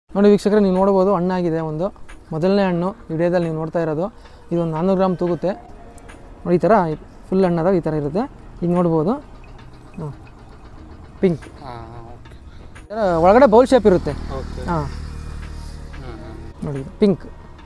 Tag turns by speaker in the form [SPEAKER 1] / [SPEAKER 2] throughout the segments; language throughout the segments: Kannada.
[SPEAKER 1] ನೋಡಿ ವೀಕ್ಷಕರೇ ನೀವು ನೋಡ್ಬೋದು ಹಣ್ಣಾಗಿದೆ ಒಂದು ಮೊದಲನೇ ಹಣ್ಣು ವಿಡಿಯೋದಲ್ಲಿ ನೀವು ನೋಡ್ತಾ ಇರೋದು ಇದೊಂದು ನಾನ್ನೂರು ಗ್ರಾಮ್ ತೂಗುತ್ತೆ ನೋಡಿ ಈ ಥರ ಫುಲ್ ಹಣ್ಣಾದಾಗ ಈ ಥರ ಇರುತ್ತೆ ಈಗ ನೋಡ್ಬೋದು ಹಾಂ ಪಿಂಕ್ ಒಳಗಡೆ ಬೌಲ್ ಶೇಪ್ ಇರುತ್ತೆ
[SPEAKER 2] ಓಕೆ
[SPEAKER 1] ಹಾಂ ನೋಡಿ ಪಿಂಕ್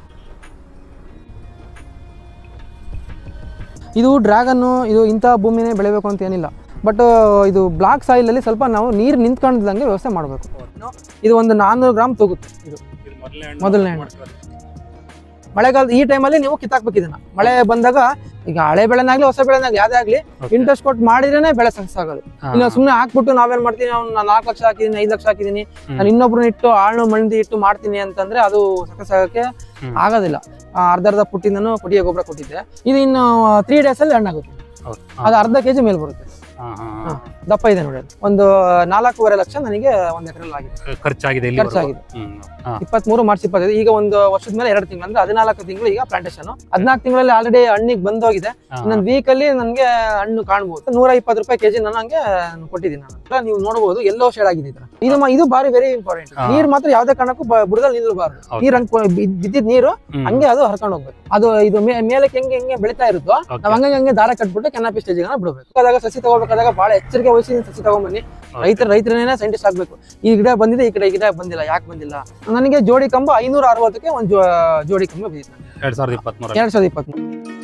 [SPEAKER 1] ಇದು ಡ್ರ್ಯಾಗನ್ನು ಇದು ಇಂಥ ಭೂಮಿನೇ ಬೆಳಿಬೇಕು ಅಂತ ಏನಿಲ್ಲ ಬಟ್ ಇದು ಬ್ಲಾಕ್ ಸಾಯಿಲಲ್ಲಿ ಸ್ವಲ್ಪ ನಾವು ನೀರು ನಿಂತ್ಕೊಂಡಿದ್ದಂಗೆ ವ್ಯವಸ್ಥೆ ಮಾಡಬೇಕು ಇದು ಒಂದು ನಾನ್ನೂರು ಗ್ರಾಮ್ ತೂಗುತ್ತೆ ಇದು ಮೊದಲನೇ ಹಣ್ಣು ಮಳೆಗಾಲದ ಈ ಟೈಮಲ್ಲಿ ನೀವು ಕಿತ್ತಾಕ್ಬೇಕು ಇದನ್ನ ಮಳೆ ಬಂದಾಗ ಈಗ ಹಳೆ ಬೆಳೆನಾಗ್ಲಿ ಹೊಸ ಬೆಳೆನಾಗ್ಲಿ ಯಾವ್ದೇ ಆಗ್ಲಿ ಇಂಟ್ರೆಸ್ಟ್ ಕೊಟ್ಟು ಮಾಡಿದ್ರೇನೆ ಬೆಳೆ ಸಕ್ಸಸ್ ಆಗೋದು ಇನ್ನು ಸುಮ್ಮನೆ ಹಾಕ್ಬಿಟ್ಟು ನಾವೇನ್ ಮಾಡ್ತೀನಿ ಅವ್ನು ನಾನು ನಾಲ್ಕು ಲಕ್ಷ ಹಾಕಿದೀನಿ ಐದು ಲಕ್ಷ ಹಾಕಿದೀನಿ ನಾನು ಇನ್ನೊಬ್ರನ್ನ ಇಟ್ಟು ಆಳ್ನು ಮಂದಿ ಇಟ್ಟು ಮಾಡ್ತೀನಿ ಅಂತಂದ್ರೆ ಅದು ಸಕ್ಸಸ್ ಆಗಕ್ಕೆ
[SPEAKER 2] ಹ್ಮ್.
[SPEAKER 1] ಆಗೋದಿಲ್ಲ ಆ, ಅರ್ಧ ಅರ್ಧ ಪುಟ್ಟಿಂದನು ಕೊಟ್ಟಿಗೆ ಗೊಬ್ಬರ ಕೊಟ್ಟಿದ್ದೆ ಇದು ಇನ್ನು ತ್ರೀ ಡೇಸ್ ಅಲ್ಲಿ ಹಣ್ಣಾಗುತ್ತೆ ಅದು ಅರ್ಧ ಕೆಜಿ ಮೇಲೆ ಬರುತ್ತೆ ಹಾ. ದಪ್ಪ ಇದೆ ನೋಡಿ ಅದು. ಒಂದು ನಾಲ್ಕೂವರೆ ಲಕ್ಷ ನನಗೆ ಒಂದ್ ಎಕರೆಲ್ಲಿ ಆಗಿದೆ
[SPEAKER 2] ಖರ್ಚಾಗಿದೆ ಇಲ್ಲಿ
[SPEAKER 1] ಖರ್ಚಾಗಿದೆ ಇಪ್ಪತ್ಮೂರು ಮಾರ್ಚ್ ಇಪ್ಪತ್ತೈದು ಈಗ ಒಂದು ವರ್ಷದ ಮೇಲೆ ಎರಡು ತಿಂಗಳು ಅಂದ್ರೆ ಹದಿನಾಲ್ಕು ತಿಂಗಳು ಈಗ ಪ್ಲಾಂಟೇಶನ್ ಹದಿನಾಲ್ಕು ತಿಂಗಳಲ್ಲಿ ಆಲ್ರೆಡಿ ಹಣ್ಣಿಗೆ ಬಂದೋಗಿದೆ ಇನ್ನೊಂದು ವೀಕ್ ಅಲ್ಲಿ ನನಗೆ ಹಣ್ಣು ಕಾಣ್ಬೋದು ನೂರ ಇಪ್ಪತ್ತು ರೂಪಾಯಿ ಕೆಜಿ ನಾನು ಹಂಗೆ ಕೊಟ್ಟಿದ್ದೀನಿ ನಾನು ಅಲ್ಲ ನೀವು ನೋಡಬಹುದು ಎಲ್ಲೋ ಶೇಡ್ ಆಗಿದೆ ಈ ತರ. ಇದು ಮ- ಇದು ಬಾರಿ ವೆರಿ ಇಂಪಾರ್ಟೆಂಟ್
[SPEAKER 2] ಹಾ.
[SPEAKER 1] ನೀರ್ ಮಾತ್ರ ಯಾವ್ದೇ ಕಾರಣಕ್ಕೂ ಬ- ಬುಡದಲ್ಲಿ ನಿಲ್ಲಬಾರ್ದು
[SPEAKER 2] Okay.
[SPEAKER 1] ನೀರ್ ಹಂಗ್ ಬಿದ್ದಿದ್ ನೀರು ಹಂಗೆ ಅದು ಹರ್ಕೊಂಡು ಹೋಗ್ಬೇಕು ಅದು ಇದು ಮೇ- ಮೇಲಕ್ಕೆ ಹೆಂಗೆ ಹೆಂಗೆ ಬೆಳಿತಾ ಇರುತ್ತೋ ನಾವ್ ಹಂಗೆ ಹಂಗೆ ದಾರ ಕಟ್ಬಿಟ್ಟು ಕೆನಾಪಿ ಸ್ಟೇಜ್ ಬಿಡಬೇಕು ಅದಾಗ ಸಸಿ ತಗೋಬೇಕಾದಾಗ ಬಹಳ ಎಚ್ಚರಿಕೆ ವಹಿಸಿ ನೀವು ಸಸಿ ತಗೊಂಬನ್ನಿ ರೈತರ ರೈತರನ್ನೇ ಸೈಂಟಿಸ್ಟ್ ಆಗ್ಬೇಕು ಈ ಗಿಡ ಬಂದಿದೆ ಈ ಕಡೆ ಈ ಗಿಡ ಬಂದಿಲ್ಲ ಯಾಕೆ ಬಂದಿಲ್ಲ ನನಗೆ ಜೋಡಿ ಕಂಬ ಐನೂರ ಅರವತ್ತಕ್ಕೆ ಒಂದು ಜೋ- ಜೋಡಿ ಕಂಬ ಬಿದ್ದಿತ್ತು ನನಗೆ.
[SPEAKER 2] ಎರಡ್ ಸಾವಿರದ ಇಪ್ಪತ್ಮೂರ
[SPEAKER 1] ಎರಡ್ ಸಾವಿರದ ಇಪ್ಪತ್ಮೂರು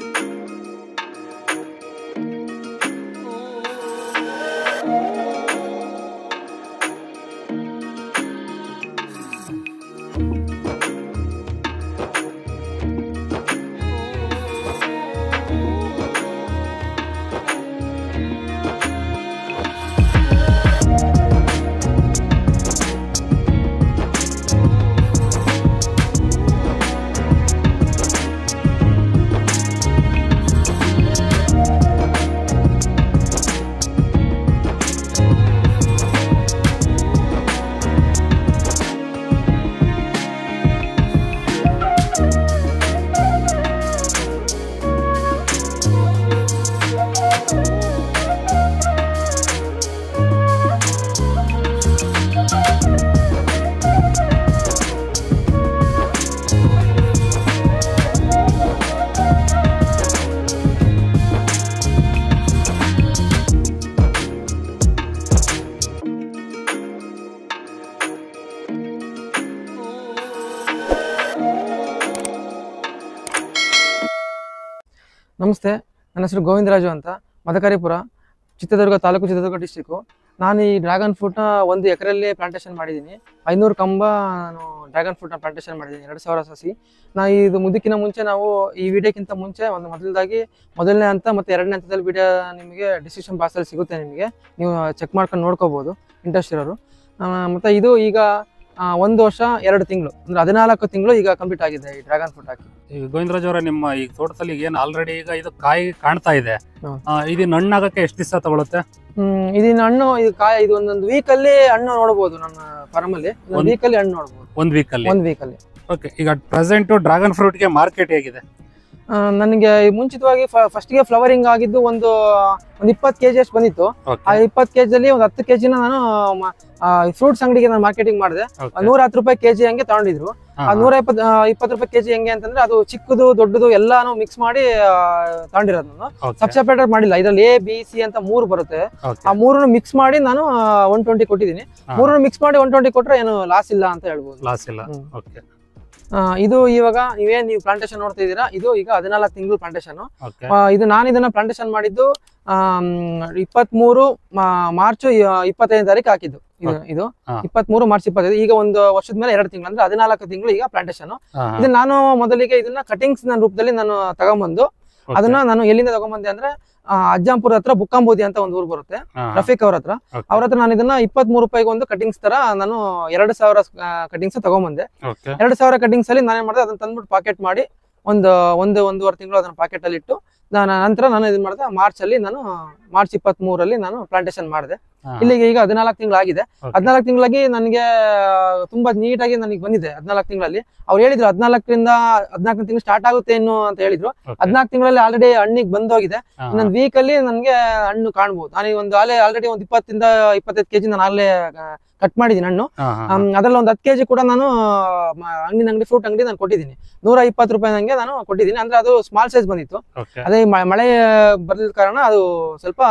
[SPEAKER 1] ನಮಸ್ತೆ ನನ್ನ ಹೆಸರು ಗೋವಿಂದರಾಜು ಅಂತ ಮದಕರಿಪುರ ಚಿತ್ರದುರ್ಗ ತಾಲೂಕು ಚಿತ್ರದುರ್ಗ ಡಿಸ್ಟಿಕ್ಕು ನಾನು ಈ ಡ್ರ್ಯಾಗನ್ ಫ್ರೂಟ್ನ ಒಂದು ಎಕರೆಯಲ್ಲಿ ಪ್ಲಾಂಟೇಶನ್ ಮಾಡಿದ್ದೀನಿ ಐನೂರು ಕಂಬ ನಾನು ಡ್ರ್ಯಾಗನ್ ಫ್ರೂಟ್ನ ಪ್ಲಾಂಟೇಶನ್ ಮಾಡಿದ್ದೀನಿ ಎರಡು ಸಾವಿರ ಸಸಿ ನಾ ಇದು ಮುದಕ್ಕಿನ ಮುಂಚೆ ನಾವು ಈ ವಿಡಿಯೋಕ್ಕಿಂತ ಮುಂಚೆ ಒಂದು ಮೊದಲದಾಗಿ ಮೊದಲನೇ ಹಂತ ಮತ್ತು ಎರಡನೇ ಹಂತದಲ್ಲಿ ವಿಡಿಯೋ ನಿಮಗೆ ಡಿಸ್ಕ್ರಿಪ್ಷನ್ ಬಾಕ್ಸಲ್ಲಿ ಸಿಗುತ್ತೆ ನಿಮಗೆ ನೀವು ಚೆಕ್ ಮಾಡ್ಕೊಂಡು ನೋಡ್ಕೋಬೋದು ಇಂಟ್ರೆಸ್ಟ್ ಇರೋರು ಆ, ಮತ್ತು ಇದು ಈಗ ಆ, ಒಂದು ವರ್ಷ ಎರಡು ತಿಂಗಳು ಅಂದರೆ ಹದಿನಾಲ್ಕು ತಿಂಗಳು ಈಗ ಕಂಪ್ಲೀಟ್ ಆಗಿದೆ ಈ ಡ್ರ್ಯಾಗನ್ ಫ್ರೂಟ್ ಹಾಕಿ
[SPEAKER 2] ಈಗ ಗೋವಿಂದರಾಜ್ ಅವರ ನಿಮ್ಮ ಈ ತೋಟದಲ್ಲಿ ಏನ್ ಆಲ್ರೆಡಿ ಈಗ ಇದು ಕಾಯಿ ಕಾಣ್ತಾ ಇದೆ
[SPEAKER 1] ಹ್ಮ್.
[SPEAKER 2] ಆ, ಇದು ಹಣ್ಣಾಗಕ್ಕೆ ಎಷ್ಟು ದಿವಸ ತಗೊಳುತ್ತೆ
[SPEAKER 1] ಹ್ಮ್ ಇದನ್ನ ಹಣ್ಣು ಇದು ಕಾಯ ಇದು ಒಂದೊಂದು ವೀಕ್ ಅಲ್ಲಿ ಹಣ್ಣು ನೋಡಬಹುದು ನನ್ನ ಫಾರ್ಮ್ ಅಲ್ಲಿ ಒಂದು
[SPEAKER 2] ಒಂದ್-
[SPEAKER 1] ವೀಕ್ ಅಲ್ಲಿ ಹಣ್ಣು ನೋಡಬಹುದು
[SPEAKER 2] ಒಂದ್ ವೀಕ್ ಅಲ್ಲಿ
[SPEAKER 1] ಒಂದ್ ವೀಕ್ ಅಲ್ಲಿ
[SPEAKER 2] ಓಕೆ ಈಗ ಪ್ರೆಸೆಂಟ್ ಡ್ರ್ಯಾಗನ್ ಫ್ರೂಟ್ ಗೆ ಮಾರ್ಕೆಟ್ ಹೇಗಿದೆ
[SPEAKER 1] ಆ, ನನಗೆ ಮುಂಚಿತವಾಗಿ ಫಸ್ಟ್ ಗೆ ಫ್ಲವರಿಂಗ್ ಆಗಿದ್ದು ಒಂದು ಒಂದು ಇಪ್ಪತ್ತು ಕೆಜಿ ಅಷ್ಟು ಬಂದಿತ್ತು ಆ
[SPEAKER 2] ಓಕೆ
[SPEAKER 1] ಇಪ್ಪತ್ತು ಕೆಜಿ ಅಲ್ಲಿ ಒಂದು ಹತ್ತು ಕೆಜಿನ ನಾನು ಫ್ರೂಟ್ಸ್ ಅಂಗಡಿಗೆ ನಾನು ಮಾರ್ಕೆಟಿಂಗ್ ಮಾಡಿದೆ
[SPEAKER 2] ಓಕೆ
[SPEAKER 1] ನೂರ ಹತ್ತು ರೂಪಾಯಿ ಕೆಜಿ ಹಂಗೆ ತಗೊಂಡಿದ್ರು ಆ ನೂರ ಇಪ್ಪತ್ತು ಇಪ್ಪತ್ತು ರೂಪಾಯಿ ಕೆಜಿ ಹೆಂಗೆ ಅಂತಂದ್ರೆ ಅದು ಚಿಕ್ಕದು ದೊಡ್ಡದು ಎಲ್ಲಾನು ಮಿಕ್ಸ್ ಮಾಡಿ ಆ, ತಗೊಂಡಿರೋದು ನಾನು ಸಬ್ ಸೆಪರೇಟ್ ಮಾಡಿಲ್ಲ ಇದ್ರಲ್ಲಿ ಎ ಬಿ ಸಿ ಅಂತ ಮೂರು ಬರುತ್ತೆ ಆ ಮೂರನ್ನು ಮಿಕ್ಸ್ ಮಾಡಿ ನಾನು ಒನ್ ಟ್ವೆಂಟಿ ಕೊಟ್ಟಿದ್ದೀನಿ
[SPEAKER 2] ಹಾ.
[SPEAKER 1] ಮೂರನ್ನು ಮಿಕ್ಸ್ ಮಾಡಿ ಒನ್ ಟ್ವೆಂಟಿ ಕೊಟ್ರೆ ಏನು ಲಾಸ್ ಇಲ್ಲ ಅಂತ ಹೇಳ್ಬೋದು
[SPEAKER 2] ಲಾಸ್ ಇಲ್ಲ
[SPEAKER 1] ಹ್ಮ್.
[SPEAKER 2] ಓಕೆ
[SPEAKER 1] ಆ, ಇದು ಇವಾಗ ನೀವೇನ್ ನೀವು ಪ್ಲಾಂಟೇಶನ್ ನೋಡ್ತಾ ಇದ್ದೀರಾ ಇದು ಈಗ ಹದಿನಾಲ್ಕು ತಿಂಗಳು ಪ್ಲಾಂಟೇಶನ್
[SPEAKER 2] ಓಕೆ
[SPEAKER 1] ಇದು ನಾನು ಇದನ್ನ ಪ್ಲಾಂಟೇಶನ್ ಮಾಡಿದ್ದು ಇಪ್ಪತ್ಮೂರು ಮಾರ್ಚ್ ಇಪ್ಪತ್ತೈದನೇ ತಾರೀಕು ಹಾಕಿದ್ದು ಇದು ಇದು
[SPEAKER 2] ಹಾ.
[SPEAKER 1] ಇಪ್ಪತ್ಮೂರು ಮಾರ್ಚ್ ಇಪ್ಪತ್ತೈದು ಈಗ ಒಂದು ವರ್ಷದ ಮೇಲೆ ಎರಡು ತಿಂಗಳು ಅಂದ್ರೆ ಹದಿನಾಲ್ಕು ತಿಂಗಳು ಈಗ ಪ್ಲಾಂಟೇಶನ್ ಇದು ನಾನು ಮೊದಲಿಗೆ ಇದನ್ನ ಕಟಿಂಗ್ಸ್ ನ ರೂಪದಲ್ಲಿ ನಾನು ತಗೊಂಬಂದು ಅದನ್ನ ನಾನು ಎಲ್ಲಿಂದ ತಗೊಂಬಂದೆ ಅಂದ್ರೆ ಆ, ಅಜ್ಜಂಪುರ ಹತ್ರ ಬುಕ್ಕಾಂಬೋದಿ ಅಂತ ಒಂದು ಊರು ಬರುತ್ತೆ ರಫೀಕ್ ಅವ್ರ ಹತ್ರ ಅವ್ರ ಹತ್ರ ನಾನು ಇದನ್ನ ಇಪ್ಪತ್ತ್ ಮೂರು ರೂಪಾಯಿಗೆ ಒಂದು ಕಟಿಂಗ್ಸ್ ತರ ನಾನು ಎರಡು ಸಾವಿರ ಕಟಿಂಗ್ಸ್ ತಗೊಂಬಂದೆ
[SPEAKER 2] ಓಕೆ
[SPEAKER 1] ಎರಡು ಸಾವಿರ ಕಟಿಂಗ್ಸ್ ಅಲ್ಲಿ ನಾನೇನ್ ಮಾಡಿದೆ ಅದನ್ನ ತಂದ್ಬಿಟ್ಟು ಪಾಕೆಟ್ ಮಾಡಿ ಒಂದು ಒಂದು ಒಂದೂವರೆ ತಿಂಗಳು ಅದನ್ನ ಪಾಕೆಟ್ ಅಲ್ಲಿ ಇಟ್ಟು ನಾನು ನಂತರ ನಾನು ಇದು ಮಾಡಿದೆ ಮಾರ್ಚ್ ಅಲ್ಲಿ ನಾನು ಮಾರ್ಚ್ ಇಪ್ಪತ್ತ್ ಮೂರಲ್ಲಿ ನಾನು ಪ್ಲಾಂಟೇಶನ್ ಮಾಡಿದೆ
[SPEAKER 2] ಹಾ.
[SPEAKER 1] ಇಲ್ಲಿಗೆ ಈಗ ಹದಿನಾಲ್ಕು ತಿಂಗಳಾಗಿದೆ
[SPEAKER 2] Okay.
[SPEAKER 1] ಹದಿನಾಲ್ಕು ತಿಂಗಳಾಗಿ ನನಗೆ ತುಂಬಾ ನೀಟಾಗಿ ನನಗೆ ಬಂದಿದೆ ಹದಿನಾಲ್ಕು ತಿಂಗಳಲ್ಲಿ ಅವ್ರು ಹೇಳಿದ್ರು ಹದಿನಾಲ್ಕರಿಂದ ಹದಿನಾಲ್ಕು ತಿಂಗಳು ಸ್ಟಾರ್ಟ್ ಆಗುತ್ತೆ ಇನ್ನು ಅಂತ ಹೇಳಿದ್ರು
[SPEAKER 2] Okay.
[SPEAKER 1] ಹದಿನಾಲ್ಕು ತಿಂಗಳಲ್ಲಿ ಆಲ್ರೆಡಿ ಹಣ್ಣಿಗೆ ಬಂದೋಗಿದೆ
[SPEAKER 2] ಹಾ, ಹಾ.
[SPEAKER 1] ಇನ್ನೊಂದು ವೀಕ್ ಅಲ್ಲಿ ನನಗೆ ಹಣ್ಣು ಕಾಣ್ಬೋದು ನಾನು ಒಂದು ಆಲೆ ಆಲ್ರೆಡಿ ಒಂದು ಇಪ್ಪತ್ತಿಂದ ಇಪ್ಪತ್ತೈದು ಕೆಜಿ ನಾನು ಆಗಲೇ ಕಟ್ ಮಾಡಿದ್ದೀನಿ ಹಣ್ಣು
[SPEAKER 2] ಹಾ, ಹಾ, ಹಾ.
[SPEAKER 1] ಅಮ್, ಅದ್ರಲ್ಲಿ ಒಂದು ಹತ್ತು ಕೆಜಿ ಕೂಡ ನಾನು ಮ- ಹಣ್ಣಿನ ಅಂಗಡಿ ಫ್ರೂಟ್ ಅಂಗಡಿ ನಾನು ಕೊಟ್ಟಿದ್ದೀನಿ ನೂರ ಇಪ್ಪತ್ತು ರೂಪಾಯಿ ನಂಗೆ ನಾನು ಕೊಟ್ಟಿದ್ದೀನಿ ಅಂದ್ರೆ ಅದು ಸ್ಮಾಲ್ ಸೈಜ್ ಬಂದಿತ್ತು
[SPEAKER 2] Okay.
[SPEAKER 1] ಅದೇ ಮ- ಮಳೆ ಬರ್ಲಿದ ಕಾರಣ ಅದು ಸ್ವಲ್ಪ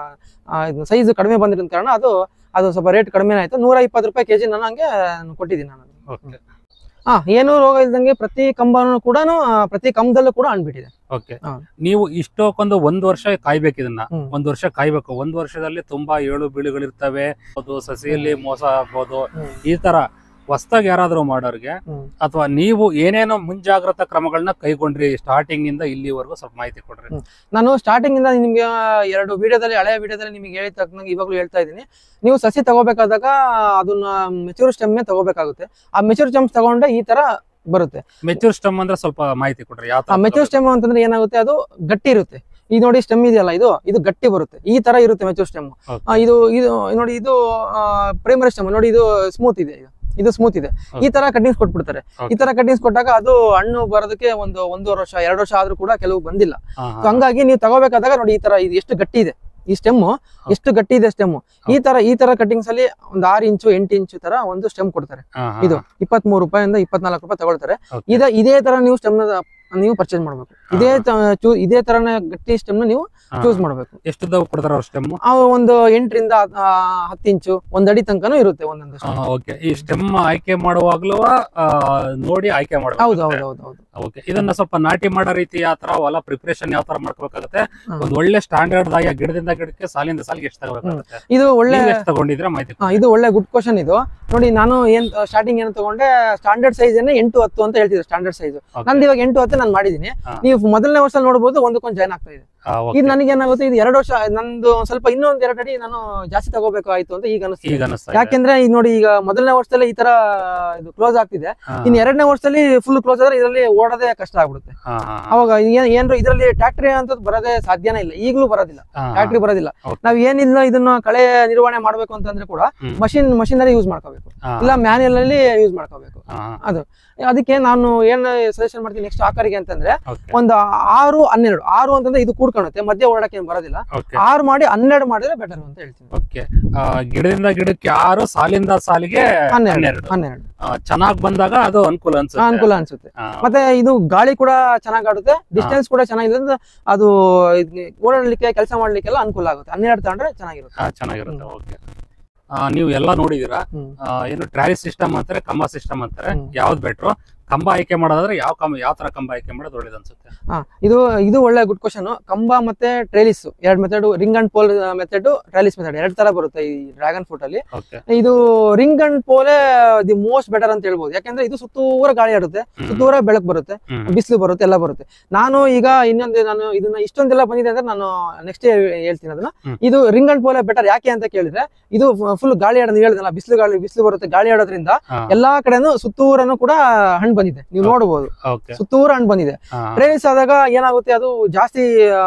[SPEAKER 1] ಸೈಜ್ ಕಡಿಮೆ ಬಂದಿರೋ ಕಾರಣ ಅದು ಅದು ಸ್ವಲ್ಪ ರೇಟ್ ಕಡಿಮೆ ಆಯ್ತು ನೂರ ಇಪ್ಪತ್ತು ರೂಪಾಯಿ ಕೆಜಿ ನಾನು ಹಂಗೆ ಕೊಟ್ಟಿದ್ದೀನಿ ನಾನು
[SPEAKER 2] Okay.
[SPEAKER 1] ಹಾ ಏನು ರೋಗ ಇಲ್ದಂಗೆ ಪ್ರತಿ ಕಂಬನೂ ಕೂಡ ಪ್ರತಿ ಕಂಬದಲ್ಲೂ ಕೂಡ ಹಣ್ಬಿಟ್ಟಿದೆ
[SPEAKER 2] ಓಕೆ
[SPEAKER 1] ಹಾ.
[SPEAKER 2] ನೀವು ಇಷ್ಟಕ್ಕೊಂದು ಒಂದ್ ವರ್ಷ ಕಾಯ್ಬೇಕು ಇದನ್ನ
[SPEAKER 1] ಹ್ಮ್.
[SPEAKER 2] ಒಂದ್ ವರ್ಷ ಕಾಯ್ಬೇಕು ಒಂದ್ ವರ್ಷದಲ್ಲಿ ತುಂಬಾ ಏಳು ಬೀಳುಗಳಿರ್ತವೆ ಅದು ಸಸಿಯಲ್ಲಿ ಮೋಸ ಆಗ್ಬೋದು
[SPEAKER 1] ಹ್ಮ್.
[SPEAKER 2] ಈ ತರ ಹೊಸ್ದಾಗಿ ಯಾರಾದ್ರೂ ಮಾಡೋರ್ಗೆ
[SPEAKER 1] ಹ್ಮ್.
[SPEAKER 2] ಅಥವಾ ನೀವು ಏನೇನೋ ಮುಂಜಾಗ್ರತಾ ಕ್ರಮಗಳನ್ನ ಕೈಗೊಂಡ್ರಿ ಸ್ಟಾರ್ಟಿಂಗ್ ಇಂದ ಇಲ್ಲಿವರೆಗೂ ಸ್ವಲ್ಪ ಮಾಹಿತಿ ಕೊಡ್ರಿ
[SPEAKER 1] ಹ್ಮ್. ನಾನು ಸ್ಟಾರ್ಟಿಂಗ್ ಇಂದ ನಿಮ್ಗೆ ಎರಡು ವಿಡಿಯೋದಲ್ಲಿ ಹಳೆಯ ವಿಡಿಯೋದಲ್ಲಿ ನಿಮಗೆ ಹೇಳಿದ ತಕ್ಕನಾಗಿ ಇವಾಗಲೂ ಹೇಳ್ತಾ ಇದ್ದೀನಿ ನೀವು ಸಸಿ ತಗೋಬೇಕಾದಾಗ ಅದನ್ನ ಮೆಚೂರ್ ಸ್ಟೆಮ್ಮೆ ತಗೋಬೇಕಾಗುತ್ತೆ ಆ ಮೆಚೂರ್ ಸ್ಟೆಮ್ಸ್ ತಗೊಂಡ್ರೆ ಈ ತರ ಬರುತ್ತೆ
[SPEAKER 2] ಮೆಚೂರ್ ಸ್ಟಮ್ ಅಂದ್ರೆ ಸ್ವಲ್ಪ ಮಾಹಿತಿ ಕೊಡ್ರಿ ಯಾವ
[SPEAKER 1] ಆ ಮೆಚೂರ್ ಸ್ಟೆಮ್ ಅಂತಂದ್ರೆ ಏನಾಗುತ್ತೆ ಅದು ಗಟ್ಟಿ ಇರುತ್ತೆ ಈಗ ನೋಡಿ ಸ್ಟೆಮ್ ಇದೆಯಲ್ಲ ಇದು ಇದು ಗಟ್ಟಿ ಬರುತ್ತೆ ಈ ತರ ಇರುತ್ತೆ ಮೆಚೂರ್ ಸ್ಟೆಮ್ ಇದು ಇದು ನೋಡಿ ಇದು ಪ್ರೈಮರಿ ಸ್ಟೆಮ್ ನೋಡಿ ಇದು ಸ್ಮೂತ್ ಇದೆ ಇದು. ಇದು ಸ್ಮೂತ್ ಇದೆ ಈ ತರ ಕಟ್ಟಿಂಗ್ಸ್ ಕೊಟ್ಬಿಡ್ತಾರೆ ಈ ತರ ಕಟ್ಟಿಂಗ್ಸ್ ಕೊಟ್ಟಾಗ ಅದು ಹಣ್ಣು ಬರೋದಕ್ಕೆ ಒಂದು ಒಂದೂವರೆ ವರ್ಷ ಎರಡು ವರ್ಷ ಆದ್ರೂ ಕೂಡ ಕೆಲವು ಬಂದಿಲ್ಲ So ಹಂಗಾಗಿ ನೀವು ತಗೋಬೇಕಾದಾಗ ನೋಡಿ ಈ ತರ ಇದು ಎಷ್ಟು ಗಟ್ಟಿ ಇದೆ ಈ ಸ್ಟೆಮ್ ಎಷ್ಟು ಗಟ್ಟಿ ಇದೆ ಸ್ಟೆಮ್ ಈ ತರ ಈ ತರ ಕಟ್ಟಿಂಗ್ಸ್ ಅಲ್ಲಿ ಒಂದು ಆರು ಇಂಚು ಎಂಟು ಇಂಚು ತರ ಒಂದು ಸ್ಟೆಮ್ ಕೊಡ್ತಾರೆ ಇದು ಇಪ್ಪತ್ತ್ ಮೂರು ರೂಪಾಯಿಂದ ಇಪ್ಪತ್ನಾಲ್ಕು ರೂಪಾಯಿ ತಗೊಳ್ತಾರೆ
[SPEAKER 2] Okay.
[SPEAKER 1] ಇದ ಇದೇ ತರ ನೀವು ಸ್ಟೆಮ್ ನೀವು ಪರ್ಚೇಸ್ ಮಾಡ್ಬೇಕು ಇದೇ ತ- ಚೂ- ಇದೇ ತರನ ಗಟ್ಟಿ ಸ್ಟೆಮ್ ನೀವು ಚೂಸ್ ಮಾಡ್ಬೇಕು
[SPEAKER 2] ಎಷ್ಟು ದವ್ ಕೊಡ್ತಾರ ಅವ್ರ ಸ್ಟೆಮ್
[SPEAKER 1] ಅವು ಒಂದು ಎಂಟರಿಂದ ಆ, ಹತ್ತು ಇಂಚು ಒಂದ್ ಅಡಿ ತನಕನೂ ಇರುತ್ತೆ ಒಂದೊಂದು stem.
[SPEAKER 2] ಓಕೆ ಈ ಸ್ಟೆಮ್ ಆಯ್ಕೆ ಮಾಡುವಾಗ್ಲೂ ಆ, ನೋಡಿ ಆಯ್ಕೆ ಮಾಡ್ಬೇಕು
[SPEAKER 1] ಹೌದು ಹೌದು ಹೌದು ಹೌದು
[SPEAKER 2] ಓಕೆ ಇದನ್ನ ಸ್ವಲ್ಪ ನಾಟಿ ಮಾಡೋ ರೀತಿ ಯಾವ ತರ ಹೊಲ ಪ್ರಿಪರೇಷನ್ ಯಾವ ತರ ಮಾಡ್ಕೋಬೇಕಾಗುತ್ತೆ
[SPEAKER 1] ಹ್ಮ್.
[SPEAKER 2] ಒಂದ್ ಒಳ್ಳೆ ಸ್ಟ್ಯಾಂಡರ್ಡ್ ಆಗಿ ಗಿಡದಿಂದ ಗಿಡಕ್ಕೆ ಸಾಲಿಂದ ಸಾಲಿಗೆ ಎಷ್ಟು ತಗೋಬೇಕಾಗುತ್ತೆ
[SPEAKER 1] ಇದು ಒಳ್ಳೆ
[SPEAKER 2] ನೀವು ಎಷ್ಟು ತಗೊಂಡಿದ್ರೆ ಮಾಹಿತಿ
[SPEAKER 1] ಹಾ, ಇದು ಒಳ್ಳೆ ಗುಡ್ ಕ್ವಶನ್ ಇದು ನೋಡಿ ನಾನು ಏನ್ ಸ್ಟಾರ್ಟಿಂಗ್ ಏನು ತಗೊಂಡೆ ಸ್ಟ್ಯಾಂಡರ್ಡ್ ಸೈಜ್ ಏನೇ ಎಂಟು ಹತ್ತು ಅಂತ ಹೇಳ್ತಿದ್ರು ಸ್ಟ್ಯಾಂಡರ್ಡ್ ಸೈಜ್
[SPEAKER 2] Okay.
[SPEAKER 1] ನಂದು ಇವಾಗ ಎಂಟು ಹತ್ತು ನಾನು ಮಾಡಿದೀನಿ
[SPEAKER 2] ಹಾ.
[SPEAKER 1] ನೀವು ಮೊದಲನೇ ವರ್ಷ ನೋಡಬಹುದು ಒಂದಕ್ಕೊಂದು ಜಾಯ್ನ್ ಆಗ್ತಾ ಇದೆ
[SPEAKER 2] ಆ, okay.
[SPEAKER 1] ಇದು ನನಗೆ ಏನಾಗುತ್ತೆ ಇದು ಎರಡು ವರ್ಷ ನಂದು ಒಂದ್ ಸ್ವಲ್ಪ ಇನ್ನೊಂದ್ ಎರಡು ಅಡಿ ನಾನು ಜಾಸ್ತಿ ತಗೋಬೇಕಾಯ್ತು ಅಂತ ಈಗ ಅನಿಸ್ತಿದೆ
[SPEAKER 2] ಈಗ ಅನಿಸ್ತಾ ಇದೆ.
[SPEAKER 1] ಯಾಕೆಂದ್ರೆ ಈಗ ನೋಡಿ ಈಗ ಮೊದಲನೇ ವರ್ಷದಲ್ಲಿ ಈ ತರ ಇದು ಕ್ಲೋಸ್ ಆಗ್ತಿದೆ
[SPEAKER 2] ಹಾ,
[SPEAKER 1] ಇನ್ನು ಎರಡನೇ ವರ್ಷದಲ್ಲಿ ಫುಲ್ ಕ್ಲೋಸ್ ಆದ್ರೆ ಇದರಲ್ಲಿ ಓಡೋದೇ ಕಷ್ಟ ಆಗ್ಬಿಡುತ್ತೆ
[SPEAKER 2] ಹಾ, ಹಾ, ಹಾ.
[SPEAKER 1] ಅವಾಗ ಏನ್ ಏನ್ರು ಇದರಲ್ಲಿ ಟ್ಯಾಕ್ಟ್ರಿ ಅಂತ ಬರೋದೇ ಸಾಧ್ಯನೇ ಇಲ್ಲ ಈಗಲೂ ಬರೋದಿಲ್ಲ
[SPEAKER 2] ಹಾ, ಹಾ.
[SPEAKER 1] ಟ್ಯಾಕ್ಟ್ರಿ ಬರೋದಿಲ್ಲ
[SPEAKER 2] Okay.
[SPEAKER 1] ನಾವ್ ಏನಿಲ್ಲ ಇದನ್ನ ಕಳೆ ನಿರ್ವಹಣೆ ಮಾಡ್ಬೇಕು ಅಂತಂದ್ರೆ ಕೂಡ
[SPEAKER 2] ಹ್ಮ್.
[SPEAKER 1] ಮಷಿನ್ ಮಷಿನರಿ ಯೂಸ್ ಮಾಡ್ಕೋಬೇಕು
[SPEAKER 2] ಹಾ,
[SPEAKER 1] ಇಲ್ಲ ಮ್ಯಾನ್ಯಲ್ ಅಲ್ಲಿ ಯೂಸ್ ಮಾಡ್ಕೋಬೇಕು
[SPEAKER 2] ಹಾ,
[SPEAKER 1] ಅದಕ್ಕೆ ನಾನು ಏನ್ ಸಜೆಷನ್ ಮಾಡ್ತೀನಿ ನೆಕ್ಸ್ಟ್ ಆಕರಿಗೆ ಅಂತಂದ್ರೆ
[SPEAKER 2] okay,
[SPEAKER 1] ಒಂದು ಆರು ಹನ್ನೆರಡು ಆರು ಅಂತಂದ್ರೆ ಇದು ಕೂಡ್ಕೊಳುತ್ತೆ ಮಧ್ಯೆ ಓಡಾಡಕ್ಕೆ ಏನ್ ಬರೋದಿಲ್ಲ
[SPEAKER 2] okay,
[SPEAKER 1] ಆರು ಮಾಡಿ ಹನ್ನೆರಡು ಮಾಡಿದ್ರೆ ಬೆಟರ್ ಅಂತ ಹೇಳ್ತೀನಿ
[SPEAKER 2] okay. ಆ, ಗಿಡದಿಂದ ಗಿಡಕ್ಕೆ ಆರು ಸಾಲಿಂದ ಸಾಲಿಗೆ
[SPEAKER 1] ಹನ್ನೆರಡು
[SPEAKER 2] ಹನ್ನೆರಡು
[SPEAKER 1] ಹನ್ನೆರಡು
[SPEAKER 2] ಚೆನ್ನಾಗಿ ಬಂದಾಗ ಅದು ಅನುಕೂಲ ಅನ್ಸುತ್ತೆ
[SPEAKER 1] ಅನುಕೂಲ ಅನ್ಸುತ್ತೆ
[SPEAKER 2] ಹಾ,
[SPEAKER 1] ಮತ್ತೆ ಇದು ಗಾಳಿ ಕೂಡ ಚೆನ್ನಾಗ್ ಆಡುತ್ತೆ ಡಿಸ್ಟೆನ್ಸ್ ಕೂಡ ಚೆನ್ನಾಗಿದೆ ಅಂದ್ರೆ ಅದು ಇದ್ಗೆ ಓಡಾಡ್ಲಿಕ್ಕೆ ಕೆಲಸ ಮಾಡ್ಲಿಕ್ಕೆಲ್ಲ ಅನುಕೂಲ ಆಗುತ್ತೆ ಹನ್ನೆರಡು ತಗೊಂಡ್ರೆ ಚೆನ್ನಾಗಿರುತ್ತೆ
[SPEAKER 2] ಹಾ, ಚೆನ್ನಾಗಿರುತ್ತೆ ಓಕೆ ನೀವು ಎಲ್ಲ ನೋಡಿದೀರಾ
[SPEAKER 1] ಹ್ಮ್.
[SPEAKER 2] ಆ, ಏನು ಟ್ರಾಲಿ ಸಿಸ್ಟಮ್ ಅಂತಾರೆ ಕಂಬ ಸಿಸ್ಟಮ್ ಅಂತಾರೆ
[SPEAKER 1] ಹ್ಮ್.
[SPEAKER 2] ಯಾವ್ದು ಬೆಟ್ರು ಕಂಬ ಆಯ್ಕೆ ಮಾಡೋದಾದ್ರೆ ಯಾವ ಕಂಬ ಯಾವ ತರ ಕಂಬ ಆಯ್ಕೆ ಮಾಡೋದು ಒಳ್ಳೇದು ಅನ್ಸುತ್ತೆ
[SPEAKER 1] ಹಾ ಇದು ಇದು ಒಳ್ಳೆ ಗುಡ್ ಕ್ವಶನ್ ಕಂಬ ಮತ್ತೆ ಟ್ರೇಲಿಸ್ ಎರಡ್ method ring and pole method trellis method ಎರಡ್ ತರ ಬರುತ್ತೆ ಈ ಡ್ರ್ಯಾಗನ್ ಫ್ರೂಟ್ ಅಲ್ಲಿ
[SPEAKER 2] ಓಕೆ
[SPEAKER 1] ಇದು ರಿಂಗ್ ಅಂಡ್ ಪೋಲೆ ದಿ ಮೋಸ್ಟ್ ಬೆಟರ್ ಅಂತ ಹೇಳ್ಬೋದು ಯಾಕಂದ್ರೆ ಇದು ಸುತ್ತೂರ ಗಾಳಿ ಆಡುತ್ತೆ ಸುತ್ತೂರ ಬೆಳಕು ಬರುತ್ತೆ ಬಿಸಿಲು ಬರುತ್ತೆ ಎಲ್ಲ ಬರುತ್ತೆ ನಾನು ಈಗ ಇನ್ನೊಂದು ನಾನು ಇದನ್ನ ಇಷ್ಟೊಂದೆಲ್ಲ ಬಂದಿದೆ ಅಂದ್ರೆ ನಾನು ನೆಕ್ಸ್ಟ್ ಹೇಳ್ತೀನಿ ಅದನ್ನ
[SPEAKER 2] ಹ್ಮ್.
[SPEAKER 1] ಇದು ರಿಂಗ್ ಅಂಡ್ ಪೋಲೆ ಬೆಟರ್ ಯಾಕೆ ಅಂತ ಕೇಳಿದ್ರೆ ಇದು ಫುಲ್ ಗಾಳಿ ಆಡೋದು ಹೇಳಿದ್ನಲ್ಲ ಬಿಸಿಲು ಗಾಳಿ ಬಿಸಿಲು ಬರುತ್ತೆ ಗಾಳಿ ಆಡೋದ್ರಿಂದ ಎಲ್ಲಾ ಕಡೆನೂ ಸುತ್ತೂರನು ಕೂಡ ಹಣ್ಣು ಬಂದಿದೆ ನೀವು ನೋಡಬಹುದು
[SPEAKER 2] ಓಕೆ
[SPEAKER 1] ಸುತ್ತೂರ ಹಣ್ಣು ಬಂದಿದೆ ಟ್ರೇಸ್ ಆದಾಗ ಏನಾಗುತ್ತೆ ಅದು ಜಾಸ್ತಿ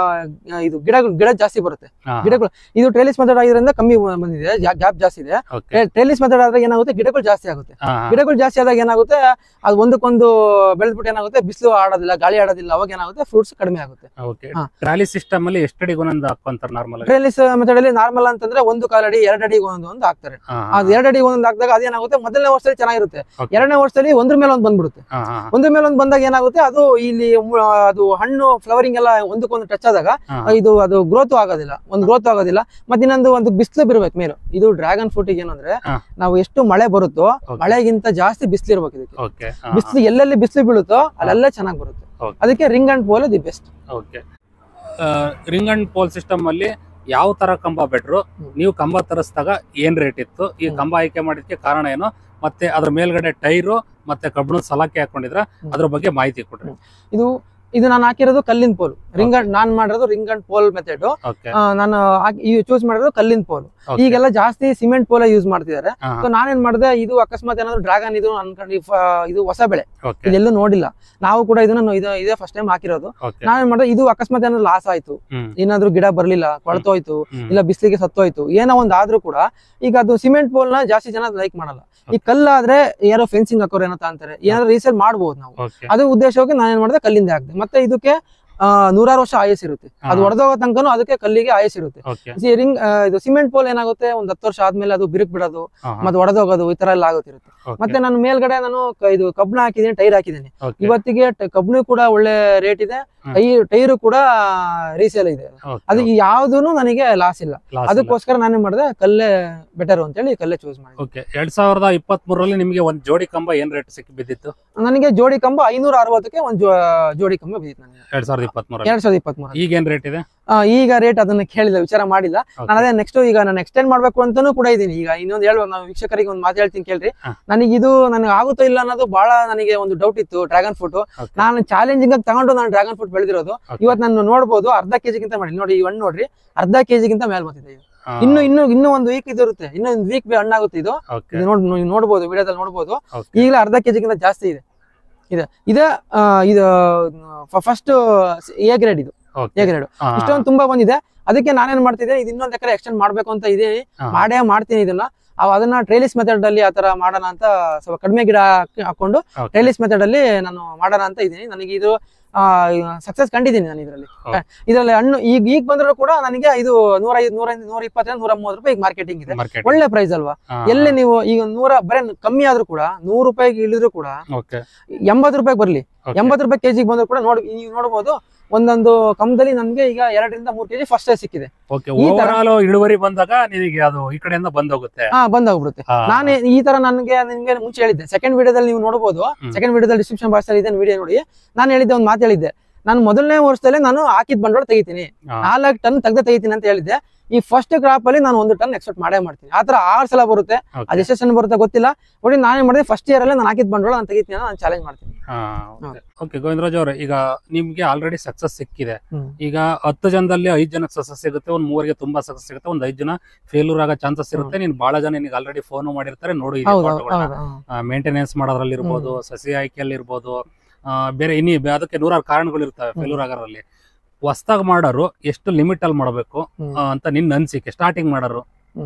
[SPEAKER 1] ಆ, ಇದು ಗಿಡಗಳು ಗಿಡ ಜಾಸ್ತಿ ಬರುತ್ತೆ ಗಿಡಗಳು ಇದು ಟ್ರೇಲಿಸ್ ಮೆಥಡ್ ಆಗಿರೋದ್ರಿಂದ ಕಮ್ಮಿ ಬಂದಿದೆ ಗ್ಯಾಪ್ ಜಾಸ್ತಿ ಇದೆ
[SPEAKER 2] ಓಕೆ
[SPEAKER 1] ಟ್ರೇಲಿಸ್ ಮೆಥಡ್ ಆದಾಗ ಏನಾಗುತ್ತೆ ಗಿಡಗಳು ಜಾಸ್ತಿ ಆಗುತ್ತೆ ಗಿಡಗಳು ಜಾಸ್ತಿ ಆದಾಗ ಏನಾಗುತ್ತೆ ಅದು ಒಂದಕ್ಕೊಂದು ಬೆಳೆದ್ಬಿಟ್ಟು ಏನಾಗುತ್ತೆ ಬಿಸಿಲು ಆಡೋದಿಲ್ಲ ಗಾಳಿ ಆಡೋದಿಲ್ಲ ಅವಾಗ ಏನಾಗುತ್ತೆ ಫ್ರೂಟ್ಸ್ ಕಡಿಮೆ ಆಗುತ್ತೆ
[SPEAKER 2] ಓಕೆ
[SPEAKER 1] ಹಾ.
[SPEAKER 2] ಟ್ರಾಲಿ ಸಿಸ್ಟಮ್ ಅಲ್ಲಿ ಎಷ್ಟಡಿ ಒಂದೊಂದು ಹಾಕೊಂತಾರೆ ನಾರ್ಮಲ್ ಆಗಿ
[SPEAKER 1] ಟ್ರೇಲಿಸ್ ಮೆಥಡ್ ಅಲ್ಲಿ ನಾರ್ಮಲ್ ಅಂತಂದ್ರೆ ಒಂದು ಕಾಲಡಿ ಎರಡು ಅಡಿ ಒಂದು ಒಂದು ಹಾಕ್ತಾರೆ
[SPEAKER 2] ಹಾ,
[SPEAKER 1] ಅದು ಎರಡು ಅಡಿ ಒಂದೊಂದು ಹಾಕಿದಾಗ ಅದೇನಾಗುತ್ತೆ ಮೊದಲನೇ ವರ್ಷದಲ್ಲಿ ಚೆನ್ನಾಗಿರುತ್ತೆ
[SPEAKER 2] Okay.
[SPEAKER 1] ಎರಡನೇ ವರ್ಷದಲ್ಲಿ ಒಂದ್ರ ಮೇಲೆ ಒಂದು ಬಂದ್ಬಿಡುತ್ತೆ
[SPEAKER 2] ಹಾ, ಹಾ,
[SPEAKER 1] ಒಂದ್ರ ಮೇಲೆ ಒಂದು ಬಂದಾಗ ಏನಾಗುತ್ತೆ ಅದು ಇಲ್ಲಿ ಮು- ಅದು ಹಣ್ಣು ಫ್ಲವರಿಂಗ್ ಎಲ್ಲ ಒಂದಕ್ಕೊಂದು ಟಚ್ ಆದಾಗ
[SPEAKER 2] ಹಾ.
[SPEAKER 1] ಇದು ಅದು ಗ್ರೋತ್ ಆಗೋದಿಲ್ಲ ಒಂದು ಗ್ರೋತ್ ಆಗೋದಿಲ್ಲ ಮತ್ತೆ ಇನ್ನೊಂದು ಒಂದು ಬಿಸಿಲು ಬಿರ್ಬೇಕು ಮೇಲು ಇದು ಡ್ರ್ಯಾಗನ್ ಫ್ರೂಟ್ ಏನಂದ್ರೆ
[SPEAKER 2] ಹಾ.
[SPEAKER 1] ನಾವು ಎಷ್ಟು ಮಳೆ ಬರುತ್ತೋ
[SPEAKER 2] Okay.
[SPEAKER 1] ಮಳೆಗಿಂತ ಜಾಸ್ತಿ ಬಿಸಿಲು ಇರ್ಬೇಕು ಇದಕ್ಕೆ
[SPEAKER 2] ಓಕೆ ಹಾ,
[SPEAKER 1] ಬಿಸಿಲು ಎಲ್ಲೆಲ್ಲಿ ಬಿಸಿಲು ಬೀಳುತ್ತೋ ಅಲ್ಲೆಲ್ಲ ಚೆನ್ನಾಗಿ ಬರುತ್ತೆ
[SPEAKER 2] Okay.
[SPEAKER 1] ಅದಕ್ಕೆ ring and pole the best
[SPEAKER 2] okay ring and pole system ಅಲ್ಲಿ ಯಾವ ತರ ಕಂಬ ಬೆಟ್ರು
[SPEAKER 1] ಹ್ಮ್.
[SPEAKER 2] ನೀವು ಕಂಬ ತರಿಸಿದಾಗ ಏನ್ ರೇಟ್ ಇತ್ತು ಈ
[SPEAKER 1] ಹ್ಮ್.
[SPEAKER 2] ಕಂಬ ಆಯ್ಕೆ ಮಾಡಿದ್ಕೆ ಕಾರಣ ಏನು ಮತ್ತೆ ಅದ್ರ ಮೇಲ್ಗಡೆ ಟೈರು ಮತ್ತೆ ಕಬ್ಬಿಣದ ಸಲಾಕೆ ಹಾಕೊಂಡಿದ್ರ
[SPEAKER 1] ಹ್ಮ್.
[SPEAKER 2] ಅದ್ರ ಬಗ್ಗೆ ಮಾಹಿತಿ ಕೊಡ್ರಿ
[SPEAKER 1] ಇದು ಇದು ನಾನು ಹಾಕಿರೋದು ಕಲ್ಲಿನ ಪೋಲ್ ರಿಂಗ್ ಅಂಡ್ ನಾನ್ ಮಾಡಿರೋದು ring and pole method
[SPEAKER 2] okay
[SPEAKER 1] ನಾನು ಚೂಸ್ ಮಾಡಿರೋದು ಕಲ್ಲಿನ ಪೋಲ್ ಈಗೆಲ್ಲ ಜಾಸ್ತಿ ಸಿಮೆಂಟ್ ಪೋಲ ಯೂಸ್ ಮಾಡ್ತಿದ್ದಾರೆ ಸೊ ನಾನೇನ್ ಮಾಡಿದೆ ಇದು ಅಕಸ್ಮಾತ್ ಏನಾದ್ರು ಡ್ರ್ಯಾಗನ್ ಇದು ಅನ್ಕೊಂಡು ಇಫ್, ಆ, ಇದು ಹೊಸ ಬೆಳೆ
[SPEAKER 2] ಓಕೆ
[SPEAKER 1] ಇದೆಲ್ಲೂ ನೋಡಿಲ್ಲ ನಾವು ಕೂಡ ಇದನ್ನ ಇದು ಇದೇ ಫಸ್ಟ್ ಟೈಮ್ ಹಾಕಿರೋದು
[SPEAKER 2] ಓಕೆ
[SPEAKER 1] ನಾನೇನ್ ಮಾಡಿದೆ ಇದು ಅಕಸ್ಮಾತ್ ಏನಾದ್ರು ಲಾಸ್ ಆಯ್ತು
[SPEAKER 2] ಹ್ಮ್
[SPEAKER 1] ಏನಾದ್ರು ಗಿಡ ಬರ್ಲಿಲ್ಲ ಕೊಳ್ತೋಯ್ತು
[SPEAKER 2] ಹ್ಮ್.
[SPEAKER 1] ಇಲ್ಲ ಬಿಸಿಲಿಗೆ ಸತ್ತೋಯ್ತು ಏನೋ ಒಂದ್ ಆದ್ರೂ ಕೂಡ ಈಗ ಅದು ಸಿಮೆಂಟ್ ಪೋಲ್ ನ ಜಾಸ್ತಿ ಜನ ಲೈಕ್ ಮಾಡಲ್ಲ ಈ ಕಲ್ಲಾದ್ರೆ ಯಾರೋ ಫೆನ್ಸಿಂಗ್ ಹಾಕೋರು ಏನೋ ಅಂತಾರೆ ಏನಾದ್ರು ರೀಸೇಲ್ ಮಾಡ್ಬೋದು ನಾವು
[SPEAKER 2] ಓಕೆ
[SPEAKER 1] ಅದು ಉದ್ದೇಶವಾಗಿ ನಾನು ಏನ್ ಮಾಡಿದೆ ಕಲ್ಲಿಂದ ಹಾಕ್ದೆ ಮತ್ತೆ ಇದಕ್ಕೆ ಆ, ನೂರಾರು ವರ್ಷ ಆಯಸ್ ಇರುತ್ತೆ ಅದು
[SPEAKER 2] ಹಾ.
[SPEAKER 1] ಒಡೆದೋಗೋ ತನಕನೂ ಅದಕ್ಕೆ ಕಲ್ಲಿಗೆ ಆಯಸ್ ಇರುತ್ತೆ
[SPEAKER 2] ಓಕೆ
[SPEAKER 1] ರಿಂಗ್ ಇದು ಸಿಮೆಂಟ್ ಪೋಲ್ ಏನಾಗುತ್ತೆ ಒಂದ್ ಹತ್ತು ವರ್ಷ ಆದ್ಮೇಲೆ ಅದು ಬಿರುಕ್ ಬಿಡೋದು ಮತ್ತೆ ಒಡೆದೋಗೋದು ಈ ತರ ಎಲ್ಲ ಆಗುತ್ತಿರುತ್ತೆ ಮತ್ತೆ ನಾನು ಮೇಲ್ಗಡೆ ನಾನು ಕ- ಇದು ಕಬ್ಣ ಹಾಕಿದ್ದೀನಿ ಟೈರ್ ಹಾಕಿದ್ದೀನಿ ಇವತ್ತಿಗೆ ಟ- ಕಬ್ಣ ಕೂಡ ಒಳ್ಳೆ ರೇಟ್ ಇದೆ
[SPEAKER 2] ಹ್ಮ್.
[SPEAKER 1] ಟೈ ಟೈರು ಕೂಡ ರೀಸೇಲ್ ಇದೆ ಅದು ಯಾವ್ದೂನು ನನಗೆ ಲಾಸ್ ಇಲ್ಲ ಅದಕ್ಕೋಸ್ಕರ ನಾನೇನ್ ಮಾಡಿದೆ ಕಲ್ಲೇ ಬೆಟರ್ ಅಂತೇಳಿ ಕಲ್ಲೇ ಚೂಸ್ ಮಾಡಿದೆ
[SPEAKER 2] ಓಕೆ ಎರಡ್ ಸಾವಿರದ ಇಪ್ಪತ್ತ್ ಮೂರರಲ್ಲಿ ನಿಮಗೆ ಒಂದ್ ಜೋಡಿ ಕಂಬ ಏನ್ ರೇಟ್ ಸಿಕ್ಕಿ ಬಿದ್ದಿತ್ತು
[SPEAKER 1] ನನಗೆ ಜೋಡಿ ಕಂಬ ಐನೂರ ಅರವತ್ತಕ್ಕೆ ಒಂದ್ ಜೋ- ಜೋಡಿ ಕಂಬ ಬಿದ್ದಿತ್ತು ನನಗೆ
[SPEAKER 2] ಎರಡ್ ಸಾವಿರದ ಇಪ್ಪತ್ತ್ ಮೂರಲ್ಲಿ
[SPEAKER 1] ಎರಡ್ ಸಾವಿರದ ಇಪ್ಪತ್ಮೂರ
[SPEAKER 2] ಈಗ ಏನ್ ರೇಟ್ ಇದೆ
[SPEAKER 1] ಈಗ ರೇಟ್ ಅದನ್ನ ಕೇಳಿಲ್ಲ ವಿಚಾರ ಮಾಡಿಲ್ಲ
[SPEAKER 2] Okay.
[SPEAKER 1] ನಾನು ಅದೇ ನೆಕ್ಸ್ಟ್ ಈಗ ನಾನು ಎಕ್ಸ್ಟೆಂಡ್ ಮಾಡ್ಬೇಕು ಅಂತಾನೂ ಕೂಡ ಇದೀನಿ ಈಗ ಇನ್ನೊಂದು ಹೇಳುವ ನಾವು ವೀಕ್ಷಕರಿಗೆ ಒಂದು ಮಾತು ಹೇಳ್ತೀನಿ ಕೇಳ್ರಿ
[SPEAKER 2] ಹಾ.
[SPEAKER 1] ನನಗೆ ಇದು ನನಗೆ ಆಗುತ್ತೋ ಇಲ್ಲ ಅನ್ನೋದು ಬಹಳ ನನಗೆ ಒಂದು ಡೌಟ್ ಇತ್ತು ಡ್ರ್ಯಾಗನ್ ಫ್ರೂಟ್
[SPEAKER 2] Okay.
[SPEAKER 1] ನಾನು ಚಾಲೆಂಜಿಂಗ್ ಆಗಿ ತಗೊಂಡು ನಾನು ಡ್ರ್ಯಾಗನ್ ಫ್ರೂಟ್ ಬೆಳೆದಿರೋದು
[SPEAKER 2] Okay.
[SPEAKER 1] ಇವತ್ತು ನಾನು ನೋಡ್ಬೋದು ಅರ್ಧ ಕೆಜಿಗಿಂತ ಮಾಡಿ ನೋಡಿ ಈ ಹಣ್ಣು ನೋಡ್ರಿ ಅರ್ಧ ಕೆಜಿಗಿಂತ ಮೇಲ್ ಬಂದಿದೆ ಇದು.
[SPEAKER 2] ಆ,
[SPEAKER 1] ಇನ್ನು ಇನ್ನು ಇನ್ನು ಒಂದು ವೀಕ್ ಇದು ಇರುತ್ತೆ ಇನ್ನು ಒಂದು ವೀಕ್ ಹಣ್ಣಾಗುತ್ತೆ ಇದು
[SPEAKER 2] ಓಕೆ
[SPEAKER 1] ಇದು ನೋಡ್ ನೀವು ನೋಡ್ಬೋದು ವಿಡಿಯೋದಲ್ಲಿ ನೋಡ್ಬೋದು
[SPEAKER 2] ಓಕೆ
[SPEAKER 1] ಈಗಲೇ ಅರ್ಧ ಕೆಜಿಗಿಂತ ಜಾಸ್ತಿ ಇದೆ ಇದೆ ಇದೆ ಆ, ಇದು ಫಸ್ಟ್ ಎ ಗ್ರೇಡ್ ಇದು ಎ
[SPEAKER 2] ಓಕೆ
[SPEAKER 1] ಗ್ರೇಡ್
[SPEAKER 2] ಆ,
[SPEAKER 1] ಇಷ್ಟೊಂದು ತುಂಬಾ ಬಂದಿದೆ ಅದಕ್ಕೆ ನಾನೇನ್ ಮಾಡ್ತಿದ್ದೆ ಇದು ಇನ್ನೊಂದ್ ಎಕರೆ ಎಕ್ಸ್ಟೆಂಡ್ ಮಾಡ್ಬೇಕು ಅಂತ ಇದೀನಿ
[SPEAKER 2] ಆ,
[SPEAKER 1] ಮಾಡೇ ಮಾಡ್ತೀನಿ ಇದನ್ನ ಅವ್ ಅದನ್ನ ಟ್ರೈಲಿಸ್ ಮೆಥಡ್ ಅಲ್ಲಿ ಆತರ ಮಾಡೋಣ ಅಂತ ಸ್ವಲ್ಪ ಕಡಿಮೆ ಗಿಡ ಹಾಕಿ- ಹಾಕೊಂಡು
[SPEAKER 2] okay.
[SPEAKER 1] ಟ್ರೈಲಿಸ್ ಮೆಥಡ್ ಅಲ್ಲಿ ನಾನು ಮಾಡೋಣ ಅಂತ ಇದೀನಿ ನನಗೆ ಇದು ಸಕ್ಸಸ್ ಕಂಡಿದ್ದೀನಿ ನಾನು ಇದರಲ್ಲಿ
[SPEAKER 2] ಹೌದು.
[SPEAKER 1] ಇದರಲ್ಲಿ ಹಣ್ಣು ಈಗ ಈಗ ಬಂದ್ರು ಕೂಡ ನನಗೆ ಇದು ನೂರ ಐದು ನೂರ ನೂರ ಇಪ್ಪತ್ತರಿಂದ ನೂರ ಮೂವತ್ತು ರೂಪಾಯಿ ಮಾರ್ಕೆಟಿಂಗ್ ಇದೆ
[SPEAKER 2] Market.
[SPEAKER 1] ಒಳ್ಳೆ ಪ್ರೈಸ್ ಅಲ್ವಾ
[SPEAKER 2] ಆ,
[SPEAKER 1] ಎಲ್ಲಿ ನೀವು ಈಗ ನೂರ ಬರೇ ಕಮ್ಮಿ ಆದ್ರೂ ಕೂಡ ನೂರು ರೂಪಾಯಿಗೆ ಇಳಿದ್ರು ಕೂಡ
[SPEAKER 2] ಓಕೆ
[SPEAKER 1] ಎಂಬತ್ತು ರೂಪಾಯಿ ಬರ್ಲಿ
[SPEAKER 2] ಓಕೆ.
[SPEAKER 1] ಎಂಬತ್ತು ರೂಪಾಯಿ ಕೆಜಿಗೆ ಬಂದ್ರು ಕೂಡ ನೋಡಿ ನೀವು ನೋಡಬಹುದು ಒಂದೊಂದು ಕಂಬದಲ್ಲಿ ನಮ್ಗೆ ಈಗ ಎರಡರಿಂದ ಮೂರು ಕೆಜಿ ಫಸ್ಟ್ ಸಿಕ್ಕಿದೆ
[SPEAKER 2] ಓಕೆ
[SPEAKER 1] ಈ ತರ-
[SPEAKER 2] ಓವರ್ ಆಲ್ ಇಳುವರಿ ಬಂದಾಗ ನಿನಗೆ ಅದು ಈ ಕಡೆಯಿಂದ ಬಂದೋಗುತ್ತೆ
[SPEAKER 1] ಹಾ ಬಂದಾಗ್ಬಿಡುತ್ತೆ
[SPEAKER 2] ಆ,
[SPEAKER 1] ನಾನೇ ಈ ತರ ನನಗೆ ನಿಮ್ಗೆ ಮುಂಚೆ ಹೇಳಿದ್ದೆ ಸೆಕೆಂಡ್ ವಿಡಿಯೋದಲ್ಲಿ ನೀವು ನೋಡಬಹುದು
[SPEAKER 2] ಹ್ಮ್.
[SPEAKER 1] ಸೆಕೆಂಡ್ ವಿಡಿಯೋದಲ್ಲಿ ಡಿಸ್ಕ್ರಿಪ್ಷನ್ ಬಾಕ್ಸ್ ಅಲ್ಲಿ ಇದೆ ವಿಡಿಯೋ ನೋಡಿ ನಾನು ಹೇಳಿದ್ದೆ ಒಂದು ಮಾತು ಹೇಳಿದ್ದೆ ನಾನು ಮೊದಲನೇ ವರ್ಷದಲ್ಲೇ ನಾನು ಹಾಕಿದ ಬಂಡವಾಳ ತೆಗಿತೀನಿ
[SPEAKER 2] ಆ,
[SPEAKER 1] ನಾಲ್ಕು ಟನ್ ತೆಗ್ದೆ ತೆಗಿತೀನಿ ಅಂತ ಹೇಳಿದ್ದೆ ಈ ಫಸ್ಟ್ ಕ್ರಾಪ್ ಅಲ್ಲಿ ನಾನು ಒಂದು ಟನ್ ಎಕ್ಸ್ಪೆಕ್ಟ್ ಮಾಡೇ ಮಾಡ್ತೀನಿ ಆತರ ಆರು ಸಲ ಬರುತ್ತೆ
[SPEAKER 2] okay.
[SPEAKER 1] ಅದು ಎಷ್ಟು ಟನ್ ಬರುತ್ತೆ ಗೊತ್ತಿಲ್ಲ ನೋಡಿ ನಾನೇ ಮಾಡಿದೆ ಫಸ್ಟ್ ಇಯರ್ ಅಲ್ಲೇ ನಾನು ಹಾಕಿದ ಬಂಡವಾಳ ನಾನು ತೆಗಿತೀನಿ ನಾನು ಚಾಲೆಂಜ್ ಮಾಡ್ತೀನಿ
[SPEAKER 2] ಆ, ಓಕೆ. ಓಕೆ ಗೋವಿಂದರಾಜ್ ಅವ್ರೆ ಈಗ ನಿಮ್ಗೆ ಆಲ್ರೆಡಿ ಸಕ್ಸಸ್ ಸಿಕ್ಕಿದೆ
[SPEAKER 1] ಹ್ಮ್.
[SPEAKER 2] ಈಗ ಹತ್ತು ಜನದಲ್ಲಿ ಐದ್ ಜನಕ್ಕೆ ಸಕ್ಸಸ್ ಸಿಗುತ್ತೆ ಒಂದ್ ಮೂವರಿಗೆ ತುಂಬಾ ಸಕ್ಸಸ್ ಸಿಗುತ್ತೆ ಒಂದ್ ಐದ್ ಜನ ಫೇಲ್ಯೂರ್ ಆಗೋ ಚಾನ್ಸಸ್ ಇರುತ್ತೆ ನೀನ್ ಬಹಳ ಜನ ನಿನಗೆ ಆಲ್ರೆಡಿ ಫೋನ್ ಮಾಡಿರ್ತಾರೆ ನೋಡಿ
[SPEAKER 1] ಹೌದು ಹೌದು ಹೌದು
[SPEAKER 2] ಮೇಂಟೆನೆನ್ಸ್ ಮಾಡೋದ್ರಲ್ಲಿ ಇರ್ಬೋದು ಸಸಿ ಆಯ್ಕೆಯಲ್ಲಿ ಇರ್ಬೋದು ಆ, ಬೇರೆ ಇನ್ನಿ ಬೆ- ಅದಕ್ಕೆ ನೂರಾರು ಕಾರಣಗಳು ಇರ್ತವೆ
[SPEAKER 1] ಹ್ಮ್.
[SPEAKER 2] ಫೇಲ್ಯೂರ್ ಆಗೋರಲ್ಲಿ ಹೊಸ್ದಾಗ್ ಮಾಡೋರು ಎಷ್ಟು ಲಿಮಿಟ್ ಅಲ್ಲಿ ಮಾಡಬೇಕು
[SPEAKER 1] ಹ್ಮ್.
[SPEAKER 2] ಅಂತ ನಿನ್ನ ಅನ್ಸಿಕೆ ಸ್ಟಾರ್ಟಿಂಗ್ ಮಾಡೋರು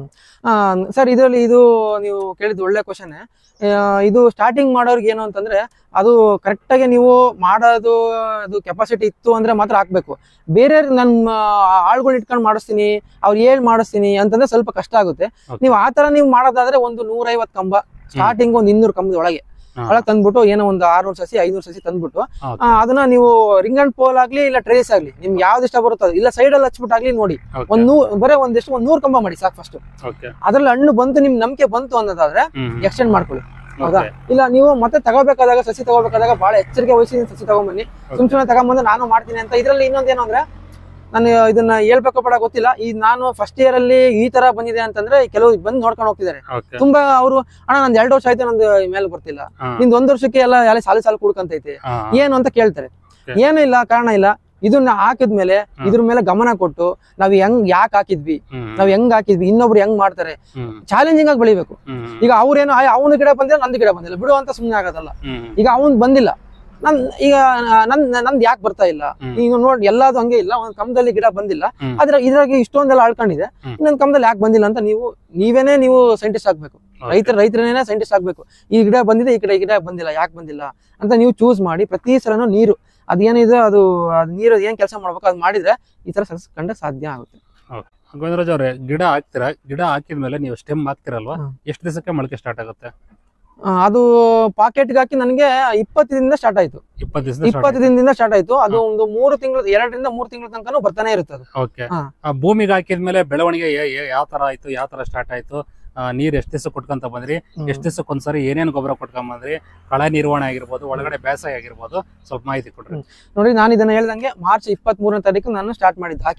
[SPEAKER 1] ಸರ್ ಇದರಲ್ಲಿ ಇದು ನೀವು ಕೇಳಿದ ಒಳ್ಳೆ ಕ್ವಶನ್ ಇದು ಸ್ಟಾರ್ಟಿಂಗ್ ಮಾಡೋರ್ಗೆ ಏನು ಅಂತಂದ್ರೆ ಅದು ಕರೆಕ್ಟ್ ಆಗಿ ನೀವು ಮಾಡೋದು ಅದು ಕೆಪಾಸಿಟಿ ಇತ್ತು ಅಂದ್ರೆ ಮಾತ್ರ ಹಾಕ್ಬೇಕು ಬೇರೆ ನನ್ನ ಆಳ್ಗಳು ಇಟ್ಕೊಂಡು ಮಾಡಿಸ್ತೀನಿ ಅವ್ರು ಏನ್ ಮಾಡಿಸ್ತೀನಿ ಅಂತಂದ್ರೆ ಸ್ವಲ್ಪ ಕಷ್ಟ ಆಗುತ್ತೆ
[SPEAKER 2] Okay.
[SPEAKER 1] ನೀವು ಆ ತರ ನೀವು ಮಾಡೋದಾದ್ರೆ ಒಂದು ನೂರೈವತ್ತು ಕಂಬ ಸ್ಟಾರ್ಟಿಂಗ್ ಒಂದು ಇನ್ನೂರು ಕಂಬದ ಒಳಗೆ
[SPEAKER 2] ಹಾ.
[SPEAKER 1] ಒಳಗೆ ತಂದ್ಬಿಟ್ಟು ಏನೋ ಒಂದು ಆರ್ನೂರು ಸಸಿ ಐನೂರು ಸಸಿ ತಂದ್ಬಿಟ್ಟು
[SPEAKER 2] Okay.
[SPEAKER 1] ಆ, ಅದನ್ನ ನೀವು ರಿಂಗ್ ಅಂಡ್ ಪೋಲ್ ಆಗ್ಲಿ ಇಲ್ಲ ಟ್ರೇಸ್ ಆಗ್ಲಿ ನಿಮ್ಗೆ ಯಾವ್ದು ಇಷ್ಟ ಬರುತ್ತೋ ಅದು. ಇಲ್ಲ ಸೈಡ್ ಅಲ್ಲಿ ಹಚ್ಬಿಟ್ಟಾಗ್ಲಿ ನೋಡಿ
[SPEAKER 2] Okay.
[SPEAKER 1] ಒಂದ್ ನೂ ಬರೇ ಒಂದಿಷ್ಟು ಒಂದ್ ನೂರು ಕಂಬ ಮಾಡಿ ಸಾಕು ಫಸ್ಟ್
[SPEAKER 2] Okay.
[SPEAKER 1] ಅದ್ರಲ್ಲಿ ಹಣ್ಣು ಬಂತು ನಿಮ್ ನಂಬಿಕೆ ಬಂತು ಅನ್ನೋದಾದ್ರೆ
[SPEAKER 2] ಹ್ಮ್.
[SPEAKER 1] ಎಕ್ಸ್ಟೆಂಡ್ ಮಾಡ್ಕೊಳ್ಳಿ ಹೌದಾ?
[SPEAKER 2] Okay.
[SPEAKER 1] ಇಲ್ಲ ನೀವು ಮತ್ತೆ ತಗೋಬೇಕಾದಾಗ ಸಸಿ ತಗೋಬೇಕಾದಾಗ ಬಹಳ ಎಚ್ಚರಿಕೆ ವಹಿಸಿ ನೀವು ಸಸಿ ತಗೊಂಬನ್ನಿ ಸುಮ್ ಸುಮ್ಮನೆ ತಗೊಂಬಂದು ನಾನು ಮಾಡ್ತೀನಿ ಅಂತ ಇದ್ರಲ್ಲಿ ಇನ್ನೊಂದೇನು ಅಂದ್ರೆ ನಾನು ಇದನ್ನ ಹೇಳ್ಬೇಕು ಬೇಡ ಗೊತ್ತಿಲ್ಲ ಈ ನಾನು ಫಸ್ಟ್ ಇಯರ್ ಅಲ್ಲಿ ಈ ತರ ಬಂದಿದೆ ಅಂತಂದ್ರೆ ಕೆಲವು ಬಂದು ನೋಡ್ಕೊಂಡು ಹೋಗ್ತಿದ್ದಾರೆ
[SPEAKER 2] Okay.
[SPEAKER 1] ತುಂಬಾ ಅವರು ಅಣ್ಣ ನಂದು ಎರಡು ವರ್ಷ ಆಯ್ತು ನಂದು ಮೇಲೆ ಬರ್ತಿಲ್ಲ
[SPEAKER 2] ಹಾ.
[SPEAKER 1] ನಿಂದು ಒಂದ್ ವರ್ಷಕ್ಕೆ ಎಲ್ಲ ಎಲ್ಲ ಸಾಲು ಸಾಲು ಕುಡ್ಕಂತೈತೆ
[SPEAKER 2] ಹಾ.
[SPEAKER 1] ಏನು ಅಂತ ಕೇಳ್ತಾರೆ
[SPEAKER 2] Okay.
[SPEAKER 1] ಏನು ಇಲ್ಲ ಕಾರಣ ಇಲ್ಲ ಇದನ್ನ ಹಾಕಿದ್ಮೇಲೆ ಇದ್ರ ಮೇಲೆ ಗಮನ ಕೊಟ್ಟು ನಾವ್ ಹೆಂಗ್ ಯಾಕೆ ಹಾಕಿದ್ವಿ
[SPEAKER 2] ಹ್ಮ್.
[SPEAKER 1] ನಾವ್ ಹೆಂಗ್ ಹಾಕಿದ್ವಿ ಇನ್ನೊಬ್ರು ಹೆಂಗ್ ಮಾಡ್ತಾರೆ
[SPEAKER 2] ಹ್ಮ್.
[SPEAKER 1] ಚಾಲೆಂಜಿಂಗ್ ಆಗಿ ಬೆಳಿಬೇಕು
[SPEAKER 2] ಹ್ಮ್.
[SPEAKER 1] ಈಗ ಅವ್ರೇನು ಅವನ ಗಿಡ ಬಂದಿಲ್ಲ ನಂದು ಗಿಡ ಬಂದಿಲ್ಲ ಬಿಡು ಅಂತ ಸುಮ್ಮನೆ ಆಗೋದಲ್ಲ
[SPEAKER 2] ಹ್ಮ್.
[SPEAKER 1] ಈಗ ಅವನ್ ಬಂದಿಲ್ಲ ನನ್ ಈಗ ನನ್ ನಂದ್ ಯಾಕೆ ಬರ್ತಾ ಇಲ್ಲ
[SPEAKER 2] ಹ್ಮ್.
[SPEAKER 1] ಈಗ ನೋಡಿ ಎಲ್ಲಾದು ಹಂಗೆ ಇಲ್ಲ ಒಂದ್ ಕಂಬದಲ್ಲಿ ಗಿಡ ಬಂದಿಲ್ಲ
[SPEAKER 2] ಹ್ಮ್.
[SPEAKER 1] ಆದ್ರೆ ಇದ್ರಾಗ ಇಷ್ಟೊಂದೆಲ್ಲ ಆಳ್ಕೊಂಡಿದೆ
[SPEAKER 2] ಹ್ಮ್.
[SPEAKER 1] ಇನ್ನೊಂದ್ ಕಂಬದಲ್ಲಿ ಯಾಕೆ ಬಂದಿಲ್ಲ ಅಂತ ನೀವು ನೀವೇನೇ ನೀವು ಸೈಂಟಿಸ್ಟ್ ಆಗ್ಬೇಕು
[SPEAKER 2] Okay.
[SPEAKER 1] ರೈತರ ರೈತರನ್ನೇ ಸೈಂಟಿಸ್ಟ್ ಆಗ್ಬೇಕು ಈ ಗಿಡ ಬಂದಿದೆ ಈ ಕಡೆ ಈ ಗಿಡ ಬಂದಿಲ್ಲ ಯಾಕೆ ಬಂದಿಲ್ಲ ಅಂತ ನೀವು ಚೂಸ್ ಮಾಡಿ ಪ್ರತಿ ಸಲನೂ ನೀರು ಅದೇನಿದೆ ಅದು ಅದ್ ನೀರು ಏನ್ ಕೆಲಸ ಮಾಡ್ಬೇಕು ಅದು ಮಾಡಿದ್ರೆ ಈ ತರ ಸಕ್ಸಸ್ ಕಂಡ ಸಾಧ್ಯ ಆಗುತ್ತೆ
[SPEAKER 2] ಗೋವಿಂದರಾಜ್ ಅವ್ರೆ ಗಿಡ ಹಾಕ್ತೀರಾ ಗಿಡ ಹಾಕಿದ್ಮೇಲೆ ನೀವು ಸ್ಟೆಮ್ ಹಾಕ್ತಿರಲ್ವಾ
[SPEAKER 1] ಹ್ಮ್.
[SPEAKER 2] ಎಷ್ಟು ದಿವಸಕ್ಕೆ ಮೊಳಕೆ ಸ್ಟಾರ್ಟ್ ಆಗುತ್ತೆ
[SPEAKER 1] ಆ, ಅದು ಪಾಕೆಟ್ಗೆ ಹಾಕಿ ನನಗೆ ಇಪ್ಪತ್ತು ದಿನದಿಂದ ಸ್ಟಾರ್ಟ್ ಆಯ್ತು
[SPEAKER 2] ಇಪ್ಪತ್ತು ದಿವಸ
[SPEAKER 1] ಇಪ್ಪತ್ತು ದಿನದಿಂದ ಸ್ಟಾರ್ಟ್ ಆಯ್ತು ಅದು ಒಂದು ಮೂರು ತಿಂಗಳು ಎರಡರಿಂದ ಮೂರು ತಿಂಗಳ ತನಕ ಬರ್ತಾನೆ ಇರುತ್ತೆ ಅದು
[SPEAKER 2] ಓಕೆ
[SPEAKER 1] ಹಾ.
[SPEAKER 2] ಭೂಮಿಗೆ ಹಾಕಿದ್ಮೇಲೆ ಬೆಳವಣಿಗೆ ಯಾವ ತರ ಆಯ್ತು ಯಾವ ತರ ಸ್ಟಾರ್ಟ್ ಆಯ್ತು ಆ, ನೀರ್ ಎಷ್ಟ್ ದಿವಸ ಕೊಟ್ಕೊಂತ ಬಂದ್ರಿ ಎಷ್ಟ್ ದಿವಸಕ್ಕೆ ಒಂದ್ಸರಿ ಏನೇನ್ ಗೊಬ್ಬರ ಕೊಟ್ಕೊಂಡ್ ಬಂದ್ರಿ ಕಳೆ ನಿರ್ವಹಣೆ ಆಗಿರ್ಬೋದು ಒಳಗಡೆ ಬೇಸಾಯ ಆಗಿರ್ಬೋದು ಸ್ವಲ್ಪ ಮಾಹಿತಿ ಕೊಡ್ರಿ
[SPEAKER 1] ನೋಡಿ ನಾನು ಇದನ್ನ ಹೇಳ್ದಂಗೆ ಮಾರ್ಚ್ ಇಪ್ಪತ್ತ್ ಮೂರನೇ ತಾರೀಕು ನಾನು ಸ್ಟಾರ್ಟ್ ಮಾಡಿದ್ದು ಹಾಕಿದ್ದು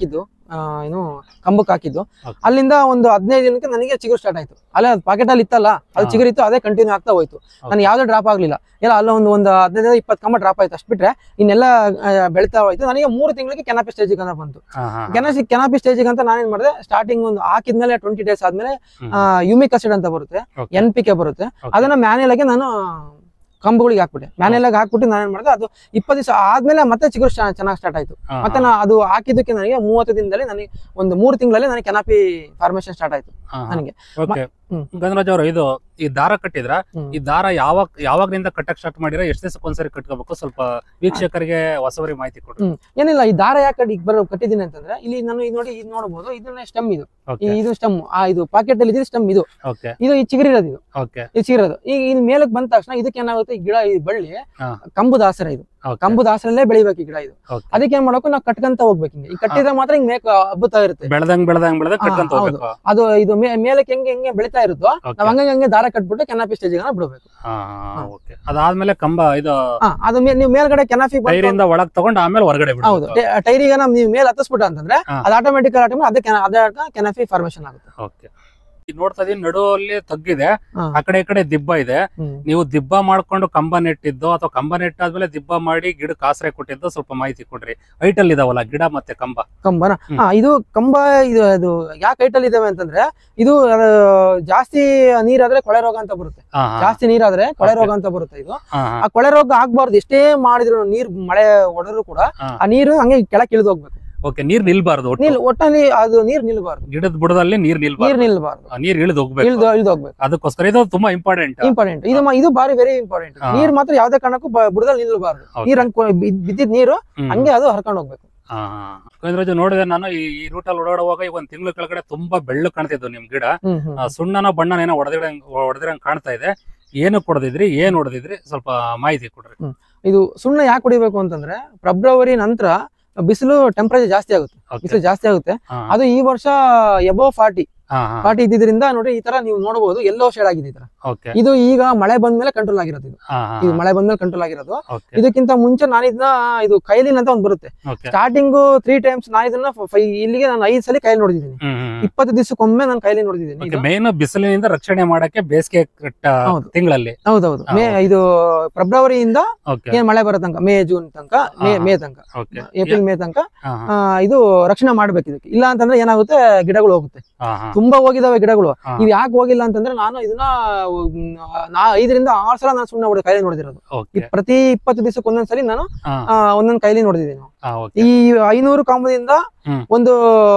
[SPEAKER 1] ಆ, ಏನು ಕಂಬಕ್ಕೆ ಹಾಕಿದ್ದು
[SPEAKER 2] Okay.
[SPEAKER 1] ಅಲ್ಲಿಂದ ಒಂದು ಹದಿನೈದು ದಿನಕ್ಕೆ ನನಗೆ ಚಿಗುರು ಸ್ಟಾರ್ಟ್ ಆಯ್ತು ಅಲ್ಲೇ ಅದು ಪಾಕೆಟ್ ಅಲ್ಲಿ ಇತ್ತಲ್ಲ ಅದು
[SPEAKER 2] ಹಾ.
[SPEAKER 1] ಚಿಗುರಿತ್ತು ಅದೇ ಕಂಟಿನ್ಯೂ ಆಗ್ತಾ ಹೋಯ್ತು ನಾನು ಯಾವ್ದೇ ಡ್ರಾಪ್ ಆಗ್ಲಿಲ್ಲ ಎಲ್ಲ ಅಲ್ಲ ಒಂದು ಒಂದು ಹದಿನೈದು ಇಪ್ಪತ್ತು ಕಂಬ ಡ್ರಾಪ್ ಆಯ್ತು ಅಷ್ಟು ಬಿಟ್ರೆ ಇನ್ನೆಲ್ಲ ಆ, ಬೆಳಿತಾ ಹೋಯ್ತು ನನಗೆ ಮೂರು ತಿಂಗಳಿಗೆ ಕೆನಾಪಿ ಸ್ಟೇಜಿಗೆ ಅಂತ ಬಂತು
[SPEAKER 2] ಹಾ, ಹಾ, ಹಾ.
[SPEAKER 1] ಕೆನಾಸಿ ಕೆನಾಪಿ ಸ್ಟೇಜಿಗೆ ಅಂತ ನಾನೇನ್ ಮಾಡಿದೆ ಸ್ಟಾರ್ಟಿಂಗ್ ಒಂದು ಹಾಕಿದ್ಮೇಲೆ ಟ್ವೆಂಟಿ ಡೇಸ್ ಆದ್ಮೇಲೆ
[SPEAKER 2] ಹ್ಮ್.
[SPEAKER 1] ಯುಮಿಕ್ ಅಸಿಡ್ ಅಂತ ಬರುತ್ತೆ
[SPEAKER 2] Okay.
[SPEAKER 1] ಎನ್ ಪಿ ಕೆ ಬರುತ್ತೆ
[SPEAKER 2] Okay.
[SPEAKER 1] ಅದನ್ನ ಮ್ಯಾನ್ಯಲ್ ಆಗಿ ನಾನು ಕಂಬಗಳಿಗೆ ಹಾಕ್ಬಿಟ್ಟೆ ಮ್ಯಾನ್ಯಲ್ ಆಗಿ ಹಾಕ್ಬಿಟ್ಟು ನಾನೇನ್ ಮಾಡಿದೆ ಅದು ಇಪ್ಪತ್ತು ದಿವಸ ಆದ್ಮೇಲೆ ಮತ್ತೆ ಚಿಗುರು ಚೆನ್ನಾಗಿ ಸ್ಟಾರ್ಟ್ ಆಯ್ತು
[SPEAKER 2] ಹಾ,
[SPEAKER 1] ಮತ್ತೆ
[SPEAKER 2] ಹಾ,
[SPEAKER 1] ನಾ ಅದು ಹಾಕಿದ್ದಕ್ಕೆ ನನಗೆ ಮೂವತ್ತು ದಿನದಲ್ಲಿ ನನಗೆ ಒಂದು ಮೂರು ತಿಂಗಳಲ್ಲಿ ನನಗೆ ಕೆನಾಪಿ ಫಾರ್ಮೇಶನ್ ಸ್ಟಾರ್ಟ್ ಆಯ್ತು
[SPEAKER 2] ಹಾ, ಹಾ.
[SPEAKER 1] ನನಗೆ
[SPEAKER 2] ಓಕೆ
[SPEAKER 1] ಹ್ಮ್.
[SPEAKER 2] ಗಂಗರಾಜ್ ಅವರು ಇದು ಈ ದಾರ ಕಟ್ಟಿದ್ರ
[SPEAKER 1] ಹ್ಮ್.
[SPEAKER 2] ಈ ದಾರ ಯಾವಾಗ ಯಾವಾಗ್ಲಿಂದ ಕಟ್ಟಕ್ ಸ್ಟಾರ್ಟ್ ಮಾಡಿರ ಎಷ್ಟು ದಿವಸಕ್ಕೆ ಒಂದ್ಸರಿ ಕಟ್ಕೋಬೇಕು ಸ್ವಲ್ಪ ವೀಕ್ಷಕರಿಗೆ ಹೊಸವರಿ ಮಾಹಿತಿ ಕೊಡ್ರಿ
[SPEAKER 1] ಹ್ಮ್. ಏನಿಲ್ಲ ಈ ದಾರ ಯಾಕೆ ಈಗ ಬರೋ ಕಟ್ಟಿದ್ದೀನಿ ಅಂತಂದ್ರೆ ಇಲ್ಲಿ ನಾನು ಇದು ನೋಡಿ ಇದು ನೋಡಬಹುದು ಇದನ್ನ ಸ್ಟೆಮ್ ಇದು ಈ
[SPEAKER 2] ಓಕೆ
[SPEAKER 1] ಇದು ಸ್ಟೆಮ್ ಆ ಇದು ಪಾಕೆಟ್ ಅಲ್ಲಿ ಇದೆ ಸ್ಟೆಮ್ ಇದು
[SPEAKER 2] ಓಕೆ
[SPEAKER 1] ಇದು ಈ ಚಿಗುರಿರೋದು ಇದು
[SPEAKER 2] ಓಕೆ
[SPEAKER 1] ಇದು ಚಿಗುರೋದು ಈಗ ಇನ್ ಮೇಲಕ್ಕೆ ಬಂದ ತಕ್ಷಣ ಇದಕ್ಕೆ ಏನಾಗುತ್ತೆ ಈ ಗಿಡ ಈ ಬಳ್ಳಿ
[SPEAKER 2] ಹಾ.
[SPEAKER 1] ಕಂಬದ ಆಸರ ಇದು
[SPEAKER 2] ಓಕೆ
[SPEAKER 1] ಕಂಬದ ಆಸರಲ್ಲೇ ಬೆಳಿಬೇಕು ಈ ಗಿಡ ಇದು
[SPEAKER 2] ಓಕೆ
[SPEAKER 1] ಅದಕ್ಕೆ ಏನ್ ಮಾಡ್ಬೇಕು ನಾವು ಕಟ್ಕಂತ ಹೋಗ್ಬೇಕು ಹಿಂಗೆ ಈ ಕಟ್ಟಿದ್ರೆ ಮಾತ್ರ ಹಿಂಗ್ ಮೇಕ್ ಹಬ್ಬುತ್ತಾ ಇರುತ್ತೆ
[SPEAKER 2] ಬೆಳೆದಂಗ್ ಬೆಳೆದಂಗ್ ಬೆಳೆದಂಗ್
[SPEAKER 1] ಹಾ,
[SPEAKER 2] ಕಟ್ಕೊಂತ
[SPEAKER 1] ಹೌದು.
[SPEAKER 2] ಹೋಗ್ಬೇಕು
[SPEAKER 1] ಅದು ಇದು ಮೇ- ಮೇಲಕ್ಕೆ ಹೆಂಗೆ ಹೆಂಗೆ ಬೆಳಿತಾ ಇರುತ್ತೋ
[SPEAKER 2] ಓಕೆ
[SPEAKER 1] ನಾವ್ ಹಂಗೆ ಹಂಗೆ ದಾರ ಕಟ್ಬಿಟ್ಟು ಕೆನಾಪಿ ಸ್ಟೇಜಿಗೆ ಬಿಡಬೇಕು
[SPEAKER 2] ಹಾ ಓಕೆ ಅದಾದ್ಮೇಲೆ ಕಂಬ ಇದು
[SPEAKER 1] ಹಾ ಅದು ಮೇ- ನೀವು ಮೇಲ್ಗಡೆ ಕೆನಾಫಿ ಬಂತು
[SPEAKER 2] ಟೈರಿಂದ ಒಳಗ್ ತಗೊಂಡು ಆಮೇಲೆ ಹೊರಗಡೆ
[SPEAKER 1] ಹೌದು
[SPEAKER 2] ಬಿಡೋದು
[SPEAKER 1] ಟೈರಿಗೆ ನಮ್ ನೀವು ಮೇಲೆ ಹತ್ತಿಸ್ಬಿಟ್ಟ ಅಂತಂದ್ರೆ
[SPEAKER 2] ಹಾ.
[SPEAKER 1] ಅದು ಆಟೋಮೆಟಿಕ್ ಆಟೋ ಅದೇ ಕೆನ- ಅದೇ ಕೆನಾಫಿ ಫಾರ್ಮೇಶನ್ ಆಗುತ್ತೆ
[SPEAKER 2] ಓಕೆ ನೋಡ್ತಾ ಇದೀನಿ ನಡುವಲ್ಲಿ ತಗ್ಗಿದೆ
[SPEAKER 1] ಹಾ.
[SPEAKER 2] ಆ ಕಡೆ ಈ ಕಡೆ ದಿಬ್ಬ ಇದೆ
[SPEAKER 1] ಹ್ಮ್.
[SPEAKER 2] ನೀವು ದಿಬ್ಬ ಮಾಡ್ಕೊಂಡು ಕಂಬ ನೆಟ್ಟಿದ್ದು ಅಥವಾ ಕಂಬ ನೆಟ್ಟಾದ್ಮೇಲೆ ದಿಬ್ಬ ಮಾಡಿ ಗಿಡಕ್ಕೆ ಆಶ್ರಯ ಕೊಟ್ಟಿದ್ದು ಸ್ವಲ್ಪ ಮಾಹಿತಿ ಕೊಡ್ರಿ ಹೈಟ್ ಅಲ್ಲಿ ಇದಾವಲ್ಲ ಗಿಡ ಮತ್ತೆ ಕಂಬ
[SPEAKER 1] ಕಂಬನ
[SPEAKER 2] ಹ್ಮ್.
[SPEAKER 1] ಹಾ ಇದು ಕಂಬ ಇದು ಇದು ಯಾಕೆ ಹೈಟಲ್ಲಿ ಇದಾವೆ ಅಂತಂದ್ರೆ ಇದು ಆ, ಜಾಸ್ತಿ ನೀರಾದ್ರೆ ಕೊಳೆ ರೋಗ ಅಂತ ಬರುತ್ತೆ
[SPEAKER 2] ಹಾ, ಹಾ.
[SPEAKER 1] ಜಾಸ್ತಿ ನೀರಾದ್ರೆ ಕೊಳೆ
[SPEAKER 2] Okay.
[SPEAKER 1] ರೋಗ ಅಂತ ಬರುತ್ತೆ ಇದು
[SPEAKER 2] ಹಾ, ಹಾ.
[SPEAKER 1] ಆ ಕೊಳೆ ರೋಗ ಆಗ್ಬಾರ್ದು ಎಷ್ಟೇ ಮಾಡಿದ್ರು ನೀರ್ ಮಳೆ ಹೊಡೆದ್ರು ಕೂಡ
[SPEAKER 2] ಹಾ.
[SPEAKER 1] ಆ ನೀರು ಹಂಗೆ ಕೆಳಗೆ ಇಳಿದು ಹೋಗ್ಬೇಕು
[SPEAKER 2] ಓಕೆ ನೀರ್ ನಿಲ್ಬಾರ್ದು ಒಟ್ಟು.
[SPEAKER 1] ನಿಲ್ ಒಟ್ಟಲ್ಲಿ ಅದು ನೀರ್ ನಿಲ್ಬಾರ್ದು
[SPEAKER 2] ಗಿಡದ ಬುಡದಲ್ಲಿ ನೀರ್
[SPEAKER 1] ನೀರ್
[SPEAKER 2] ನಿಲ್ಬಾರ್ದು
[SPEAKER 1] ನಿಲ್ಬಾರ್ದು
[SPEAKER 2] ಆ, ನೀರ್ ಇಳಿದು ಹೋಗ್ಬೇಕು
[SPEAKER 1] ಇಳ್ದು ಇಳ್ದು ಹೋಗ್ಬೇಕು
[SPEAKER 2] ಅದಕ್ಕೋಸ್ಕರ ಇದು ತುಂಬಾ ಇಂಪಾರ್ಟೆಂಟ್
[SPEAKER 1] ಇಂಪಾರ್ಟೆಂಟ್ ಇದು ಮ- ಇದು ಬಾರಿ ವೆರಿ ಇಂಪಾರ್ಟೆಂಟ್
[SPEAKER 2] ಹಾ.
[SPEAKER 1] ನೀರ್ ಮಾತ್ರ ಯಾವ್ದೇ ಕಾರಣಕ್ಕೂ ಬ- ಬುಡದಲ್ಲಿ ನಿಲ್ಬಾರ್ದು ನೀರ್ ಹಂಗ್ ಕೊ- ಬಿದ್- ಬಿದ್ದಿದ್ ನೀರು ಹಂಗೆ ಅದು ಹರ್ಕೊಂಡು ಹೋಗ್ಬೇಕು
[SPEAKER 2] ಗೋವಿಂದರಾಜು ನೋಡಿದೆ ನಾನು ಈ ಈ ರೂಟಲ್ಲಿ ಓಡಾಡುವಾಗ ಈಗ ಒಂದ್ ತಿಂಗಳ ಕೆಳಗಡೆ ತುಂಬಾ ಬೆಳ್ಳು ಕಾಣ್ತಿದ್ವು ನಿಮ್ ಗಿಡ
[SPEAKER 1] ಹ್ಮ್ ಹ್ಮ್
[SPEAKER 2] ಆ, ಸುಣ್ಣನ ಬಣ್ಣನ ಏನೋ ಹೊಡೆದಿರಂಗ್ ಹೊಡೆದಿರಂಗ್ ಕಾಣ್ತಾ ಇದೆ ಏನು ಕೊಡದಿದ್ರಿ ಏನ್ ಹೊಡೆದಿದ್ರಿ ಸ್ವಲ್ಪ ಮಾಹಿತಿ ಕೊಡ್ರಿ
[SPEAKER 1] ಇದು ಸುಣ್ಣ ಯಾಕೆ ಹೊಡಿಬೇಕು ಅಂತಂದ್ರೆ ಫೆಬ್ರವರಿ ನಂತರ ಬಿಸಿಲು ಟೆಂಪರೇಚರ್ ಜಾಸ್ತಿ ಆಗುತ್ತೆ
[SPEAKER 2] Okay.
[SPEAKER 1] ಬಿಸಿಲು ಜಾಸ್ತಿ ಆಗುತ್ತೆ
[SPEAKER 2] ಹಾ,
[SPEAKER 1] ಅದು ಈ ವರ್ಷ ಎಬೋ ಫಾರ್ಟಿ
[SPEAKER 2] ಹಾ, ಹಾ.
[SPEAKER 1] ಫಾರ್ಟಿ ಇದ್ದಿದ್ರಿಂದ ನೋಡಿ ಈ ತರ ನೀವು ನೋಡಬಹುದು ಎಲ್ಲೋ ಶೇಡ್ ಆಗಿದೆ ಈ ತರ
[SPEAKER 2] ಓಕೆ
[SPEAKER 1] ಇದು ಈಗ ಮಳೆ ಬಂದ್ಮೇಲೆ ಕಂಟ್ರೋಲ್ ಆಗಿರೋದು ಇದು
[SPEAKER 2] ಹಾ, ಹಾ,
[SPEAKER 1] ಇದು ಮಳೆ ಬಂದ್ಮೇಲೆ ಕಂಟ್ರೋಲ್ ಆಗಿರೋದು
[SPEAKER 2] ಓಕೆ
[SPEAKER 1] ಇದಕ್ಕಿಂತ ಮುಂಚೆ ನಾನು ಇದನ್ನ ಇದು ಕೈಲಿನ್ ಅಂತ ಒಂದು ಬರುತ್ತೆ
[SPEAKER 2] ಓಕೆ
[SPEAKER 1] ಸ್ಟಾರ್ಟಿಂಗ್ ತ್ರೀ ಟೈಮ್ಸ್ ನಾನು ಇದನ್ನ ಫೈ ಇಲ್ಲಿಗೆ ನಾನು ಐದ್ ಸಲ ಕೈಲಿ ನೋಡಿದ್ದೀನಿ
[SPEAKER 2] ಹ್ಮ್ ಹ್ಮ್
[SPEAKER 1] ಇಪ್ಪತ್ತು ದಿವಸಕ್ಕೊಮ್ಮೆ ನಾನು ಕೈಲಿ ನೋಡಿದ್ದೀನಿ ಇದು.
[SPEAKER 2] ಮೇನ್ ಬಿಸಿಲಿನಿಂದ ರಕ್ಷಣೆ ಮಾಡಕ್ಕೆ ಬೇಸಿಗೆ
[SPEAKER 1] ಹೌದು.
[SPEAKER 2] ತಿಂಗಳಲ್ಲಿ
[SPEAKER 1] ಹೌದೌದು
[SPEAKER 2] ಹಾ,
[SPEAKER 1] ಮೇ
[SPEAKER 2] ಓಕೆ.
[SPEAKER 1] ಇದು ಫೆಬ್ರವರಿಯಿಂದ
[SPEAKER 2] ಓಕೆ
[SPEAKER 1] ಏನ್ ಮಳೆ ಬರೋ ತನಕ ಮೇ ಜೂನ್ ತನಕ ಮೇ
[SPEAKER 2] ಹಾ,
[SPEAKER 1] ಮೇ ತನಕ
[SPEAKER 2] ಓಕೆ
[SPEAKER 1] ಏಪ್ರಿಲ್ ಮೇ ತನಕ
[SPEAKER 2] ಹಾ,
[SPEAKER 1] ಆ, ಇದು ರಕ್ಷಣೆ ಮಾಡ್ಬೇಕು ಇದಕ್ಕೆ ಇಲ್ಲ ಅಂತಂದ್ರೆ ಏನಾಗುತ್ತೆ ಗಿಡಗಳು ಹೋಗುತ್ತೆ
[SPEAKER 2] ಹಾ, ಹಾ,
[SPEAKER 1] ತುಂಬಾ ಹೋಗಿದಾವೆ ಗಿಡಗಳು
[SPEAKER 2] ಹಾ.
[SPEAKER 1] ಇವ್ ಯಾಕೆ ಹೋಗಿಲ್ಲ ಅಂತಂದ್ರೆ ನಾನು ಇದನ್ನ ಉಮ್, ನಾ ಐದರಿಂದ ಆರು ಸಲ ನಾನು ಸುಮ್ಮನೆ ಹೊಡೆ ಕೈಲಿ ನೋಡಿದಿರೋದು
[SPEAKER 2] ಓಕೆ
[SPEAKER 1] ಈ ಪ್ರತಿ ಇಪ್ಪತ್ತು ದಿವಸಕ್ಕೆ ಒಂದೊಂದ್ಸಲಿ ನಾನು
[SPEAKER 2] ಹಾ,
[SPEAKER 1] ಆ, ಒಂದೊಂದ್ ಕೈಲಿ ನೋಡಿದೀನಿ
[SPEAKER 2] ಹಾ, ಓಕೆ
[SPEAKER 1] ಈ ಐನೂರು ಕಾಂಬದಿಂದ
[SPEAKER 2] ಹ್ಮ್.
[SPEAKER 1] ಒಂದು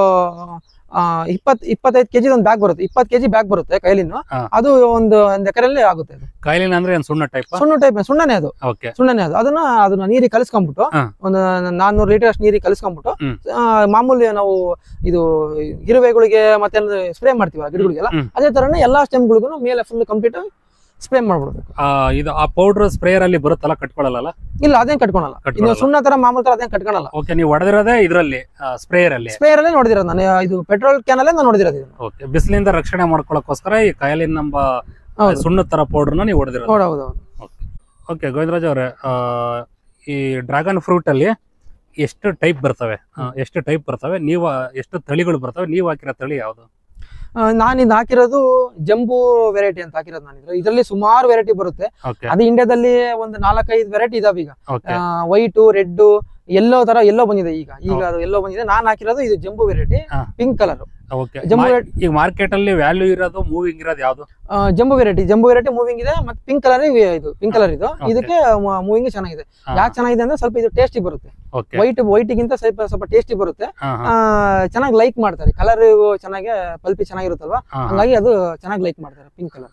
[SPEAKER 1] ಆ, ಇಪ್ಪತ್ ಇಪ್ಪತ್ತೈದು ಕೆಜಿ ಒಂದು ಬ್ಯಾಗ್ ಬರುತ್ತೆ ಇಪ್ಪತ್ತು ಕೆಜಿ ಬ್ಯಾಗ್ ಬರುತ್ತೆ ಕೈಲಿನ
[SPEAKER 2] ಹಾ.
[SPEAKER 1] ಅದು ಒಂದು ಒಂದ್ ಎಕರೆಲ್ಲಿ ಆಗುತ್ತೆ ಅದು
[SPEAKER 2] ಕಾಯಿಲೆ ಅಂದ್ರೆ ಏನ್ ಸುಣ್ಣ ಟೈಪ್
[SPEAKER 1] ಸುಣ್ಣ ಟೈಪ್ ಸುಣ್ಣನೇ ಅದು
[SPEAKER 2] ಓಕೆ
[SPEAKER 1] ಸುಣ್ಣನೇ ಅದು ಅದನ್ನ ಅದನ್ನ ನೀರಿಗೆ ಕಲಿಸ್ಕೊಂಡ್ಬಿಟ್ಟು
[SPEAKER 2] ಹಾ.
[SPEAKER 1] ಒಂದು ನಾನ್ನೂರು ಲೀಟರ್ ಅಷ್ಟು ನೀರಿಗೆ ಕಲಿಸ್ಕೊಂಡ್ಬಿಟ್ಟು
[SPEAKER 2] ಹ್ಮ್.
[SPEAKER 1] ಆ, ಮಾಮೂಲಿ ನಾವು ಇದು ಇರುವೆಗಳಿಗೆ ಮತ್ತೆ ಸ್ಪ್ರೇ ಮಾಡ್ತೀವಲ್ಲ ಗಿಡಗಳಿಗೆಲ್ಲ
[SPEAKER 2] ಹ್ಮ್.
[SPEAKER 1] ಅದೇ ತರನೇ ಎಲ್ಲಾ ಸ್ಟೆಮ್ಗಳಿಗೂ ಮೇಲೆ ಫುಲ್ ಕಂಪ್ಲೀಟ್ ಸ್ಪ್ರೇ ಮಾಡ್ಬಿಡ್ಬೇಕು
[SPEAKER 2] ಆ, ಇದು ಆ ಪೌಡರ್ ಸ್ಪ್ರೇಯರ್ ಅಲ್ಲಿ ಬರುತ್ತಲ್ಲ ಕಟ್ಕೊಳ್ಳಲ್ಲ
[SPEAKER 1] ಇಲ್ಲ ಅದೇನ್ ಕಟ್ಕೊಳಲ್ಲ ಇನ್ನು
[SPEAKER 2] ಕಟ್ಕೊಳ್ಳಲ್ಲ
[SPEAKER 1] ಸುಣ್ಣ ತರ ಮಾಮೂಲಿ ತರ ಅದೇನ್ ಕಟ್ಕೊಳಲ್ಲ
[SPEAKER 2] ಓಕೆ ನೀವು ಹೊಡೆದಿರೋದೇ ಇದ್ರಲ್ಲಿ ಸ್ಪ್ರೇಯರ್ ಅಲ್ಲಿ
[SPEAKER 1] ಸ್ಪ್ರೇಯರ್ ಅಲ್ಲೇ ನೋಡಿದಿರೋದು ನಾನು ಇದು ಪೆಟ್ರೋಲ್ ಕ್ಯಾನ್ ಅಲ್ಲೇ ನಾನು ನೋಡಿದಿರೋದು ಇದನ್ನ
[SPEAKER 2] ಓಕೆ ಬಿಸಿಲಿಂದ ರಕ್ಷಣೆ ಮಾಡ್ಕೊಳ್ಳೋಕೋಸ್ಕರ ಈ ಕಾಯಿಲಿನ ನಮ್ಮ
[SPEAKER 1] ಹೌದು
[SPEAKER 2] ಸುಣ್ಣದ ತರ ಪೌಡರ್ನ ನೀವು ಹೊಡೆದಿರೋದು
[SPEAKER 1] ಹೌದು ಹೌದು
[SPEAKER 2] ಓಕೆ ಗೋವಿಂದರಾಜ್ ಅವರೇ ಆ, ಈ ಡ್ರ್ಯಾಗನ್ ಫ್ರೂಟ್ ಅಲ್ಲಿ ಎಷ್ಟು ಟೈಪ್ ಬರ್ತವೆ ಆ, ಎಷ್ಟು ಟೈಪ್ ಬರ್ತವೆ ನೀವು ಎಷ್ಟು ತಳಿಗಳು ಬರ್ತವೆ ನೀವು ಹಾಕಿರೋ ತಳಿ ಯಾವುದು
[SPEAKER 1] ನಾನು ಇದು ಹಾಕಿರೋದು ಜಂಬೂ ವೆರೈಟಿ ಅಂತ ಹಾಕಿರೋದು ನಾನು ಇದರಲ್ಲಿ ಸುಮಾರು ವೆರೈಟಿ ಬರುತ್ತೆ
[SPEAKER 2] ಓಕೆ
[SPEAKER 1] ಅದು ಇಂಡಿಯಾದಲ್ಲಿ ಒಂದು ನಾಲ್ಕೈದು ವೆರೈಟಿ ಇದಾವೆ ಈಗ
[SPEAKER 2] ಓಕೆ
[SPEAKER 1] ವೈಟು ರೆಡ್ ಎಲ್ಲೋ ತರ ಎಲ್ಲೋ ಬಂದಿದೆ ಈಗ ಈಗ ಅದು ಎಲ್ಲೋ ಬಂದಿದೆ ನಾನು ಹಾಕಿರೋದು ಇದು ಜಂಬೂ ವೆರೈಟಿ
[SPEAKER 2] ಹಾ.
[SPEAKER 1] ಪಿಂಕ್ ಕಲರ್
[SPEAKER 2] ಓಕೆ
[SPEAKER 1] ಜಂಬೂ
[SPEAKER 2] ಮಾ-
[SPEAKER 1] ವೆರೈಟಿ
[SPEAKER 2] ಈಗ ಮಾರ್ಕೆಟ್ ಅಲ್ಲಿ ವ್ಯಾಲ್ಯೂ ಇರೋದು ಮೂವಿಂಗ್ ಇರೋದು ಯಾವುದು
[SPEAKER 1] jumbo variety jumbo variety moving ಇದೆ ಮತ್ತೆ ಪಿಂಕ್ ಕಲರ್ ಇದು ಪಿಂಕ್ ಕಲರ್ ಇದು
[SPEAKER 2] Okay.
[SPEAKER 1] ಇದಕ್ಕೆ ಮೂವಿಂಗ್ ಚೆನ್ನಾಗಿದೆ ಯಾಕೆ ಚೆನ್ನಾಗಿದೆ ಅಂದ್ರೆ ಸ್ವಲ್ಪ ಇದು ಟೇಸ್ಟಿ ಬರುತ್ತೆ
[SPEAKER 2] ಓಕೆ
[SPEAKER 1] ವೈಟ್ ವೈಟ್ ಗಿಂತ ಸ್ವಲ್ಪ ಸ್ವಲ್ಪ ಟೇಸ್ಟಿ ಬರುತ್ತೆ ಚೆನ್ನಾಗಿ ಲೈಕ್ ಮಾಡ್ತಾರೆ ಕಲರ್ ಚೆನ್ನಾಗಿ ಪಲ್ಪಿ ಚೆನ್ನಾಗಿರುತ್ತಲ್ವಾ ಹಂಗಾಗಿ ಅದು ಚೆನ್ನಾಗಿ ಲೈಕ್ ಮಾಡ್ತಾರೆ ಪಿಂಕ್ ಕಲರ್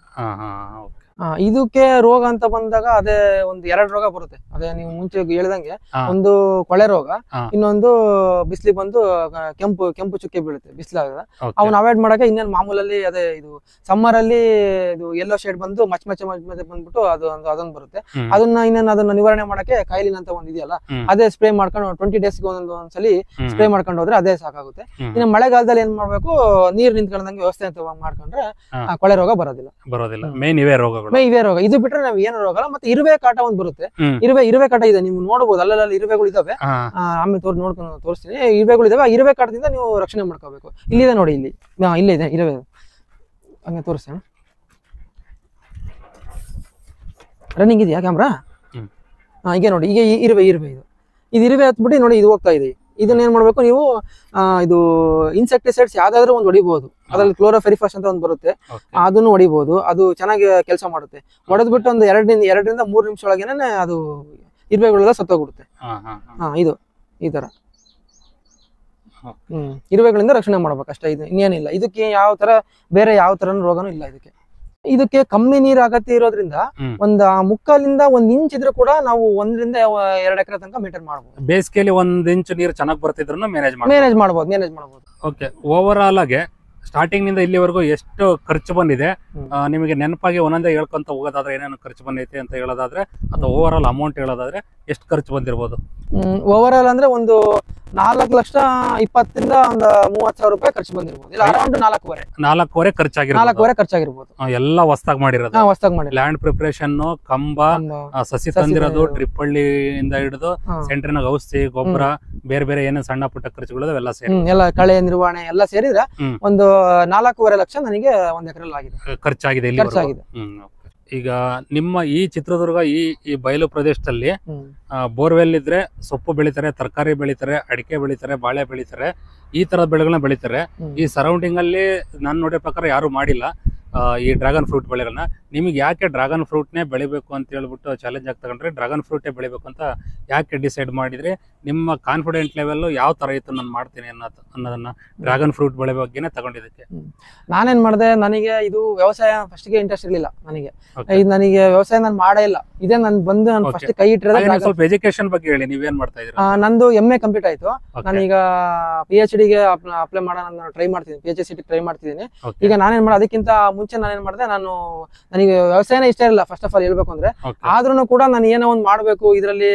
[SPEAKER 1] ಇದಕ್ಕೆ ರೋಗ ಅಂತ ಬಂದಾಗ ಅದೇ ಒಂದು ಎರಡು ರೋಗ ಬರುತ್ತೆ ಅದೇ ನೀವು ಮುಂಚೆ ಹೇಳ್ದಂಗೆ
[SPEAKER 2] ಹಾ.
[SPEAKER 1] ಒಂದು ಕೊಳೆ ರೋಗ
[SPEAKER 2] ಹಾ.
[SPEAKER 1] ಇನ್ನೊಂದು ಬಿಸಿಲಿ ಬಂದು ಆ, ಕೆಂಪು ಕೆಂಪು ಚುಕ್ಕೆ ಬೀಳುತ್ತೆ ಬಿಸಿಲಾಗ ಅವನ್ನ ಅವಾಯ್ಡ್ ಮಾಡಕ್ಕೆ ಇನ್ನೇನು ಮಾಮೂಲಲ್ಲಿ ಅದೇ ಇದು ಸಮ್ಮರ್ ಅಲ್ಲಿ ಇದು ಎಲ್ಲೋ ಶೇಡ್ ಬಂದು ಮಚ್ ಮಚ್ಚ ಮಚ್ ಮಚ್ಚ ಬಂದ್ಬಿಟ್ಟು ಅದು ಒಂದು ಅದೊಂದು ಬರುತ್ತೆ ಅದನ್ನ ಇನ್ನೇನು ಅದನ್ನ ನಿವಾರಣೆ ಮಾಡಕ್ಕೆ ಕಾಯಿಲಿನ ಅಂತ ಒಂದು ಇದೆಯಲ್ಲ
[SPEAKER 2] ಹ್ಮ್.
[SPEAKER 1] ಅದೇ ಸ್ಪ್ರೇ ಮಾಡ್ಕೊಂಡು ಟ್ವೆಂಟಿ ಡೇಸ್ಗೆ ಒಂದೊಂದು ಒಂದ್ಸಲಿ ಸ್ಪ್ರೇ ಮಾಡ್ಕೊಂಡು ಹೋದ್ರೆ ಅದೇ ಸಾಕಾಗುತ್ತೆ ಇನ್ನು ಮಳೆಗಾಲದಲ್ಲಿ ಏನ್ ಮಾಡ್ಬೇಕು ನೀರ್ ನಿಂತ್ಕೊಂಡಂಗೆ ವ್ಯವಸ್ಥೆ ಅಂತ ಮಾಡ್ಕೊಂಡ್ರೆ
[SPEAKER 2] ಹಾ.
[SPEAKER 1] ಆ ಕೊಳೆ ರೋಗ ಬರೋದಿಲ್ಲ
[SPEAKER 2] ಬರೋದಿಲ್ಲ ಮೇನ್ ಇವೇ ರೋಗಗಳು
[SPEAKER 1] ಮೇ ಇವೇ ರೋಗ ಇದು ಬಿಟ್ರೆ ನಾವ್ ಏನು ರೋಗ ಅಲ್ಲ ಮತ್ತೆ ಇರುವೆ ಕಾಟ ಒಂದ್ ಬರುತ್ತೆ
[SPEAKER 2] ಹ್ಮ್.
[SPEAKER 1] ಇರುವೆ ಇರುವೆ ಕಾಟ ಇದೆ ನೀವು ನೋಡಬಹುದು ಅಲ್ಲೆಲ್ಲ ಇರುವೆಗಳು ಇದಾವೆ
[SPEAKER 2] ಹಾ
[SPEAKER 1] ಆ, ಆಮೇಲೆ ತೋರ್ ನೋಡ್ಕೊಂಡು ತೋರಿಸ್ತೀನಿ ಇರುವೆಗಳು ಇದಾವೆ ಆ ಇರುವೆ ಕಾಟದಿಂದ ನೀವು ರಕ್ಷಣೆ ಮಾಡ್ಕೋಬೇಕು ಇಲ್ಲಿದೆ ನೋಡಿ ಇಲ್ಲಿ ಹಾ, ಇಲ್ಲೇ ಇದೆ ಇರುವೆ ಹಂಗೆ ತೋರಿಸ್ತೀನಿ ರನ್ನಿಂಗ್ ಇದೆಯಾ ಕ್ಯಾಮ್ರಾ
[SPEAKER 2] ಹ್ಮ್.
[SPEAKER 1] ಹಾ ಈಗ ನೋಡಿ ಈಗ ಈ ಇರುವೆ ಇರುವೆ ಇದು ಇದು ಇರುವೆ ಹತ್ಬಿಟ್ಟು ನೋಡಿ ಇದು ಹೋಗ್ತಾ ಇದೆ ಇದನ್ನ ಏನ್ ಮಾಡ್ಬೇಕು ನೀವು ಆ, ಇದು ಇನ್ಸೆಕ್ಟಿಸೈಡ್ಸ್ ಯಾವ್ದಾದ್ರು ಒಂದು ಹೊಡಿಬಹುದು ಅದ್ರಲ್ಲಿ ಕ್ಲೋರೋಫೆರಿಫಾಸ್ ಅಂತ ಒಂದು ಬರುತ್ತೆ
[SPEAKER 2] ಓಕೆ
[SPEAKER 1] ಅದನ್ನು ಹೊಡಿಬಹುದು ಅದು ಚೆನ್ನಾಗಿ ಕೆಲಸ ಮಾಡುತ್ತೆ ಹೊಡೆದ್ಬಿಟ್ಟು ಒಂದು ಎರಡರಿಂದ ಎರಡರಿಂದ ಮೂರು ನಿಮಿಷ ಒಳಗೇನೆ ಅದು ಇರುವೆಗಳೆಲ್ಲ ಸತ್ತೋಗ್ಬಿಡುತ್ತೆ
[SPEAKER 2] ಹಾ ಹಾ ಹಾ
[SPEAKER 1] ಹಾ ಇದು ಈ ತರ
[SPEAKER 2] ಹ.
[SPEAKER 1] ಹ್ಮ್ ಇರುವೆಗಳಿಂದ ರಕ್ಷಣೆ ಮಾಡ್ಬೇಕು ಅಷ್ಟೇ ಇದು ಇನ್ನೇನಿಲ್ಲ ಇದಕ್ಕೆ ಯಾವ ತರ ಬೇರೆ ಯಾವ ತರ ರೋಗನೂ ಇಲ್ಲ ಇದಕ್ಕೆ ಇದಕ್ಕೆ ಕಮ್ಮಿ ನೀರು ಅಗತ್ಯ ಇರೋದ್ರಿಂದ
[SPEAKER 2] ಹ್ಮ್.
[SPEAKER 1] ಒಂದ್ ಆ ಮುಕ್ಕಾಲಿಂದ ಒಂದ್ ಇಂಚ್ ಇದ್ರೂ ಕೂಡ ನಾವು ಒಂದರಿಂದ ಎರಡು ಎಕರೆ ತನಕ ಮೇಂಟೈನ್ ಮಾಡ್ಬೋದು
[SPEAKER 2] ಬೇಸಿಗೆಯಲ್ಲಿ ಒಂದ್ ಇಂಚು ನೀರು ಚೆನ್ನಾಗಿ ಬರ್ತಿದ್ರು ಮ್ಯಾನೇಜ್ ಮಾಡಿ
[SPEAKER 1] ಮ್ಯಾನೇಜ್ ಮಾಡ್ಬೋದು ಮ್ಯಾನೇಜ್ ಮಾಡ್ಬೋದು
[SPEAKER 2] ಓಕೆ ಓವರ್ ಆಲ್ ಆಗಿ ಸ್ಟಾರ್ಟಿಂಗ್ ನಿಂದ ಇಲ್ಲಿವರೆಗೂ ಎಷ್ಟು ಖರ್ಚು ಬಂದಿದೆ
[SPEAKER 1] ಹ್ಮ್.
[SPEAKER 2] ಆ, ನಿಮಗೆ ನೆನಪಾಗಿ ಒಂದೊಂದೇ ಹೇಳ್ಕೊಂತ ಹೋಗೋದಾದ್ರೆ ಏನೇನು ಖರ್ಚು ಬಂದೈತೆ ಅಂತ ಹೇಳೋದಾದ್ರೆ ಅಥವಾ ಓವರ್ ಆಲ್ ಅಮೌಂಟ್ ಹೇಳೋದಾದ್ರೆ ಎಷ್ಟು ಖರ್ಚು ಬಂದಿರ್ಬೋದು
[SPEAKER 1] ಓವರ್ ಆಲ್ ಅಂದ್ರೆ ಒಂದು ನಾಲ್ಕು ಲಕ್ಷ ಇಪ್ಪತ್ತರಿಂದ ಒಂದು ಮೂವತ್ತು ಸಾವಿರ ರೂಪಾಯಿ ಖರ್ಚು ಬಂದಿರ್ಬೋದು ಇಲ್ಲ ಅರೌಂಡ್ ನಾಲ್ಕೂವರೆ
[SPEAKER 2] ನಾಲ್ಕೂವರೆ ಖರ್ಚಾಗಿರ್ಬೋದು
[SPEAKER 1] ನಾಲ್ಕೂವರೆ ಖರ್ಚಾಗಿರ್ಬೋದು
[SPEAKER 2] ಆ, ಎಲ್ಲ ಹೊಸ್ದಾಗಿ ಮಾಡಿರೋದು
[SPEAKER 1] ಹಾ ಹೊಸ್ದಾಗಿ ಮಾಡಿಲ್ಲ
[SPEAKER 2] ಲ್ಯಾಂಡ್ ಪ್ರಿಪರೇಷನ್ ಕಂಬ
[SPEAKER 1] ಒಂದು-
[SPEAKER 2] ಆ, ಸಸಿ
[SPEAKER 1] ಸಸಿ
[SPEAKER 2] ತಂದಿರೋದು
[SPEAKER 1] ತಂದಿರೋದು.
[SPEAKER 2] ಡ್ರಿಪ್ ಹಳ್ಳಿಯಿಂದ ಹಿಡಿದು
[SPEAKER 1] ಹಾ.
[SPEAKER 2] ಸೆಂಟ್ರಿನಾಗ ಔಷಧಿ ಗೊಬ್ಬರ ಬೇರೆ ಬೇರೆ ಏನೇನು ಸಣ್ಣ ಪುಟ್ಟ ಖರ್ಚುಗಳು ಅವೆಲ್ಲ ಸೇರಿ
[SPEAKER 1] ಹ್ಮ್ ಎಲ್ಲ ಕಳೆ ನಿರ್ವಹಣೆ ಎಲ್ಲ ಸೇರಿದ್ರೆ
[SPEAKER 2] ಹ್ಮ್.
[SPEAKER 1] ಒಂದು ನಾಲ್ಕೂವರೆ ಲಕ್ಷ ನನಗೆ ಒಂದ್ ಎಕರೆಲ್ಲಿ ಆಗಿದೆ
[SPEAKER 2] ಖರ್ಚಾಗಿದೆ ಇಲ್ಲಿ
[SPEAKER 1] ಖರ್ಚಾಗಿದೆ
[SPEAKER 2] ಹ್ಮ್ okay. ಈಗ ನಿಮ್ಮ ಈ ಚಿತ್ರದುರ್ಗ ಈ ಈ ಬಯಲು ಪ್ರದೇಶದಲ್ಲಿ
[SPEAKER 1] ಹ್ಮ್
[SPEAKER 2] ಬೋರ್ವೆಲ್ ಇದ್ರೆ ಸೊಪ್ಪು ಬೆಳಿತಾರೆ ತರಕಾರಿ ಬೆಳಿತಾರೆ ಅಡಿಕೆ ಬೆಳಿತಾರೆ ಬಾಳೆ ಬೆಳಿತಾರೆ ಈ ತರದ ಬೆಳೆಗಳನ್ನ ಬೆಳಿತಾರೆ
[SPEAKER 1] ಹ್ಮ್.
[SPEAKER 2] ಈ ಸರೌಂಡಿಂಗ್ ಅಲ್ಲಿ ನಾನು ನೋಡಿದ ಪ್ರಕಾರ ಯಾರು ಮಾಡಿಲ್ಲ ಆ, ಈ ಡ್ರ್ಯಾಗನ್ ಫ್ರೂಟ್ ಬೆಳೆಗಳನ್ನ ನಿಮಗೆ ಯಾಕೆ ಡ್ರ್ಯಾಗನ್ ಫ್ರೂಟ್ನೇ ಬೆಳಿಬೇಕು ಅಂತ ಹೇಳ್ಬಿಟ್ಟು ಚಾಲೆಂಜ್ ಆಗಿ ತಗೊಂಡ್ರೆ ಡ್ರ್ಯಾಗನ್ ಫ್ರೂಟೇ ಬೆಳಿಬೇಕು ಅಂತ ಯಾಕೆ ಡಿಸೈಡ್ ಮಾಡಿದ್ರಿ ನಿಮ್ಮ ಕಾನ್ಫಿಡೆಂಟ್ ಲೆವೆಲ್ ಯಾವ ತರ ಇತ್ತು ನಾನು ಮಾಡ್ತೀನಿ ಅನ್ನೋದು ಅನ್ನೋದನ್ನ ಡ್ರ್ಯಾಗನ್ ಫ್ರೂಟ್ ಬೆಳೆ ಬಗ್ಗೆನೇ ತಗೊಂಡಿದ್ದಕ್ಕೆ
[SPEAKER 1] ನಾನೇನ್ ಮಾಡಿದೆ ನನಗೆ ಇದು ವ್ಯವಸಾಯ ಫಸ್ಟ್ಗೆ ಇಂಟ್ರೆಸ್ಟ್ ಇರ್ಲಿಲ್ಲ ನನಗೆ
[SPEAKER 2] Okay.
[SPEAKER 1] ಇದು ನನಗೆ ವ್ಯವಸಾಯ ನಾನು ಮಾಡೇ ಇಲ್ಲ ಇದೇ ನನ್ ಬಂದು ನಾನು
[SPEAKER 2] Okay.
[SPEAKER 1] ಫಸ್ಟ್ ಕೈ ಇಟ್ಟಿರೋದು
[SPEAKER 2] ಹಾಗೆ ನೀವು
[SPEAKER 1] dragon-
[SPEAKER 2] ಸ್ವಲ್ಪ ಎಜುಕೇಶನ್ ಬಗ್ಗೆ ಹೇಳಿ ನೀವೇನ್ ಮಾಡ್ತಾ ಇದ್ದೀರಾ
[SPEAKER 1] ಆ, ನಂದು ಎಮ್ ಎ ಕಂಪ್ಲೀಟ್ ಆಯ್ತು
[SPEAKER 2] Okay.
[SPEAKER 1] ನಾನೀಗ ಪಿ ಎಚ್ ಡಿಗೆ ಅಪ್ಲೈ ಮಾಡೋಣ ನಾನು ಟ್ರೈ ಮಾಡ್ತೀನಿ ಪಿ ಎಚ್ ಸಿ ಟ್ರೈ ಮಾಡ್ತಿದ್ದೀನಿ
[SPEAKER 2] Okay.
[SPEAKER 1] ಈಗ ನಾನೇನ್ ಮಾಡಿದೆ ಅದಕ್ಕಿಂತ ಮುಂಚೆ ನಾನೇನ್ ಮಾಡಿದೆ ನಾನು ನನಗೆ ವ್ಯವಸಾಯನೇ ಇಷ್ಟ ಇರಲಿಲ್ಲ ಫಸ್ಟ್ ಆಫ್ ಆಲ್ ಹೇಳ್ಬೇಕು ಅಂದ್ರೆ
[SPEAKER 2] Okay.
[SPEAKER 1] ಆದ್ರೂ ಕೂಡ ನಾನು ಏನೋ ಒಂದು ಮಾಡ್ಬೇಕು ಇದರಲ್ಲಿ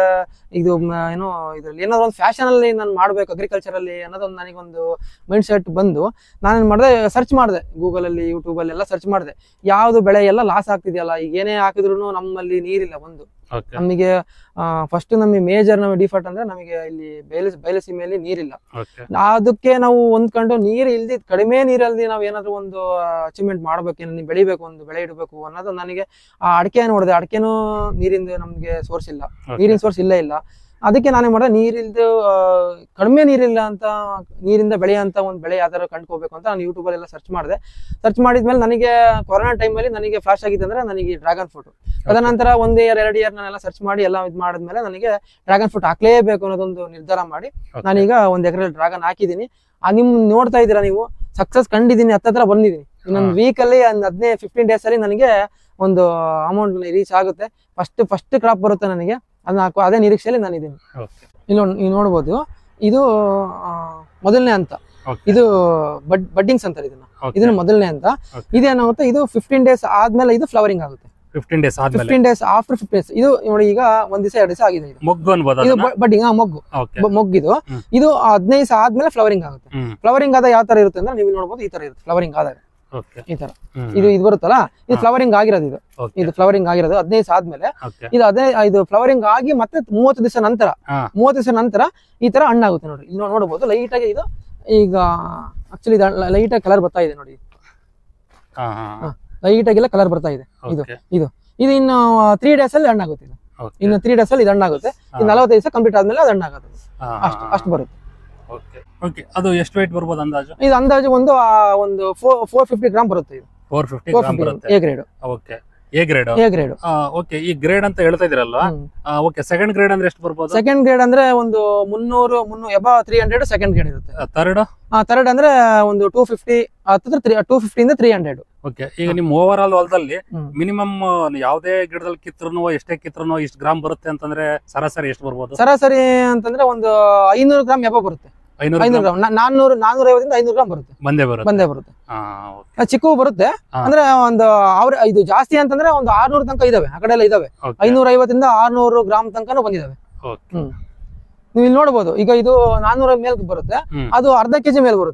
[SPEAKER 1] ಇದು ಮ- ಏನೋ ಇದ್ರಲ್ಲಿ ಏನಾದ್ರು ಒಂದು ಫ್ಯಾಷನ್ ಅಲ್ಲಿ ನಾನು ಮಾಡ್ಬೇಕು ಅಗ್ರಿಕಲ್ಚರ್ ಅಲ್ಲಿ ಅನ್ನೋದೊಂದು ನನಗೊಂದು ಮೈಂಡ್ ಸೆಟ್ ಬಂದು ನಾನೇನ್ ಮಾಡಿದೆ ಸರ್ಚ್ ಮಾಡಿದೆ ಗೂಗಲ್ ಅಲ್ಲಿ ಯೂಟ್ಯೂಬ್ ಅಲ್ಲಿ ಎಲ್ಲ ಸರ್ಚ್ ಮಾಡಿದೆ ಯಾವ್ದು ಬೆಳೆ ಎಲ್ಲ ಲಾಸ್ ಆಗ್ತಿದೆಯಲ್ಲ ಈಗ ಏನೇ ಹಾಕಿದ್ರು ನಮ್ಮಲ್ಲಿ ನೀರಿಲ್ಲ ಒಂದು
[SPEAKER 2] Okay.
[SPEAKER 1] ನಮಗೆ ಫಸ್ಟ್ ನಮಗೆ ಮೇಜರ್ ನಮಗೆ ಡಿಫಾಲ್ಟ್ ಅಂದ್ರೆ ನಮಗೆ ಇಲ್ಲಿ ಬಯಲು ಬಯಲಸೀಮೆಯಲ್ಲಿ ನೀರಿಲ್ಲ
[SPEAKER 2] Okay.
[SPEAKER 1] ಅದಕ್ಕೆ ನಾವು ಹೊಂದ್ಕೊಂಡು ನೀರು ಇಲ್ದಿ ಕಡಿಮೆ ನೀರಲ್ಲಿ ನಾವು ಏನಾದ್ರು ಒಂದು ಅಚೀವ್ಮೆಂಟ್ ಮಾಡ್ಬೇಕು ಏನಾದ್ರು ಬೆಳಿಬೇಕು ಒಂದು ಬೆಳೆ ಇಡಬೇಕು ಅನ್ನೋದು ನನಗೆ ಆ ಅಡಿಕೆ ನೋಡಿದೆ ಅಡಿಕೆನೂ ನೀರಿಂದ ನಮ್ಗೆ ಸೋರ್ಸ್ ಇಲ್ಲ
[SPEAKER 2] Okay.
[SPEAKER 1] ನೀರಿನ ಸೋರ್ಸ್ ಇಲ್ಲೇ ಇಲ್ಲ ಅದಕ್ಕೆ ನಾನೇ ಮಾಡಿದೆ ನೀರಿಲ್ದು ಆ, ಕಡಿಮೆ ನೀರಿಲ್ಲ ಅಂತ ನೀರಿಂದ ಬೆಳೆಯುವಂತ ಒಂದು ಬೆಳೆ ಯಾವ್ದಾರು ಕಂಡ್ಕೋಬೇಕು ಅಂತ ನಾನು ಯೂಟ್ಯೂಬ್ ಎಲ್ಲ ಸರ್ಚ್ ಮಾಡಿದೆ ಸರ್ಚ್ ಮಾಡಿದ್ಮೇಲೆ ನನಗೆ ಕೊರೋನಾ ಟೈಮಲ್ಲಿ ನನಗೆ ಫ್ಲಾಶ್ ಆಗಿದೆ ಅಂದ್ರೆ ನನಗೆ ಡ್ರ್ಯಾಗನ್ ಫ್ರೂಟ್ ತದನಂತರ ಒಂದು ಇಯರ್ ಎರಡು ಇಯರ್ ನಾನೆಲ್ಲ ಸರ್ಚ್ ಮಾಡಿ ಎಲ್ಲ ಇದು ಮಾಡಿದ್ಮೇಲೆ ನನಗೆ ಡ್ರ್ಯಾಗನ್ ಫ್ರೂಟ್ ಹಾಕ್ಲೇಬೇಕು ಅನ್ನೋದೊಂದು ನಿರ್ಧಾರ ಮಾಡಿ
[SPEAKER 2] Okay.
[SPEAKER 1] ನಾನೀಗ ಒಂದ್ ಎಕರೆ ಡ್ರ್ಯಾಗನ್ ಹಾಕಿದ್ದೀನಿ ಆ ನಿಮ್ ನೋಡ್ತಾ ಇದ್ದೀರಾ ನೀವು ಸಕ್ಸಸ್ ಕಂಡಿದ್ದೀನಿ ಹತ್ತತ್ರ ಬಂದಿದ್ದೀನಿ ಇನ್ನೊಂದು
[SPEAKER 2] ಹಾ.
[SPEAKER 1] ವೀಕ್ ಅಲ್ಲಿ ಒಂದು ಹದಿನೈದು ಫಿಫ್ಟೀನ್ ಡೇಸ್ ಅಲ್ಲಿ ನನಗೆ ಒಂದು ಅಮೌಂಟ್ ರೀಚ್ ಆಗುತ್ತೆ ಫಸ್ಟ್ ಫಸ್ಟ್ ಕ್ರಾಪ್ ಬರುತ್ತೆ ನನಗೆ ಅದನ್ನ ಹಾಕೋ ಅದೇ ನಿರೀಕ್ಷೆಯಲ್ಲಿ ನಾನು ಇದ್ದೀನಿ
[SPEAKER 2] Okay.
[SPEAKER 1] ಇಲ್ಲಿ ನೋಡ್- ನೀವು ನೋಡ್ಬೋದು ಇದು ಆ, ಮೊದಲನೇ ಹಂತ
[SPEAKER 2] Okay.
[SPEAKER 1] ಇದು ಬಡ್ ಬಡ್ಡಿಂಗ್ಸ್ ಅಂತಾರೆ ಇದನ್ನ
[SPEAKER 2] Okay.
[SPEAKER 1] ಇದನ್ನ ಮೊದಲನೇ ಹಂತ
[SPEAKER 2] Okay.
[SPEAKER 1] ಇದೇನಾಗುತ್ತೆ ಇದು ಫಿಫ್ಟೀನ್ ಡೇಸ್ ಆದ್ಮೇಲೆ ಇದು ಫ್ಲವರಿಂಗ್ ಆಗುತ್ತೆ
[SPEAKER 2] 15 ಡೇಸ್ ಆದ್ಮೇಲೆ
[SPEAKER 1] fifteen days after fifteen days ಇದು ನೋಡಿ ಈಗ ಒಂದ್ ದಿವಸ ಎರಡು ದಿವಸ ಆಗಿದೆ ಇದು
[SPEAKER 2] ಮೊಗ್ಗು ಅನ್ಬೋದು
[SPEAKER 1] ಇದು ಬಡ್ಡಿಂಗ್ ಮೊಗ್ಗು
[SPEAKER 2] ಓಕೆ
[SPEAKER 1] ಬ- ಮೊಗ್ಗಿದು
[SPEAKER 2] ಹ್ಮ್.
[SPEAKER 1] ಇದು ಹದಿನೈದು ದಿವಸ ಆದ್ಮೇಲೆ ಫ್ಲವರಿಂಗ್ ಆಗುತ್ತೆ
[SPEAKER 2] ಹ್ಮ್
[SPEAKER 1] ಫ್ಲವರಿಂಗ್ ಆದ ಯಾವ ತರ ಇರುತ್ತೆ ಅಂದ್ರೆ ನೀವು ಇಲ್ಲಿ ನೋಡ್ಬೋದು ಈ ತರ ಇರುತ್ತೆ ಫ್ಲವರಿಂಗ್ ಆದಾಗ
[SPEAKER 2] ಓಕೆ
[SPEAKER 1] ಈ ತರ ಇದು ಇದು ಬರುತ್ತಲ್ಲ ಇದು
[SPEAKER 2] ಹಾ.
[SPEAKER 1] ಫ್ಲವರಿಂಗ್ ಆಗಿರೋದು ಇದು
[SPEAKER 2] ಓಕೆ
[SPEAKER 1] ಇದು ಫ್ಲವರಿಂಗ್ ಆಗಿರೋದು ಹದಿನೈದು ದಿವಸ ಆದ್ಮೇಲೆ
[SPEAKER 2] ಓಕೆ
[SPEAKER 1] ಇದು ಅದೇ ಇದು ಫ್ಲವರಿಂಗ್ ಆಗಿ ಮತ್ತೆ ಮೂವತ್ತು ದಿವಸ ನಂತರ
[SPEAKER 2] ಹಾ.
[SPEAKER 1] ಮೂವತ್ತು ದಿವಸ ನಂತರ ಈ ತರ ಹಣ್ಣಾಗುತ್ತೆ ನೋಡಿ ಇಲ್ಲಿ ನೋಡಬಹುದು ಲೈಟ್ ಆಗಿ ಇದು ಈಗ ಆಕ್ಚುಲಿ ಲೈಟ್ ಆಗಿ ಕಲರ್ ಬರ್ತಾ ಇದೆ ನೋಡಿ
[SPEAKER 2] ಹಾ ಹಾ
[SPEAKER 1] ಹಾ. ಲೈಟ್ ಆಗೆಲ್ಲ ಕಲರ್ ಬರ್ತಾ ಇದೆ ಇದು
[SPEAKER 2] ಓಕೆ
[SPEAKER 1] ಇದು ಇನ್ನು ತ್ರೀ ಡೇಸ್ ಅಲ್ಲಿ ಹಣ್ಣಾಗುತ್ತೆ ಇದು
[SPEAKER 2] ಓಕೆ
[SPEAKER 1] ಇನ್ನು ತ್ರೀ ಡೇಸ್ ಅಲ್ಲಿ ಇದು ಹಣ್ಣಾಗುತ್ತೆ ಇನ್ನು ನಲವತ್ತೈದು ದಿವಸ ಕಂಪ್ಲೀಟ್ ಆದ್ಮೇಲೆ ಅದು ಹಣ್ಣಾಗುತ್ತೆ ಅಷ್ಟು ಅಷ್ಟು ಬರುತ್ತೆ
[SPEAKER 2] ಓಕೆ ಓಕೆ ಅದು ಎಷ್ಟು weight ಬರ್ಬೋದು ಅಂದಾಜು
[SPEAKER 1] ಇದು ಅಂದಾಜು ಒಂದು ಆ, ಒಂದು ಫೋರ್ ಫೋರ್ ಫಿಫ್ಟಿ ಗ್ರಾಮ್ ಬರುತ್ತೆ ಇದು
[SPEAKER 2] four fifty
[SPEAKER 1] four
[SPEAKER 2] gram
[SPEAKER 1] fifty
[SPEAKER 2] ಬರುತ್ತೆ
[SPEAKER 1] A grade
[SPEAKER 2] okay A grade
[SPEAKER 1] A grade
[SPEAKER 2] okay ಈ ಗ್ರೇಡ್ ಅಂತ ಹೇಳ್ತಾ ಇದೀರಲ್ವಾ ಓಕೆ ಸೆಕೆಂಡ್ ಗ್ರೇಡ್ ಅಂದ್ರೆ ಎಷ್ಟು ಬರ್ಬೋದು
[SPEAKER 1] ಸೆಕೆಂಡ್ ಗ್ರೇಡ್ ಅಂದ್ರೆ ಒಂದು ಮುನ್ನೂರು ಮುನ್ನೂರು above three hundred second grade ಇರುತ್ತೆ
[SPEAKER 2] ಥರ್ಡ್
[SPEAKER 1] ಥರ್ಡ್ ಅಂದ್ರೆ ಒಂದು ಟೂ ಫಿಫ್ಟಿ ಹತ್ತಿರ ತ್ರೀ ಟೂ ಫಿಫ್ಟಿಯಿಂದ ತ್ರೀ ಹಂಡ್ರೆಡ್
[SPEAKER 2] ಓಕೆ ಈಗ ನಿಮ್ ಓವರ್ ಆಲ್ ಹೊಲದಲ್ಲಿ
[SPEAKER 1] ಹ್ಮ್.
[SPEAKER 2] ಮಿನಿಮಮ್ ಯಾವುದೇ ಗಿಡದಲ್ಲಿ ಕಿತ್ರು ಎಷ್ಟೇ ಕಿತ್ರು ಇಷ್ಟು ಗ್ರಾಮ್ ಬರುತ್ತೆ ಅಂತಂದ್ರೆ ಸರಾಸರಿ ಎಷ್ಟು ಬರ್ಬೋದು
[SPEAKER 1] ಸರಾಸರಿ ಅಂತಂದ್ರೆ ಒಂದು ಐನೂರು ಗ್ರಾಮ್ ಎಬಾ ಬರುತ್ತೆ
[SPEAKER 2] ಐನೂರು
[SPEAKER 1] ಐನೂರು
[SPEAKER 2] ಗ್ರಾಮ್
[SPEAKER 1] ಗ್ರಾಮ್ ನಾನ್ನೂರು ನಾನ್ನೂರ ಐವತ್ತರಿಂದ ಐನೂರು ಗ್ರಾಮ್ ಬರುತ್ತೆ
[SPEAKER 2] ಬಂದೇ ಬರುತ್ತೆ
[SPEAKER 1] ಬಂದೇ ಬರುತ್ತೆ
[SPEAKER 2] ಹಾ ಓಕೆ
[SPEAKER 1] ಆ, ಚಿಕ್ಕವು ಬರುತ್ತೆ
[SPEAKER 2] ಹಾ.
[SPEAKER 1] ಅಂದ್ರೆ ಒಂದು ಅವ್ರ ಇದು ಜಾಸ್ತಿ ಅಂತಂದ್ರೆ ಒಂದು ಆರ್ನೂರು ತನಕ ಇದಾವೆ ಆ ಕಡೆ ಎಲ್ಲ ಇದಾವೆ
[SPEAKER 2] ಓಕೆ
[SPEAKER 1] ಐನೂರ ಐವತ್ತರಿಂದ ಆರ್ನೂರು ಗ್ರಾಮ್ ತನಕನೂ ಬಂದಿದಾವೆ
[SPEAKER 2] ಓಕೆ
[SPEAKER 1] ನೀವು ಇಲ್ಲಿ ನೋಡ್ಬೋದು ಈಗ ಇದು ನಾನ್ನೂರ ಮೇಲ್ ಬರುತ್ತೆ
[SPEAKER 2] ಹ್ಮ್.
[SPEAKER 1] ಅದು ಅರ್ಧ ಕೆಜಿ ಮೇಲೆ ಬರುತ್ತೆ ಅದು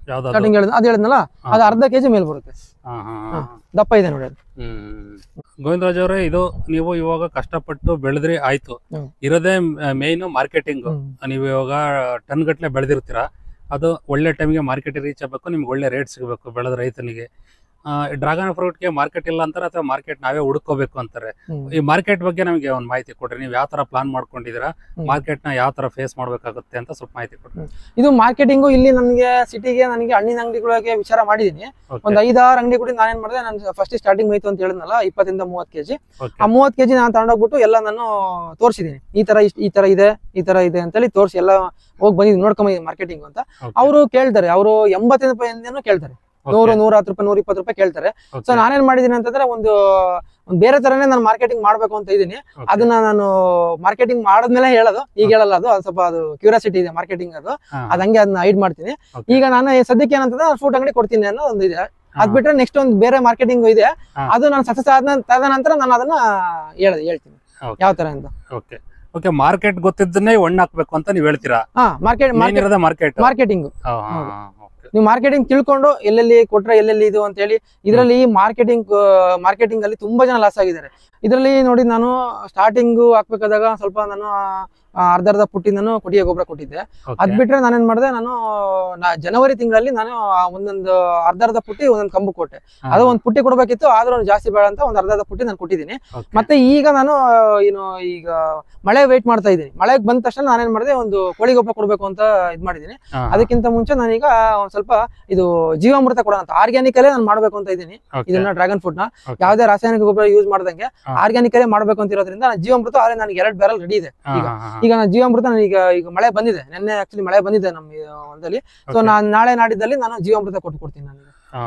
[SPEAKER 2] ಯಾವ್ದು
[SPEAKER 1] ಸ್ಟಾರ್ಟಿಂಗ್ ಹೇಳಿದ್ ಅದು ಹೇಳಿದ್ನಲ್ಲ ಅದು ಅರ್ಧ ಕೆಜಿ ಮೇಲೆ ಬರುತ್ತೆ
[SPEAKER 2] ಹಾ ಹಾ ಹಾ
[SPEAKER 1] ದಪ್ಪ ಇದೆ ನೋಡಿ ಅದು
[SPEAKER 2] ಹ್ಮ್ ಗೋವಿಂದರಾಜ್ ಅವರೇ ಇದು ನೀವು ಇವಾಗ ಕಷ್ಟಪಟ್ಟು ಬೆಳೆದ್ರಿ ಆಯ್ತು
[SPEAKER 1] ಹ್ಮ್.
[SPEAKER 2] ಇರೋದೇ ಮೇನ್ ಮಾರ್ಕೆಟಿಂಗ್
[SPEAKER 1] ಹ್ಮ್.
[SPEAKER 2] ನೀವು ಇವಾಗ ಟನ್ ಗಟ್ಲೆ ಬೆಳೆದಿರ್ತೀರಾ ಅದು ಒಳ್ಳೆ ಟೈಮ್ಗೆ ಮಾರ್ಕೆಟ್ ರೀಚ್ ಆಗಬೇಕು ನಿಮ್ಗೆ ಒಳ್ಳೆ ರೇಟ್ ಸಿಗಬೇಕು ಬೆಳೆದ ರೈತನಿಗೆ ಡ್ರಾಗನ್ ಫ್ರೂಟ್ಗೆ ಮಾರ್ಕೆಟ್ ಇಲ್ಲ ಅಂತಾರೆ ಅಥವಾ ಮಾರ್ಕೆಟ್ ನಾವೇ ಹುಡುಕೋಬೇಕು ಅಂತಾರೆ
[SPEAKER 1] ಹ್ಮ್.
[SPEAKER 2] ಈ ಮಾರ್ಕೆಟ್ ಬಗ್ಗೆ ನಮಗೆ ಒಂದು ಮಾಹಿತಿ ಕೊಡ್ರಿ ನೀವು ಯಾವ ತರ ಪ್ಲಾನ್ ಮಾಡ್ಕೊಂಡಿದ್ದೀರಾ
[SPEAKER 1] ಹ್ಮ್.
[SPEAKER 2] ಮಾರ್ಕೆಟ್ ನ ಯಾವ ತರ ಫೇಸ್ ಮಾಡ್ಬೇಕಾಗುತ್ತೆ ಅಂತ ಸ್ವಲ್ಪ ಮಾಹಿತಿ ಕೊಡ್ರಿ
[SPEAKER 1] ಇದು ಮಾರ್ಕೆಟಿಂಗು ಇಲ್ಲಿ ನನಗೆ ಸಿಟಿಗೆ ನನಗೆ ಹಣ್ಣಿನ ಅಂಗಡಿಗಳಿಗೆ ವಿಚಾರ ಮಾಡಿದೀನಿ
[SPEAKER 2] Okay,
[SPEAKER 1] ಒಂದ್ ಐದಾರು ಅಂಗಡಿ ಕೂಡ ನಾನೇನ್ ಮಾಡಿದೆ ನಾನು ಫಸ್ಟ್ ಸ್ಟಾರ್ಟಿಂಗ್ ಹೋಯ್ತು ಅಂತ ಹೇಳಿದ್ನಲ್ಲ ಇಪ್ಪತ್ತರಿಂದ ಮೂವತ್ತು ಕೆಜಿ
[SPEAKER 2] okay.
[SPEAKER 1] ಆ ಮೂವತ್ತು ಕೆಜಿ ನಾನು ತಗೊಂಡೋಗ್ಬಿಟ್ಟು ಎಲ್ಲ ನಾನು ತೋರಿಸಿದೀನಿ ಈ ತರ ಇಷ್ಟ್- ಈ ತರ ಇದೆ ಈ ತರ ಇದೆ ಅಂತೇಳಿ ತೋರಿಸಿ ಎಲ್ಲ ಹೋಗಿ ಬಂದಿದ್ದೀನಿ ನೋಡ್ಕೊಂಬಂದಿದ್ದೀನಿ ಮಾರ್ಕೆಟಿಂಗ್ ಅಂತ
[SPEAKER 2] Okay,
[SPEAKER 1] ಅವರು ಕೇಳ್ತಾರೆ ಅವರು ಎಂಬತ್ತೈದು ರೂಪಾಯಿಂದನೂ ಕೇಳ್ತಾರೆ
[SPEAKER 2] okay,
[SPEAKER 1] ನೂರು ನೂರ ಹತ್ತು ರೂಪಾಯಿ ನೂರ ಇಪ್ಪತ್ತು ರೂಪಾಯಿ ಕೇಳ್ತಾರೆ
[SPEAKER 2] okay,
[SPEAKER 1] ಸೊ ನಾನೇನ್ ಮಾಡಿದೀನಿ ಅಂತಂದ್ರೆ ಒಂದು ಒಂದು ಬೇರೆ ತರನೇ ನಾನು ಮಾರ್ಕೆಟಿಂಗ್ ಮಾಡ್ಬೇಕು ಅಂತ ಇದ್ದೀನಿ
[SPEAKER 2] okay.
[SPEAKER 1] ಅದನ್ನ ನಾನು ಮಾರ್ಕೆಟಿಂಗ್ ಮಾಡದ್ಮೇಲೆ ಹೇಳೋದು ಈಗ ಹೇಳಲ್ಲ ಅದು ಅದು ಸ್ವಲ್ಪ ಅದು ಕ್ಯೂರಿಯಾಸಿಟಿ ಇದೆ ಮಾರ್ಕೆಟಿಂಗ್ ಅದು
[SPEAKER 2] ಹಾ,
[SPEAKER 1] ಅದ್ ಹಂಗೆ ಅದನ್ನ ಹೈಡ್ ಮಾಡ್ತೀನಿ
[SPEAKER 2] Okay.
[SPEAKER 1] ಈಗ ನಾನು ಈ ಸದ್ಯಕ್ಕೆ ಏನಂತಂದ್ರೆ ಫ್ರೂಟ್ ಅಂಗಡಿ ಕೊಡ್ತೀನಿ ಅನ್ನೋ ಒಂದು ಇದೆ
[SPEAKER 2] ಹಾ,
[SPEAKER 1] ಅದ್ ಬಿಟ್ರೆ ನೆಕ್ಸ್ಟ್ ಒಂದು ಬೇರೆ ಮಾರ್ಕೆಟಿಂಗ್ ಇದೆ
[SPEAKER 2] ಹಾ.
[SPEAKER 1] ಅದು ನಾನು ಸಕ್ಸಸ್ ಆದ ತದ ನಂತರ ನಾನು ಅದನ್ನ ಹೇಳ ಹೇಳ್ತೀನಿ
[SPEAKER 2] Okay.
[SPEAKER 1] ಯಾವ ತರ ಅಂತ
[SPEAKER 2] ಓಕೆ ಓಕೆ ಮಾರ್ಕೆಟ್ ಗೊತ್ತಿದ್ದನ್ನೇ ಒಣ್ಣ ಹಾಕ್ಬೇಕು ಅಂತ ನೀವು ಹೇಳ್ತೀರಾ
[SPEAKER 1] ಹಾ ಮಾರ್ಕೆಟ್
[SPEAKER 2] ಮೇನ್ ಇರೋದೇ ಮಾರ್ಕೆಟ್
[SPEAKER 1] ಮಾರ್ಕೆಟಿಂಗ್
[SPEAKER 2] ಓಕೆ
[SPEAKER 1] ನೀವು ಮಾರ್ಕೆಟಿಂಗ್ ತಿಳ್ಕೊಂಡು ಎಲ್ಲೆಲ್ಲಿ ಕೊಟ್ರೆ ಎಲ್ಲೆಲ್ಲಿ ಇದು ಅಂತ ಹೇಳಿ ಇದರಲ್ಲಿ ಮಾರ್ಕೆಟಿಂಗ್ ಮಾರ್ಕೆಟಿಂಗ್ ಅಲ್ಲಿ ತುಂಬಾ ಜನ ಲಾಸ್ ಆಗಿದ್ದಾರೆ ಇದರಲ್ಲಿ ನೋಡಿ ನಾನು ಸ್ಟಾರ್ಟಿಂಗ್ ಹಾಕ್ಬೇಕಾದಾಗ ಸ್ವಲ್ಪ ನಾನು ಆ, ಅರ್ಧ ಅರ್ಧ ಪುಟ್ಟಿ ನಾನು ಕೊಟ್ಟಿಗೆ ಗೊಬ್ಬರ ಕೊಟ್ಟಿದ್ದೆ ಅದ್ ಬಿಟ್ರೆ ನಾನೇನ್ ಮಾಡಿದೆ ನಾನು ನಾ- ಜನವರಿ ತಿಂಗಳಲ್ಲಿ ನಾನು ಆ ಒಂದೊಂದು ಅರ್ಧ ಅರ್ಧ ಪುಟ್ಟಿ ಒಂದೊಂದು ಕಂಬು ಕೊಟ್ಟೆ ಅದು ಒಂದು ಪುಟ್ಟಿ ಕೊಡ್ಬೇಕಿತ್ತು ಆದ್ರೂ ಒಂದು ಜಾಸ್ತಿ ಬೇಡ ಅಂತ ಒಂದು ಅರ್ಧ ಅರ್ಧ ಪುಟ್ಟಿ ನಾನು ಕೊಟ್ಟಿದ್ದೀನಿ ಮತ್ತೆ ಈಗ ನಾನು ಏನು ಈಗ ಮಳೆ ವೇಟ್ ಮಾಡ್ತಾ ಇದ್ದೀನಿ ಮಳೆಗೆ ಬಂದ ತಕ್ಷಣ ನಾನೇನ್ ಮಾಡಿದೆ ಒಂದು ಕೋಳಿ ಗೊಬ್ಬರ ಕೊಡ್ಬೇಕು ಅಂತ ಇದ್ ಮಾಡಿದ್ದೀನಿ ಅದಕ್ಕಿಂತ ಮುಂಚೆ ನಾನೀಗ ಒಂದ್ ಸ್ವಲ್ಪ ಇದು ಜೀವಾಮೃತ ಕೊಡೋಣ ಅಂತ ಆರ್ಗ್ಯಾನಿಕ್ ಅಲ್ಲೇ ನಾನು ಮಾಡ್ಬೇಕು ಅಂತ ಇದ್ದೀನಿ ಇದನ್ನ ಡ್ರ್ಯಾಗನ್ ಫ್ರೂಟ್ ನ ಯಾವ್ದೇ ರಾಸಾಯನಿಕ ಗೊಬ್ಬರ ಯೂಸ್ ಮಾಡ್ದಂಗೆ
[SPEAKER 2] ಹಾ.
[SPEAKER 1] ಆರ್ಗ್ಯಾನಿಕ್ ಅಲ್ಲೇ ಮಾಡ್ಬೇಕು ಅಂತ ಇರೋದ್ರಿಂದ ನಾನು ಜೀವಾಮೃತ ಆದ್ರೆ ನನಗೆ ಎರಡು ಬ್ಯಾರಲ್ ರೆಡಿ ಇದೆ ಈಗ ಈಗ ನಾನು ಜೀವಾಮೃತ ನಾನು ಈಗ ಈಗ ಮಳೆ ಬಂದಿದೆ ನಿನ್ನೆ ಆಕ್ಚುಲಿ ಮಳೆ ಬಂದಿದೆ ನಮ್ಮ ಈ ಹೊಲದಲ್ಲಿ ಸೊ ನಾನು ನಾಳೆ ನಾಡಿದ್ದಲ್ಲಿ ನಾನು ಜೀವಾಮೃತ ಕೊಟ್ಟು ಕೊಡ್ತೀನಿ ನನಗೆ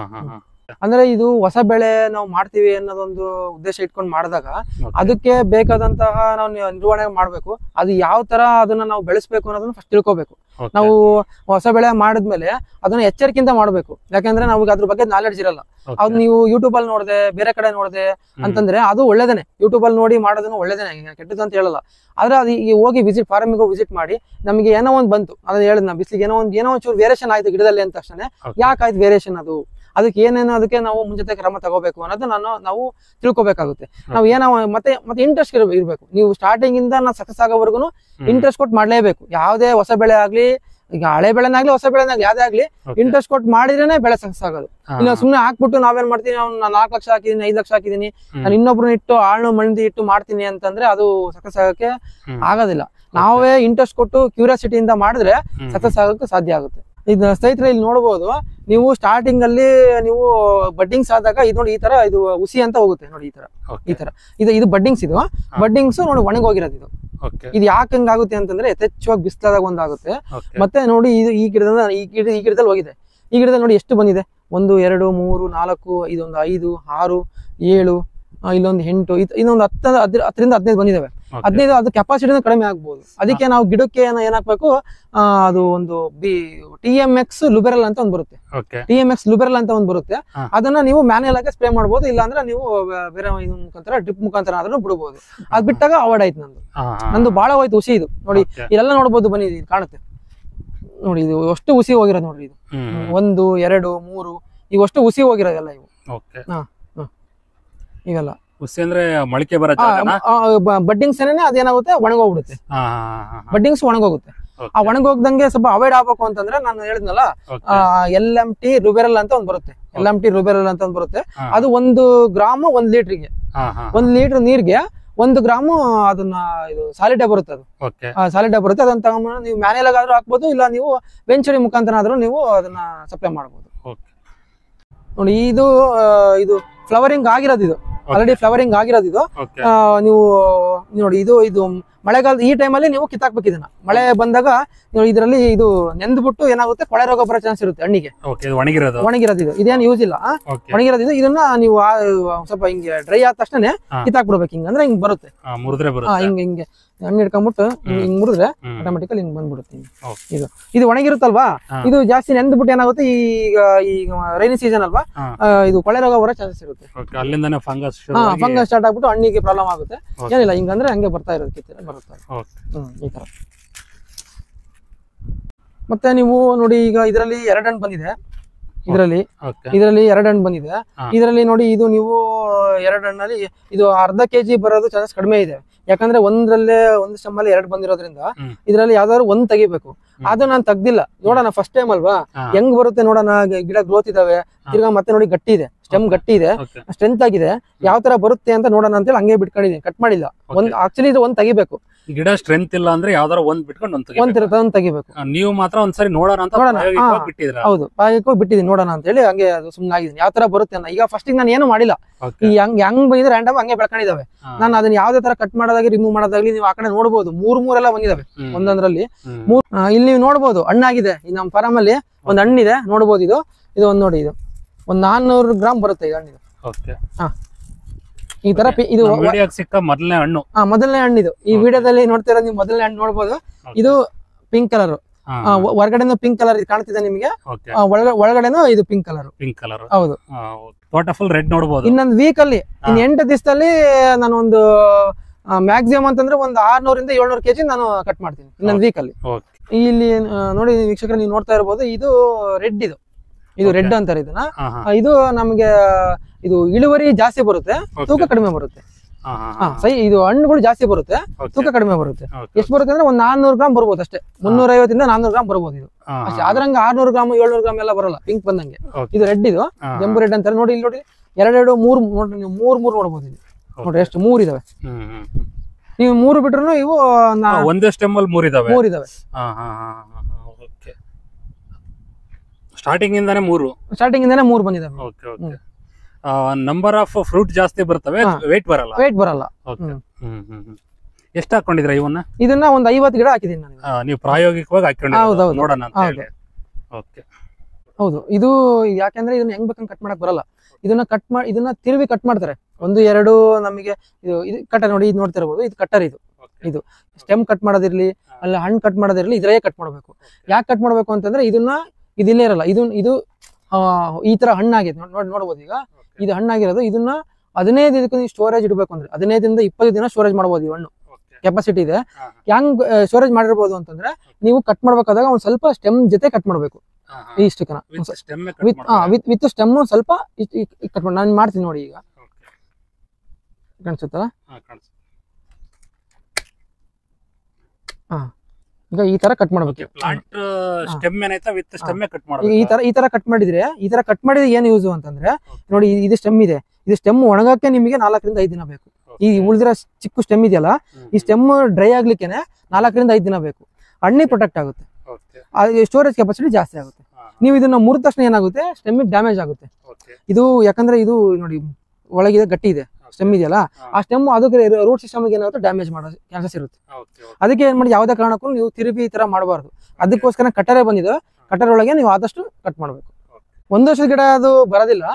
[SPEAKER 1] ಅಂದ್ರೆ ಇದು ಹೊಸ ಬೆಳೆ ನಾವು ಮಾಡ್ತೀವಿ ಅನ್ನೋದೊಂದು ಉದ್ದೇಶ ಇಟ್ಕೊಂಡು ಮಾಡಿದಾಗ ಅದಕ್ಕೆ ಬೇಕಾದಂತಹ ನಾವು ನಿ- ನಿರ್ವಹಣೆ ಮಾಡ್ಬೇಕು ಅದು ಯಾವ ತರ ಅದನ್ನ ನಾವು ಬೆಳೆಸ್ಬೇಕು ಅನ್ನೋದನ್ನ ಫಸ್ಟ್ ತಿಳ್ಕೊಬೇಕು ನಾವು ಹೊಸ ಬೆಳೆ ಮಾಡಿದ್ಮೇಲೆ ಅದನ್ನ ಎಚ್ಚರಿಕೆಯಿಂದ ಮಾಡ್ಬೇಕು ಯಾಕಂದ್ರೆ ನಮಗೆ ಅದ್ರ ಬಗ್ಗೆ ನಾಲೆಡ್ಜ್ ಇರಲ್ಲ ಅದು ನೀವು ಯೂಟ್ಯೂಬ್ ಅಲ್ಲಿ ನೋಡಿದೆ ಬೇರೆ ಕಡೆ ನೋಡಿದೆ ಅಂತಂದ್ರೆ ಅದು ಒಳ್ಳೇದೇನೆ ಯೂಟ್ಯೂಬ್ ಅಲ್ಲಿ ನೋಡಿ ಮಾಡೋದನ್ನು ಒಳ್ಳೇದೇನೆ ಈಗ ಕೆಟ್ಟದ್ದು ಅಂತ ಹೇಳಲ್ಲ ಆದ್ರೆ ಅದು ಈಗ ಹೋಗಿ ವಿಸಿಟ್ ಫಾರ್ಮಿಗೆ ವಿಸಿಟ್ ಮಾಡಿ ನಮಗೆ ಏನೋ ಒಂದು ಬಂತು ಅದು ಹೇಳಿದ್ ನಾ ಬಿಸಿಲಿಗೆ ಏನೋ ಒಂದು ಏನೋ ಒಂಚೂರು ವೇರಿಯೇಷನ್ ಆಯ್ತು ಗಿಡದಲ್ಲಿ ಅಂದ ತಕ್ಷಣ ಯಾಕಾಯ್ತು ವೇರಿಯೇಷನ್ ಅದು ಅದಕ್ಕೆ ಏನೇನು ಅದಕ್ಕೆ ನಾವು ಮುಂಚೆ ಕ್ರಮ ತಗೋಬೇಕು ಅನ್ನೋದು ನಾನು ನಾವು ತಿಳ್ಕೊಬೇಕಾಗುತ್ತೆ ನಾವು ಏನೋ ಮತ್ತೆ ಮತ್ತೆ ಇಂಟ್ರೆಸ್ಟ್ ಇರಬೇಕು ನೀವು ಸ್ಟಾರ್ಟಿಂಗ್ ಇಂದ ನಾವು ಸಕ್ಸಸ್ ಆಗೋವರೆಗೂ ಇಂಟ್ರೆಸ್ಟ್ ಕೊಟ್ಟು ಮಾಡ್ಲೇಬೇಕು ಯಾವುದೇ ಹೊಸ ಬೆಳೆ ಆಗ್ಲಿ ಈಗ ಹಳೆ ಬೆಳೆನಾಗ್ಲಿ ಹೊಸ ಬೆಳೆನಾಗ್ಲಿ ಯಾವ್ದೇ ಆಗ್ಲಿ ಇಂಟ್ರೆಸ್ಟ್ ಕೊಟ್ಟು ಮಾಡಿದ್ರೇನೆ ಬೆಳೆ ಸಕ್ಸಸ್ ಆಗೋದು ಇಲ್ಲ ಸುಮ್ನೆ ಹಾಕ್ಬಿಟ್ಟು ನಾವೇನ್ ಮಾಡ್ತೀವಿ ಅವ್ನು ನಾನು ನಾಲ್ಕು ಲಕ್ಷ ಹಾಕಿದೀನಿ ಐದು ಲಕ್ಷ ಹಾಕಿದೀನಿ ನಾನು ಇನ್ನೊಬ್ರನ್ನ ಇಟ್ಟು ಆಳ್ನು ಮಣ್ದಿ ಇಟ್ಟು ಮಾಡ್ತೀನಿ ಅಂತಂದ್ರೆ ಅದು ಸಕ್ಸಸ್ ಆಗಕ್ಕೆ ಆಗೋದಿಲ್ಲ ನಾವೇ ಇಂಟ್ರೆಸ್ಟ್ ಕೊಟ್ಟು ಕ್ಯೂರಿಯಾಸಿಟಿಯಿಂದ ಮಾಡಿದ್ರೆ ಸಕ್ಸಸ್ ಆಗೋಕೆ ಸಾಧ್ಯ ಆಗುತ್ತೆ ಇದು ಸ್ನೇಹಿತರೆ ಇಲ್ಲಿ ನೋಡಬಹುದು ನೀವು ಸ್ಟಾರ್ಟಿಂಗ್ ಅಲ್ಲಿ ನೀವು ಬಡ್ಡಿಂಗ್ಸ್ ಆದಾಗ ಇದು ನೋಡಿ ಈ ತರ ಇದು ಉಸಿ ಅಂತ ಹೋಗುತ್ತೆ ನೋಡಿ ಈ ತರ ಈ ತರ ಇದು ಇದು ಬಡ್ಡಿಂಗ್ಸ್ ಇದು ಬಡ್ಡಿಂಗ್ಸ್ ನೋಡಿ ಒಣಗೋಗಿರೋದು ಇದು ಇದು ಯಾಕೆ ಹಂಗಾಗುತ್ತೆ ಅಂತಂದ್ರೆ ಯಥೇಚ್ಛವಾಗಿ ಬಿಸಿಲಾದಾಗ ಒಂದಾಗುತ್ತೆ ಮತ್ತೆ ನೋಡಿ ಇದು ಈ ಗಿಡದಿಂದ ಈ ಗಿಡ ಈ ಗಿಡದಲ್ಲಿ ಹೋಗಿದೆ ಈ ಗಿಡದಲ್ಲಿ ನೋಡಿ ಎಷ್ಟು ಬಂದಿದೆ ಒಂದು ಎರಡು ಮೂರು ನಾಲ್ಕು ಇದೊಂದು ಐದು ಆರು ಏಳು ಆ, ಇಲ್ಲೊಂದು ಎಂಟು ಇದ್- ಇನ್ನೊಂದು ಹತ್ತ ಹದ್ರ- ಹತ್ತರಿಂದ ಹದಿನೈದು ಬಂದಿದ್ದಾವೆ ಹದಿನೈದು ಅದು ಕೆಪಾಸಿಟಿನೂ ಕಡಿಮೆ ಆಗ್ಬೋದು ಅದಕ್ಕೆ ನಾವು ಗಿಡಕ್ಕೆ ಏನ ಏನ್ ಹಾಕ್ಬೇಕು ಆ, ಅದು ಒಂದು ಬಿ ಟಿ ಎಂ ಎಕ್ಸ್ ಲುಬೆರಲ್ ಅಂತ ಒಂದು ಬರುತ್ತೆ ಟಿ ಎಂ ಎಕ್ಸ್ ಲುಬೆರಲ್ ಅಂತ ಒಂದು ಬರುತ್ತೆ
[SPEAKER 2] ಹಾ.
[SPEAKER 1] ಅದನ್ನ ನೀವು ಮ್ಯಾನ್ಯಲ್ ಆಗಿ ಸ್ಪ್ರೇ ಮಾಡ್ಬೋದು ಇಲ್ಲ ಅಂದ್ರೆ ನೀವು ಬೇರೆ ಇದು ಮುಖಾಂತರ ಡ್ರಿಪ್ ಮುಖಾಂತರ ಆದ್ರೂ ಬಿಡಬಹುದು ಅದ್ ಬಿಟ್ಟಾಗ ಅವಾಯ್ಡ್ ಆಯ್ತು ನಂದು ನಂದು ಬಹಳ ಹೋಯ್ತು ಹುಸಿ ಇದು ನೋಡಿ ಇಲ್ಲೆಲ್ಲ ನೋಡ್ಬೋದು ಬನ್ನಿ ಇದು ಕಾಣುತ್ತೆ ನೋಡಿ ಇದು ಅಷ್ಟು ಹುಸಿ ಹೋಗಿರೋದು ನೋಡ್ರಿ ಇದು ಒಂದು ಎರಡು ಮೂರು ಈಗ ಅಷ್ಟು ಹುಸಿ ಹೋಗಿರೋದೆಲ್ಲ ಇವು ಇವೆಲ್ಲ
[SPEAKER 2] ಹುಸಿ ಅಂದ್ರೆ ಮೊಳಕೆ ಬರೋ ಜಾಗನಾ?
[SPEAKER 1] ಬಡ್ಡಿಂಗ್ಸ್ ಏನೇ ಅದೇನಾಗುತ್ತೆ ಒಣಗೋಗ್ಬಿಡುತ್ತೆ
[SPEAKER 2] ಹಾ, ಹಾ, ಹಾ, ಹಾ.
[SPEAKER 1] ಬಡ್ಡಿಂಗ್ಸ್ ಒಣಗೋಗುತ್ತೆ
[SPEAKER 2] Okay,
[SPEAKER 1] ಆ ಒಣಗೋಗ್ದಂಗೆ ಸ್ವಲ್ಪ ಅವಾಯ್ಡ್ ಆಗ್ಬೇಕು ಅಂತಂದ್ರೆ ನಾನು ಹೇಳಿದ್ನಲ್ಲ
[SPEAKER 2] okay.
[SPEAKER 1] ಎಲ್ ಎಂ ಟಿ ರುಬೆರಲ್ ಅಂತ ಒಂದು ಬರುತ್ತೆ ಎಲ್ ಎಂ ಟಿ ರುಬೆರಲ್ ಅಂತ ಒಂದು ಬರುತ್ತೆ
[SPEAKER 2] ಹಾ.
[SPEAKER 1] ಅದು ಒಂದು ಗ್ರಾಮ್ ಒಂದ್ ಲೀಟರ್ಗೆ
[SPEAKER 2] ಹಾ, ಹಾ,
[SPEAKER 1] ಒಂದ್ ಲೀಟರ್ ನೀರ್ಗೆ ಒಂದು ಗ್ರಾಮು ಅದನ್ನ ಇದು ಸಾಲಿಡೆ ಬರುತ್ತೆ ಅದು
[SPEAKER 2] okay.
[SPEAKER 1] ಸಾಲಿಡೆ ಬರುತ್ತೆ ಅದನ್ನ ತಗೊಂಡು ನೀವು ಮ್ಯಾನೇಲ್ ಆದ್ರೂ ಹಾಕ್ಬೋದು ಇಲ್ಲ ನೀವು ವೆಂಚುರಿ ಮುಖಾಂತರ ಆದ್ರೂ ನೀವು ಅದನ್ನ ಸಪ್ಲೈ ಮಾಡ್ಬೋದು
[SPEAKER 2] Okay.
[SPEAKER 1] ನೋಡಿ ಇದು ಆ, ಇದು ಫ್ಲವರಿಂಗ್ ಆಗಿರೋದು ಇದು ಆಲ್ರೆಡಿ ಫ್ಲವರಿಂಗ್ ಆಗಿರೋದು ಇದು
[SPEAKER 2] Okay.
[SPEAKER 1] ಆ, ನೀವು ನೋಡಿ ಇದು ಇದು ಮಳೆಗಾಲದ ಈ ಟೈಮಲ್ಲಿ ನೀವು ಕಿತ್ತಾಕ್ಬೇಕು ಇದನ್ನ ಮಳೆ ಬಂದಾಗ ನೀವು ಇದರಲ್ಲಿ ಇದು ನೆಂದ್ಬಿಟ್ಟು ಏನಾಗುತ್ತೆ ಕೊಳೆ ರೋಗ ಬರೋ ಚಾನ್ಸ್ ಇರುತ್ತೆ ಹಣ್ಣಿಗೆ
[SPEAKER 2] Okay, ಇದು ಒಣಗಿರೋದು
[SPEAKER 1] ಒಣಗಿರೋದು ಇದು ಇದೇನು ಯೂಸ್ ಇಲ್ಲ ಆ?
[SPEAKER 2] Okay.
[SPEAKER 1] ಒಣಗಿರೋದು ಇದು ಇದನ್ನ ನೀವು ಆ, ಸ್ವಲ್ಪ ಹಿಂಗೆ ಡ್ರೈ ಆದ ತಕ್ಷಣ
[SPEAKER 2] ಹಾ.
[SPEAKER 1] ಕಿತ್ತಾಕ್ಬಿಡ್ಬೇಕು ಹಿಂಗೆ ಅಂದ್ರೆ ಹಿಂಗ್ ಬರುತ್ತೆ
[SPEAKER 2] ಹಾ, ಮುರಿದ್ರೆ
[SPEAKER 1] ಹಾ
[SPEAKER 2] ಬರುತ್ತೆ
[SPEAKER 1] ಹಿಂಗೆ ಹಿಂಗೆ ಹಣ್ಣು ಹಿಡ್ಕೊಂಡ್ಬಿಟ್ಟು ಹಿಂಗ್ ಹಿಂಗ್ ಮುರಿದ್ರೆ
[SPEAKER 2] ಹ್ಮ್.
[SPEAKER 1] ಆಟೋಮೆಟಿಕಲಿ ಹಿಂಗ್ ಬಂದ್ಬಿಡುತ್ತೆ ಹಿಂಗೆ.
[SPEAKER 2] Okay.
[SPEAKER 1] ಇದು ಇದು ಒಣಗಿರುತ್ತಲ್ವಾ
[SPEAKER 2] ಹಾ.
[SPEAKER 1] ಇದು ಜಾಸ್ತಿ ನೆಂದ್ಬಿಟ್ಟು ಏನಾಗುತ್ತೆ ಈಗ ಈಗ ರೈನಿ ಸೀಸನ್ ಅಲ್ವಾ
[SPEAKER 2] ಹಾ.
[SPEAKER 1] ಆ, ಇದು ಕೊಳೆ ರೋಗ ಬರೋ ಚಾನ್ಸಸ್ ಇರುತ್ತೆ
[SPEAKER 2] Okay, ಅಲ್ಲಿಂದಾನೆ ಫಂಗಸ್
[SPEAKER 1] ಹಾ ಫಂಗಸ್ ಸ್ಟಾರ್ಟ್ ಆಗ್ಬಿಟ್ಟು ಹಣ್ಣಿಗೆ ಪ್ರಾಬ್ಲಮ್ ಆಗುತ್ತೆ
[SPEAKER 2] Okay.
[SPEAKER 1] ಏನಿಲ್ಲ ಹಿಂಗಂದ್ರೆ ಹಂಗೆ ಬರ್ತಾ ಇರೋದು ಕಿತ್ತಿರ ಬರುತ್ತೆ
[SPEAKER 2] ಓಕೆ
[SPEAKER 1] ಹ್ಮ್ ಈ ತರ ಮತ್ತೆ ನೀವು ನೋಡಿ ಈಗ ಇದರಲ್ಲಿ ಎರಡು ಹಣ್ಣು ಬಂದಿದೆ ಇದರಲ್ಲಿ
[SPEAKER 2] ಓಕೆ
[SPEAKER 1] ಇದರಲ್ಲಿ ಎರಡು ಹಣ್ಣು ಬಂದಿದೆ
[SPEAKER 2] ಹಾ.
[SPEAKER 1] ಇದರಲ್ಲಿ ನೋಡಿ ಇದು ನೀವು ಎರಡು ಹಣ್ಣಲ್ಲಿ ಇದು ಅರ್ಧ ಕೆಜಿ ಬರೋದು ಚಾನ್ಸಸ್ ಕಡಿಮೆ ಇದೆ ಯಾಕಂದ್ರೆ ಒಂದ್ರಲ್ಲೇ ಒಂದು ಸ್ಟಮ್ಮಲ್ಲಿ ಎರಡು ಬಂದಿರೋದ್ರಿಂದ
[SPEAKER 2] ಹ್ಮ್.
[SPEAKER 1] ಇದರಲ್ಲಿ ಯಾವ್ದಾದ್ರು ಒಂದ್ ತೆಗಿಬೇಕು ಅದು ನಾನು ತೆಗ್ದಿಲ್ಲ ನೋಡೋಣ ಫಸ್ಟ್ ಟೈಮ್ ಅಲ್ವಾ
[SPEAKER 2] ಹಾ.
[SPEAKER 1] ಹೆಂಗ್ ಬರುತ್ತೆ ನೋಡೋಣ ಗ- ಗಿಡ ಗ್ರೋತ್ ಇದಾವೆ ತಿರ್ಗಾ ಮತ್ತೆ ನೋಡಿ ಗಟ್ಟಿ ಇದೆ ಸ್ಟೆಮ್ ಗಟ್ಟಿ ಇದೆ
[SPEAKER 2] ಓಕೆ
[SPEAKER 1] ಸ್ಟ್ರೆಂತ್ ಆಗಿದೆ ಯಾವ ತರ ಬರುತ್ತೆ ಅಂತ ನೋಡೋಣ ಅಂತೇಳಿ ಹಂಗೆ ಬಿಟ್ಕೊಂಡಿದ್ದೀನಿ ಕಟ್ ಮಾಡಿಲ್ಲ ಒಂದ್ ಆಕ್ಚುಲಿ ಇದು ಒಂದ್ ತೆಗಿಬೇಕು
[SPEAKER 2] ಗಿಡ ಸ್ಟ್ರೆಂತ್ ಇಲ್ಲ ಅಂದ್ರೆ ಯಾವ್ದಾರ ಒಂದ್ ಬಿಟ್ಕೊಂಡು ಒಂದ್
[SPEAKER 1] ಒಂದ್
[SPEAKER 2] ತೆಗಿಬೇಕು.
[SPEAKER 1] ತಿರ್ಗ ಒಂದ್ ತೆಗಿಬೇಕು
[SPEAKER 2] ಆ, ನೀವು ಮಾತ್ರ ಒಂದ್ಸರಿ ನೋಡೋಣ ಅಂತ
[SPEAKER 1] ನೋಡೋಣ,
[SPEAKER 2] ಪ್ರಾಯೋಗಿಕವಾಗಿ
[SPEAKER 1] ಹಾ.
[SPEAKER 2] ಬಿಟ್ಟಿದ್ರ
[SPEAKER 1] ಹೌದು ಪಾಯಕ್ಕೂ ಬಿಟ್ಟಿದ್ದೀನಿ ನೋಡೋಣ ಅಂತ ಹೇಳಿ ಹಂಗೆ ಅದು ಸುಮ್ಮನೆ ಆಗಿದ್ದೀನಿ ಯಾವ ತರ ಬರುತ್ತೆ ಅಂತ ಈಗ ಫಸ್ಟ್ ನಾನು ಏನು ಮಾಡಿಲ್ಲ
[SPEAKER 2] ಓಕೆ
[SPEAKER 1] ಈ ಹೆಂಗ್ ಹೆಂಗ್ ಬಂದಿದೆ ರ್ಯಾಂಡಮ್ ಹಂಗೆ ಬೆಳ್ಕೊಂಡಿದಾವೆ ನಾನು ಅದನ್ನ ಯಾವ್ದೇ ತರ ಕಟ್ ಮಾಡೋದಾಗಿ ರಿಮೂವ್ ಮಾಡೋದಾಗ್ಲಿ ನೀವು ಆ ಕಡೆ ನೋಡ್ಬೋದು ಮೂರ್ ಮೂರೆಲ್ಲ ಬಂದಿದಾವೆ ಒಂದೊಂದ್ರಲ್ಲಿ ಮೂರ್ ಆ, ಇಲ್ಲಿ ನೀವು ನೋಡ್ಬೋದು ಹಣ್ಣಾಗಿದೆ ಈ ನಮ್ಮ ಫಾರಮ್ ಅಲ್ಲಿ ಒಂದ್ ಹಣ್ಣಿದೆ ನೋಡ್ಬೋದು ಇದು ಇದು ಒಂದ್ ನೋಡಿ ಇದು ಒಂದ್ ನಾನ್ನೂರು ಗ್ರಾಮ್ ಬರುತ್ತೆ ಇದು ಹಣ್ಣಿದು
[SPEAKER 2] ಓಕೆ
[SPEAKER 1] ಈ ತರ ಪಿ- ಇದು ವ-
[SPEAKER 2] ವಿಡಿಯೋಗೆ ಸಿಕ್ಕ ಮೊದಲನೇ ಹಣ್ಣು
[SPEAKER 1] ಆ, ಮೊದಲನೇ ಹಣ್ಣಿದು ಈ ವಿಡಿಯೋದಲ್ಲಿ ನೋಡ್ತಿರೋ ನೀವು ಮೊದಲನೇ ಹಣ್ಣು ನೋಡ್ಬೋದು ಇದು ಪಿಂಕ್ ಕಲರ್ ಹೊರಗಡೆನೂ ಪಿಂಕ್ ಕಲರ್ ಕಾಣ್ತಿದೆ ನಿಮಗೆ
[SPEAKER 2] ಓಕೆ
[SPEAKER 1] ಆ, ಒಳಗ ಒಳಗಡೆನೂ ಇದು ಪಿಂಕ್ ಕಲರ್
[SPEAKER 2] ಪಿಂಕ್ ಕಲರ್
[SPEAKER 1] ಹೌದು
[SPEAKER 2] ತೋಟ ಫುಲ್ ರೆಡ್ ನೋಡ್ಬೋದು
[SPEAKER 1] ಇನ್ನೊಂದು ವೀಕ್ ಅಲ್ಲಿ ಇನ್ ಎಂಟು ದಿವಸದಲ್ಲಿ ನಾನು ಒಂದು ಮ್ಯಾಕ್ಸಿಮಮ್ ಅಂತಂದ್ರೆ ಒಂದು ಆರ್ನೂರಿಂದ ಏಳ್ನೂರು ಕೆಜಿ ನಾನು ಕಟ್ ಮಾಡ್ತೀನಿ ಇನ್ನೊಂದು ವೀಕ್ ಅಲ್ಲಿ
[SPEAKER 2] ಓಕೆ
[SPEAKER 1] ಇಲ್ಲಿ ಆ, ನೋಡಿ ವೀಕ್ಷಕರು ನೀವು ನೋಡ್ತಾ ಇರ್ಬೋದು ಇದು ರೆಡ್ ಇದು ಇದು
[SPEAKER 2] Okay.
[SPEAKER 1] ರೆಡ್ ಅಂತಾರೆ ಇದನ್ನ
[SPEAKER 2] ಹಾ ಹಾ
[SPEAKER 1] ಆ, ಇದು ನಮಗೆ ಇದು ಇಳುವರಿ ಜಾಸ್ತಿ ಬರುತ್ತೆ ತೂಕ ಕಡಿಮೆ ಬರುತ್ತೆ
[SPEAKER 2] ಹಾ ಹಾ
[SPEAKER 1] ಹಾ ಸೈ ಇದು ಹಣ್ಣುಗಳು ಜಾಸ್ತಿ ಬರುತ್ತೆ ತೂಕ ಕಡಿಮೆ ಬರುತ್ತೆ ಎಷ್ಟು ಬರುತ್ತೆ ಅಂದ್ರೆ ಒಂದ್ ನಾನ್ನೂರು ಗ್ರಾಮ್ ಬರ್ಬೋದು ಅಷ್ಟೇ ಮುನ್ನೂರ ಐವತ್ತಿಂದ ನಾನ್ನೂರು ಗ್ರಾಮ್ ಬರ್ಬೋದು ಇದು ಅಷ್ಟೇ ಅದ್ರಂಗ ಆರ್ನೂರು ಗ್ರಾಮ್ ಏಳ್ನೂರು ಗ್ರಾಮ್ ಎಲ್ಲ ಬರಲ್ಲ ಪಿಂಕ್ ಬಂದಂಗೆ ಇದು ರೆಡ್ ಇದು ಜಂಬು ರೆಡ್ ಅಂತಾರೆ ನೋಡಿ ಇಲ್ಲಿ ನೋಡಿ ಎರಡೆರಡು ಮೂರು ನೋಡ್ರಿ ನೀವು ಮೂರ್ ಮೂರ್ ನೋಡ್ಬೋದು ಇದು ನೋಡ್ರಿ ಎಷ್ಟು ಮೂರ್ ಇದಾವೆ ನೀವು ಮೂರು ಬಿಟ್ರು ಇವು ನಾ-
[SPEAKER 2] ಒಂದೇ ಸ್ಟೆಮ್ ಅಲ್ಲಿ ಮೂರ್ ಇದಾವೆ
[SPEAKER 1] ಮೂರ್ ಇದಾವೆ
[SPEAKER 2] ಹಾ ಹಾ ಹಾ ಓಕೆ ಸ್ಟಾರ್ಟಿಂಗ್ ಇಂದಾನೆ ಮೂರು
[SPEAKER 1] ಸ್ಟಾರ್ಟಿಂಗ್ ಇಂದಾನೆ ಮೂರ್ ಬಂದಿದಾವೆ
[SPEAKER 2] okay okay number of fruit ಜಾಸ್ತಿ ಬರ್ತವೆ
[SPEAKER 1] ಹಾ.
[SPEAKER 2] ವೇಟ್ ಬರಲ್ಲ
[SPEAKER 1] ವೇಟ್ ಬರಲ್ಲ
[SPEAKER 2] ಓಕೆ
[SPEAKER 1] ಹ್ಮ್.
[SPEAKER 2] ಹ್ಮ್ ಹ್ಮ್ ಹ್ಮ್ ಎಷ್ಟು ಹಾಕೊಂಡಿದ್ರ ಇವನ್ನ
[SPEAKER 1] ಇದನ್ನ ಒಂದ್ ಐವತ್ತು ಗಿಡ ಹಾಕಿದೀನಿ ನಾನು
[SPEAKER 2] ಆ, ನೀವು ಪ್ರಾಯೋಗಿಕವಾಗಿ
[SPEAKER 1] ಹೌದು,
[SPEAKER 2] ಹಾಕೊಂಡಿರ
[SPEAKER 1] ಹೌದು.
[SPEAKER 2] ನೋಡೋಣ ಅಂತ
[SPEAKER 1] ಹೌದು.
[SPEAKER 2] ಹೇಳಿ ಓಕೆ
[SPEAKER 1] ಹೌದು ಇದು ಯಾಕಂದ್ರೆ ಇದನ್ನ ಹೆಂಗ್ ಬೇಕಂಗ್ ಕಟ್ ಮಾಡಕ್ ಬರಲ್ಲ ಇದನ್ನ ಕಟ್ ಮಾಡಿ ಇದನ್ನ ತಿರುವಿ ಕಟ್ ಮಾಡ್ತಾರೆ ಒಂದು ಎರಡು ನಮಗೆ ಇದು ಇದು ಕಟ್ಟರ್ ನೋಡಿ ಇದು ನೋಡ್ತಿರ್ಬೋದು ಇದು ಕಟ್ಟರ್ ಇದು ಇದು ಸ್ಟೆಮ್ ಕಟ್ ಮಾಡೋದಿರ್ಲಿ ಅಲ್ಲ ಹಣ್ಣು ಕಟ್ ಮಾಡೋದಿರ್ಲಿ ಇದ್ರೇ ಕಟ್ ಮಾಡಬೇಕು ಯಾಕೆ ಕಟ್ ಮಾಡಬೇಕು ಅಂತಂದ್ರೆ ಇದನ್ನ ಇದಿಲ್ಲೇ ಇರಲ್ಲ ಇದು ಇದು ಆ, ಈ ತರ ಹಣ್ಣಾಗಿದೆ ನೋಡ್ ನೋಡ್- ನೋಡ್ಬೋದು ಈಗ ಇದು ಹಣ್ಣಾಗಿರೋದು ಇದನ್ನ ಹದಿನೈದು ಇದಕ್ಕೆ ನೀವು ಸ್ಟೋರೇಜ್ ಇಡಬೇಕು ಅಂದ್ರೆ ಹದಿನೈದರಿಂದ ಇಪ್ಪತ್ತು ದಿನ ಸ್ಟೋರೇಜ್ ಮಾಡ್ಬೋದು ಈ ಹಣ್ಣು ಕೆಪಾಸಿಟಿ ಇದೆ
[SPEAKER 2] ಹಾ.
[SPEAKER 1] ಹೆಂಗ್ ಸ್ಟೋರೇಜ್ ಮಾಡಿರ್ಬೋದು ಅಂತಂದ್ರೆ ನೀವು ಕಟ್ ಮಾಡ್ಬೇಕಾದಾಗ ಒಂದ್ ಸ್ವಲ್ಪ ಸ್ಟೆಮ್ ಜೊತೆ ಕಟ್ ಮಾಡಬೇಕು ಇಷ್ಟಕ್ಕನ
[SPEAKER 2] stem
[SPEAKER 1] with with with stem ಸ್ವಲ್ಪ ಕಟ್ ಮಾಡಿ ನಾನು ಮಾಡ್ತೀನಿ ನೋಡಿ ಈಗ ಕಾಣಿಸುತ್ತಲ್ಲ ಈಗ ಈ ತರ ಕಟ್ ಮಾಡ್ಬೇಕು
[SPEAKER 2] ಪ್ಲಾಂಟ್ ಸ್ಟೆಮ್ ಏನೈತಾ ವಿತ್ ಸ್ಟೆಮ್ ಕಟ್
[SPEAKER 1] ಈಗ
[SPEAKER 2] ಮಾಡಬೇಕು
[SPEAKER 1] ಈ ತರ ಈ ತರ ಕಟ್ ಮಾಡಿದ್ರೆ ಈ ತರ ಕಟ್ ಮಾಡಿದ್ರೆ ಏನ್ ಯೂಸ್ ಅಂತಂದ್ರೆ ನೋಡಿ ಇದು- ಇದು ಸ್ಟೆಮ್ ಇದೆ ಇದು ಸ್ಟೆಮ್ ಒಣಗಕ್ಕೆ ನಿಮಗೆ ನಾಲ್ಕರಿಂದ ಐದು ದಿನ ಬೇಕು ಈ ಉಳಿದಿರೋ ಚಿಕ್ಕ ಸ್ಟೆಮ್ ಇದೆಯಲ್ಲ ಈ ಸ್ಟೆಮ್ ಡ್ರೈ ಆಗ್ಲಿಕ್ಕೆನೆ ನಾಲ್ಕರಿಂದ ಐದು ದಿನ ಬೇಕು ಹಣ್ಣಿ ಪ್ರೊಟೆಕ್ಟ್ ಆಗುತ್ತೆ ಸ್ಟೋರೇಜ್ ಕೆಪಾಸಿಟಿ ಜಾಸ್ತಿ ಆಗುತ್ತೆ ನೀವು ಇದನ್ನ ಮುರಿದ ತಕ್ಷಣ ಏನಾಗುತ್ತೆ ಸ್ಟೆಮ್ಮಿಗೆ ಡ್ಯಾಮೇಜ್ ಆಗುತ್ತೆ ಇದು ಯಾಕಂದ್ರೆ ಇದು ನೋಡಿ ಒಳಗಿದೆ ಗಟ್ಟಿ ಇದೆ ಸ್ಟೆಮ್ ಇದೆಯಲ್ಲ ಆ ಸ್ಟೆಮ್ ಅದಕ್ಕೆ ರೂಟ್ ಸಿಸ್ಟಮ್ ಏನಾಗುತ್ತೆ ಡ್ಯಾಮೇಜ್ ಮಾಡೋ ಚಾನ್ಸಸ್ ಇರುತ್ತೆ ಅದಕ್ಕೆ ಏನ್ ಮಾಡಿ ಯಾವುದೇ ಕಾರಣಕ್ಕೂ ನೀವು ತಿರುಗಿ ಈ ತರ ಮಾಡಬಾರ್ದು ಅದಕ್ಕೋಸ್ಕರ ಕಟ್ಟರೆ ಬಂದಿದೆ ಕಟ್ಟರ್ ಒಳಗೆ ನೀವು ಆದಷ್ಟು ಕಟ್ ಮಾಡಬೇಕು ಒಂದು ವರ್ಷದ ಗಿಡ ಅದು ಬರೋದಿಲ್ಲ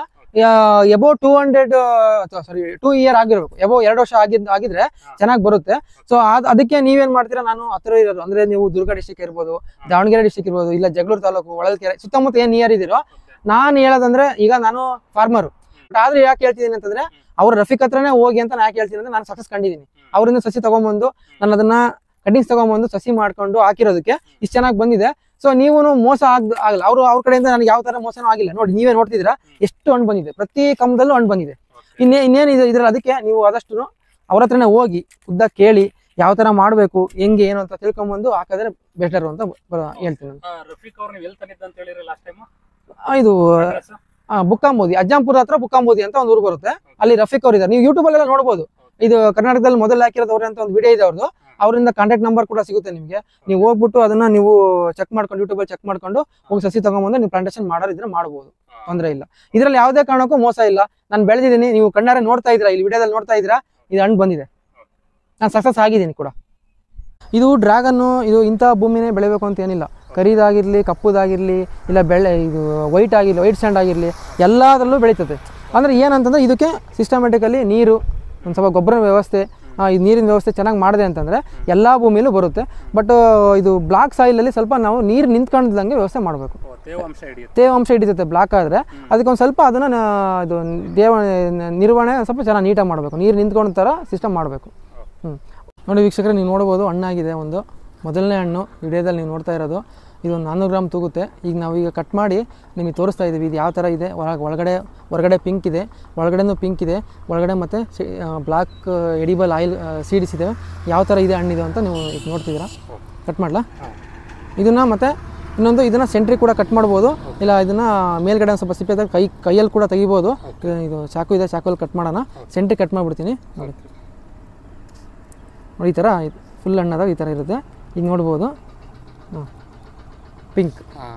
[SPEAKER 1] above two hundred sorry two year ಆಗಿರ್ಬೇಕು ಎಬೋ ಎರಡು ವರ್ಷ ಆಗಿದ್ ಆಗಿದ್ರೆ ಚೆನ್ನಾಗಿ ಬರುತ್ತೆ ಸೊ ಅದಕ್ಕೆ ನೀವೇನ್ ಮಾಡ್ತೀರಾ ನಾನು ಹತ್ತಿರ ಇರೋದು ಅಂದ್ರೆ ನೀವು ದುರ್ಗ ಡಿಸ್ಟಿಕ್ ಇರ್ಬೋದು ದಾವಣಗೆರೆ ಡಿಸ್ಟಿಕ್ ಇರ್ಬೋದು ಇಲ್ಲ ಜಗಳೂರು ತಾಲೂಕು ಹೊಳಲ್ಕೆರೆ ಸುತ್ತಮುತ್ತ ಏನ್ ನಿಯರ್ ಇದಿರೋ ನಾನು ಹೇಳೋದಂದ್ರೆ ಈಗ ನಾನು ಫಾರ್ಮರ್ ಆದ್ರೆ ಯಾಕೆ ಹೇಳ್ತಿದ್ದೀನಿ ಅಂತಂದ್ರೆ ಅವ್ರ ರಫಿಕ್ ಹತ್ರನೇ ಹೋಗಿ ಅಂತ ನಾ ಯಾಕೆ ಹೇಳ್ತೀನಿ ಅಂದ್ರೆ ನಾನು ಸಕ್ಸಸ್ ಕಂಡಿದ್ದೀನಿ ಅವರಿಂದ ಸಸಿ ತಗೊಂಬಂದು ನಾನು ಅದನ್ನ ಕಟಿಂಗ್ಸ್ ತಗೊಂಬಂದು ಸಸಿ ಮಾಡ್ಕೊಂಡು ಹಾಕಿರೋದಕ್ಕೆ ಇಷ್ಟು ಚೆನ್ನಾಗಿ ಬಂದಿದೆ ಸೊ ನೀವು ಮೋಸ ಆಗ್ ಆಗಲ್ಲ ಅವರು ಅವ್ರ ಕಡೆಯಿಂದ ನನಗೆ ಯಾವ ತರ ಮೋಸನೂ ಆಗಿಲ್ಲ ನೋಡಿ ನೀವೇ ನೋಡ್ತಿದ್ದೀರಾ ಎಷ್ಟು ಹಣ್ಣು ಬಂದಿದೆ ಪ್ರತಿ ಕಂಬದಲ್ಲೂ ಹಣ್ಣು ಬಂದಿದೆ ಇನ್ನೇ ಇನ್ನೇನಿದೆ ಇದ್ರಲ್ಲಿ ಅದಕ್ಕೆ ನೀವು ಆದಷ್ಟು ಅವ್ರ ಹತ್ರನೇ ಹೋಗಿ ಉದ್ದ ಕೇಳಿ ಯಾವ ತರ ಮಾಡಬೇಕು ಹೆಂಗೆ ಏನು ಅಂತ ತಿಳ್ಕೊಂಬಂದು ಹಾಕಿದ್ರೆ ಬೆಟರ್ ಅಂತ ಬ- ಹೇಳ್ತೀನಿ ನಾನು.
[SPEAKER 2] ರಫೀಕ್ ಅವ್ರು ನೀವು ಎಲ್ಲಿ ತಂದಿದ್ದ ಅಂತ ಹೇಳಿರಿ ಲಾಸ್ಟ್ ಟೈಮ್
[SPEAKER 1] ಆ, ಇದು ಆ, ಬುಕ್ಕಾಂಬೋದಿ ಅಜ್ಜಂಪುರ ಹತ್ರ ಬುಕ್ಕಾಂಬೋದಿ ಅಂತ ಒಂದು ಊರು ಬರುತ್ತೆ ಅಲ್ಲಿ ರಫೀಕ್ ಅವ್ರು ಇದ್ದಾರೆ ನೀವು ಯೂಟ್ಯೂಬ್ ಅಲ್ಲೆಲ್ಲ ನೋಡ್ಬೋದು ಇದು ಕರ್ನಾಟಕದಲ್ಲಿ ಮೊದಲು ಹಾಕಿರೋದವ್ರೆ ಅಂತ ಒಂದು ವಿಡಿಯೋ ಇದೆ ಅವ್ರದ್ದು ಅವರಿಂದ ಕಾಂಟ್ಯಾಕ್ಟ್ ನಂಬರ್ ಕೂಡ ಸಿಗುತ್ತೆ ನಿಮಗೆ ನೀವು ಹೋಗ್ಬಿಟ್ಟು ಅದನ್ನ ನೀವು ಚೆಕ್ ಮಾಡ್ಕೊಂಡು ಯೂಟ್ಯೂಬ್ ಅಲ್ಲಿ ಚೆಕ್ ಮಾಡ್ಕೊಂಡು ಹೋಗಿ ಸಸಿ ತಗೊಂಬಂದು ನೀವು ಪ್ಲಾಂಟೇಶನ್ ಮಾಡೋರಿದ್ರೆ ಮಾಡ್ಬೋದು ತೊಂದರೆ ಇಲ್ಲ ಇದ್ರಲ್ಲಿ ಯಾವುದೇ ಕಾರಣಕ್ಕೂ ಮೋಸ ಇಲ್ಲ ನಾನು ಬೆಳೆದಿದ್ದೀನಿ ನೀವು ಕಣ್ಣಾರೆ ನೋಡ್ತಾ ಇದ್ದೀರಾ ಇಲ್ಲಿ ವಿಡಿಯೋದಲ್ಲಿ ನೋಡ್ತಾ ಇದ್ದೀರಾ ಇದು ಹಣ್ಣು ಬಂದಿದೆ ನಾನು ಸಕ್ಸಸ್ ಆಗಿದ್ದೀನಿ ಕೂಡ ಇದು ಡ್ರ್ಯಾಗನ್ನು ಇದು ಇಂಥ ಭೂಮಿನೇ ಬೆಳಿಬೇಕು ಅಂತ ಏನಿಲ್ಲ ಕರಿದಾಗಿರಲಿ ಕಪ್ಪುದಾಗಿರಲಿ ಇಲ್ಲ ಬೆಳೆ ಇದು ವೈಟ್ ಆಗಿರಲಿ ವೈಟ್ ಸ್ಯಾಂಡ್ ಆಗಿರಲಿ ಎಲ್ಲದರಲ್ಲೂ ಬೆಳೀತದೆ ಅಂದರೆ ಏನಂತಂದ್ರೆ ಇದಕ್ಕೆ ಸಿಸ್ಟಮೆಟಿಕಲಿ ನೀರು ಒಂದು ಸ್ವಲ್ಪ ಗೊಬ್ಬರ ವ್ಯವಸ್ಥೆ ಆ, ಈ ನೀರಿನ ವ್ಯವಸ್ಥೆ ಚೆನ್ನಾಗಿ ಮಾಡಿದೆ ಅಂತಂದರೆ ಎಲ್ಲ ಭೂಮಿಲೂ ಬರುತ್ತೆ ಬಟ್ ಇದು ಬ್ಲಾಕ್ ಸಾಯಿಲಲ್ಲಿ ಸ್ವಲ್ಪ ನಾವು ನೀರು ನಿಂತ್ಕೊಂಡ್ದಂಗೆ ವ್ಯವಸ್ಥೆ ಮಾಡಬೇಕು
[SPEAKER 2] ತೇವಾಂಶ ಹಿಡಿಯುತ್ತೆ
[SPEAKER 1] ತೇವಾಂಶ ಹಿಡಿತೈತೆ ಬ್ಲಾಕ್ ಆದರೆ ಅದಕ್ಕೊಂದು ಸ್ವಲ್ಪ ಅದನ್ನು ಇದು ದೇವ ನಿರ್ವಹಣೆ ಸ್ವಲ್ಪ ಚೆನ್ನಾಗಿ ನೀಟಾಗಿ ಮಾಡಬೇಕು ನೀರು ನಿಂತ್ಕೊಂಡ ಥರ ಸಿಸ್ಟಮ್ ಮಾಡಬೇಕು ಹ್ಞೂ ನೋಡಿ ವೀಕ್ಷಕರೇ ನೀವು ನೋಡ್ಬೋದು ಹಣ್ಣಾಗಿದೆ ಒಂದು ಮೊದಲನೇ ಹಣ್ಣು ವಿಡಿಯೋದಲ್ಲಿ ನೀವು ನೋಡ್ತಾ ಇರೋದು ಇದು ಒಂದು ನಾನ್ನೂರು ಗ್ರಾಮ್ ತೂಗುತ್ತೆ ಈಗ ನಾವು ಈಗ ಕಟ್ ಮಾಡಿ ನಿಮಗೆ ತೋರಿಸ್ತಾ ಇದ್ದೀವಿ ಇದು ಯಾವ ಥರ ಇದೆ ಒಳಗೆ ಒಳಗಡೆ ಹೊರಗಡೆ ಪಿಂಕ್ ಇದೆ ಒಳಗಡೆನೂ ಪಿಂಕ್ ಇದೆ ಒಳಗಡೆ ಮತ್ತು ಬ್ಲಾಕ್ ಎಡಿಬಲ್ ಆಯಿಲ್ ಸೀಡ್ಸ್ ಇದೆ ಯಾವ ಥರ ಇದೆ ಹಣ್ಣಿದೆ ಅಂತ ನೀವು ಈಗ ನೋಡ್ತಿದ್ದೀರಾ ಕಟ್ ಮಾಡಲಾ ಇದನ್ನು ಮತ್ತು ಇನ್ನೊಂದು ಇದನ್ನು ಸೆಂಟ್ರಿ ಕೂಡ ಕಟ್ ಮಾಡ್ಬೋದು ಇಲ್ಲ ಇದನ್ನು ಮೇಲ್ಗಡೆ ಒಂದು ಸ್ವಲ್ಪ ಸಿಪ್ಪೆ ತೆಗ್ದು ಕೈ ಕೈಯಲ್ಲಿ ಕೂಡ ತೆಗಿಬೋದು ಇದು ಚಾಕು ಇದೆ ಚಾಕುಲ್ಲಿ ಕಟ್ ಮಾಡೋಣ ಸೆಂಟ್ರಿ ಕಟ್ ಮಾಡಿಬಿಡ್ತೀನಿ ನೋಡಿ ನೋಡಿ ಈ ಥರ ಫುಲ್ ಹಣ್ಣಾದಾಗ ಈ ಥರ ಇರುತ್ತೆ ಈಗ ನೋಡ್ಬೋದು ಪಿಂಕ್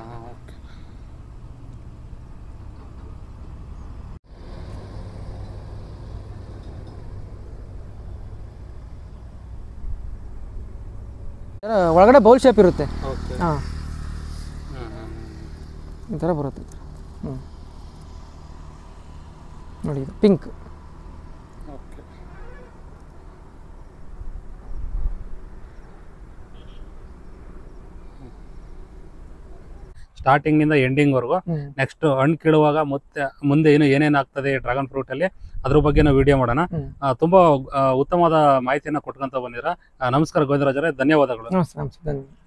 [SPEAKER 1] ಒಳಗಡೆ ಬೌಲ್ ಶೇಪ್ ಇರುತ್ತೆ
[SPEAKER 2] ಓಕೆ
[SPEAKER 1] ಹಾಂ ಈ ಥರ ಬರುತ್ತೆ ಹ್ಞೂ ನೋಡಿ ಇದು ಪಿಂಕ್
[SPEAKER 2] ಓಕೆ ಸ್ಟಾರ್ಟಿಂಗ್ನಿಂದ ಎಂಡಿಂಗ್ವರೆಗೂ
[SPEAKER 1] ಹ್ಞೂ
[SPEAKER 2] ನೆಕ್ಸ್ಟ್ ಹಣ್ಣು ಕೀಳುವಾಗ ಮತ್ತೆ ಮುಂದೆ ಏನು ಏನೇನು ಆಗ್ತದೆ ಡ್ರ್ಯಾಗನ್ ಫ್ರೂಟ್ ಅಲ್ಲಿ ಅದ್ರ ಬಗ್ಗೆ ನಾವು ವಿಡಿಯೋ ಮಾಡೋಣ
[SPEAKER 1] ಹ್ಮ್.
[SPEAKER 2] ಆ, ತುಂಬಾ ಆ, ಉತ್ತಮವಾದ ಮಾಹಿತಿಯನ್ನ ಕೊಟ್ಕೊಂತ ಬಂದಿರ ನಮಸ್ಕಾರ ಗೋವಿಂದರಾಜರೇ ಧನ್ಯವಾದಗಳು
[SPEAKER 1] ನಮಸ್ತೆ ನಮಸ್ತೆ ಧನ್ಯವಾದ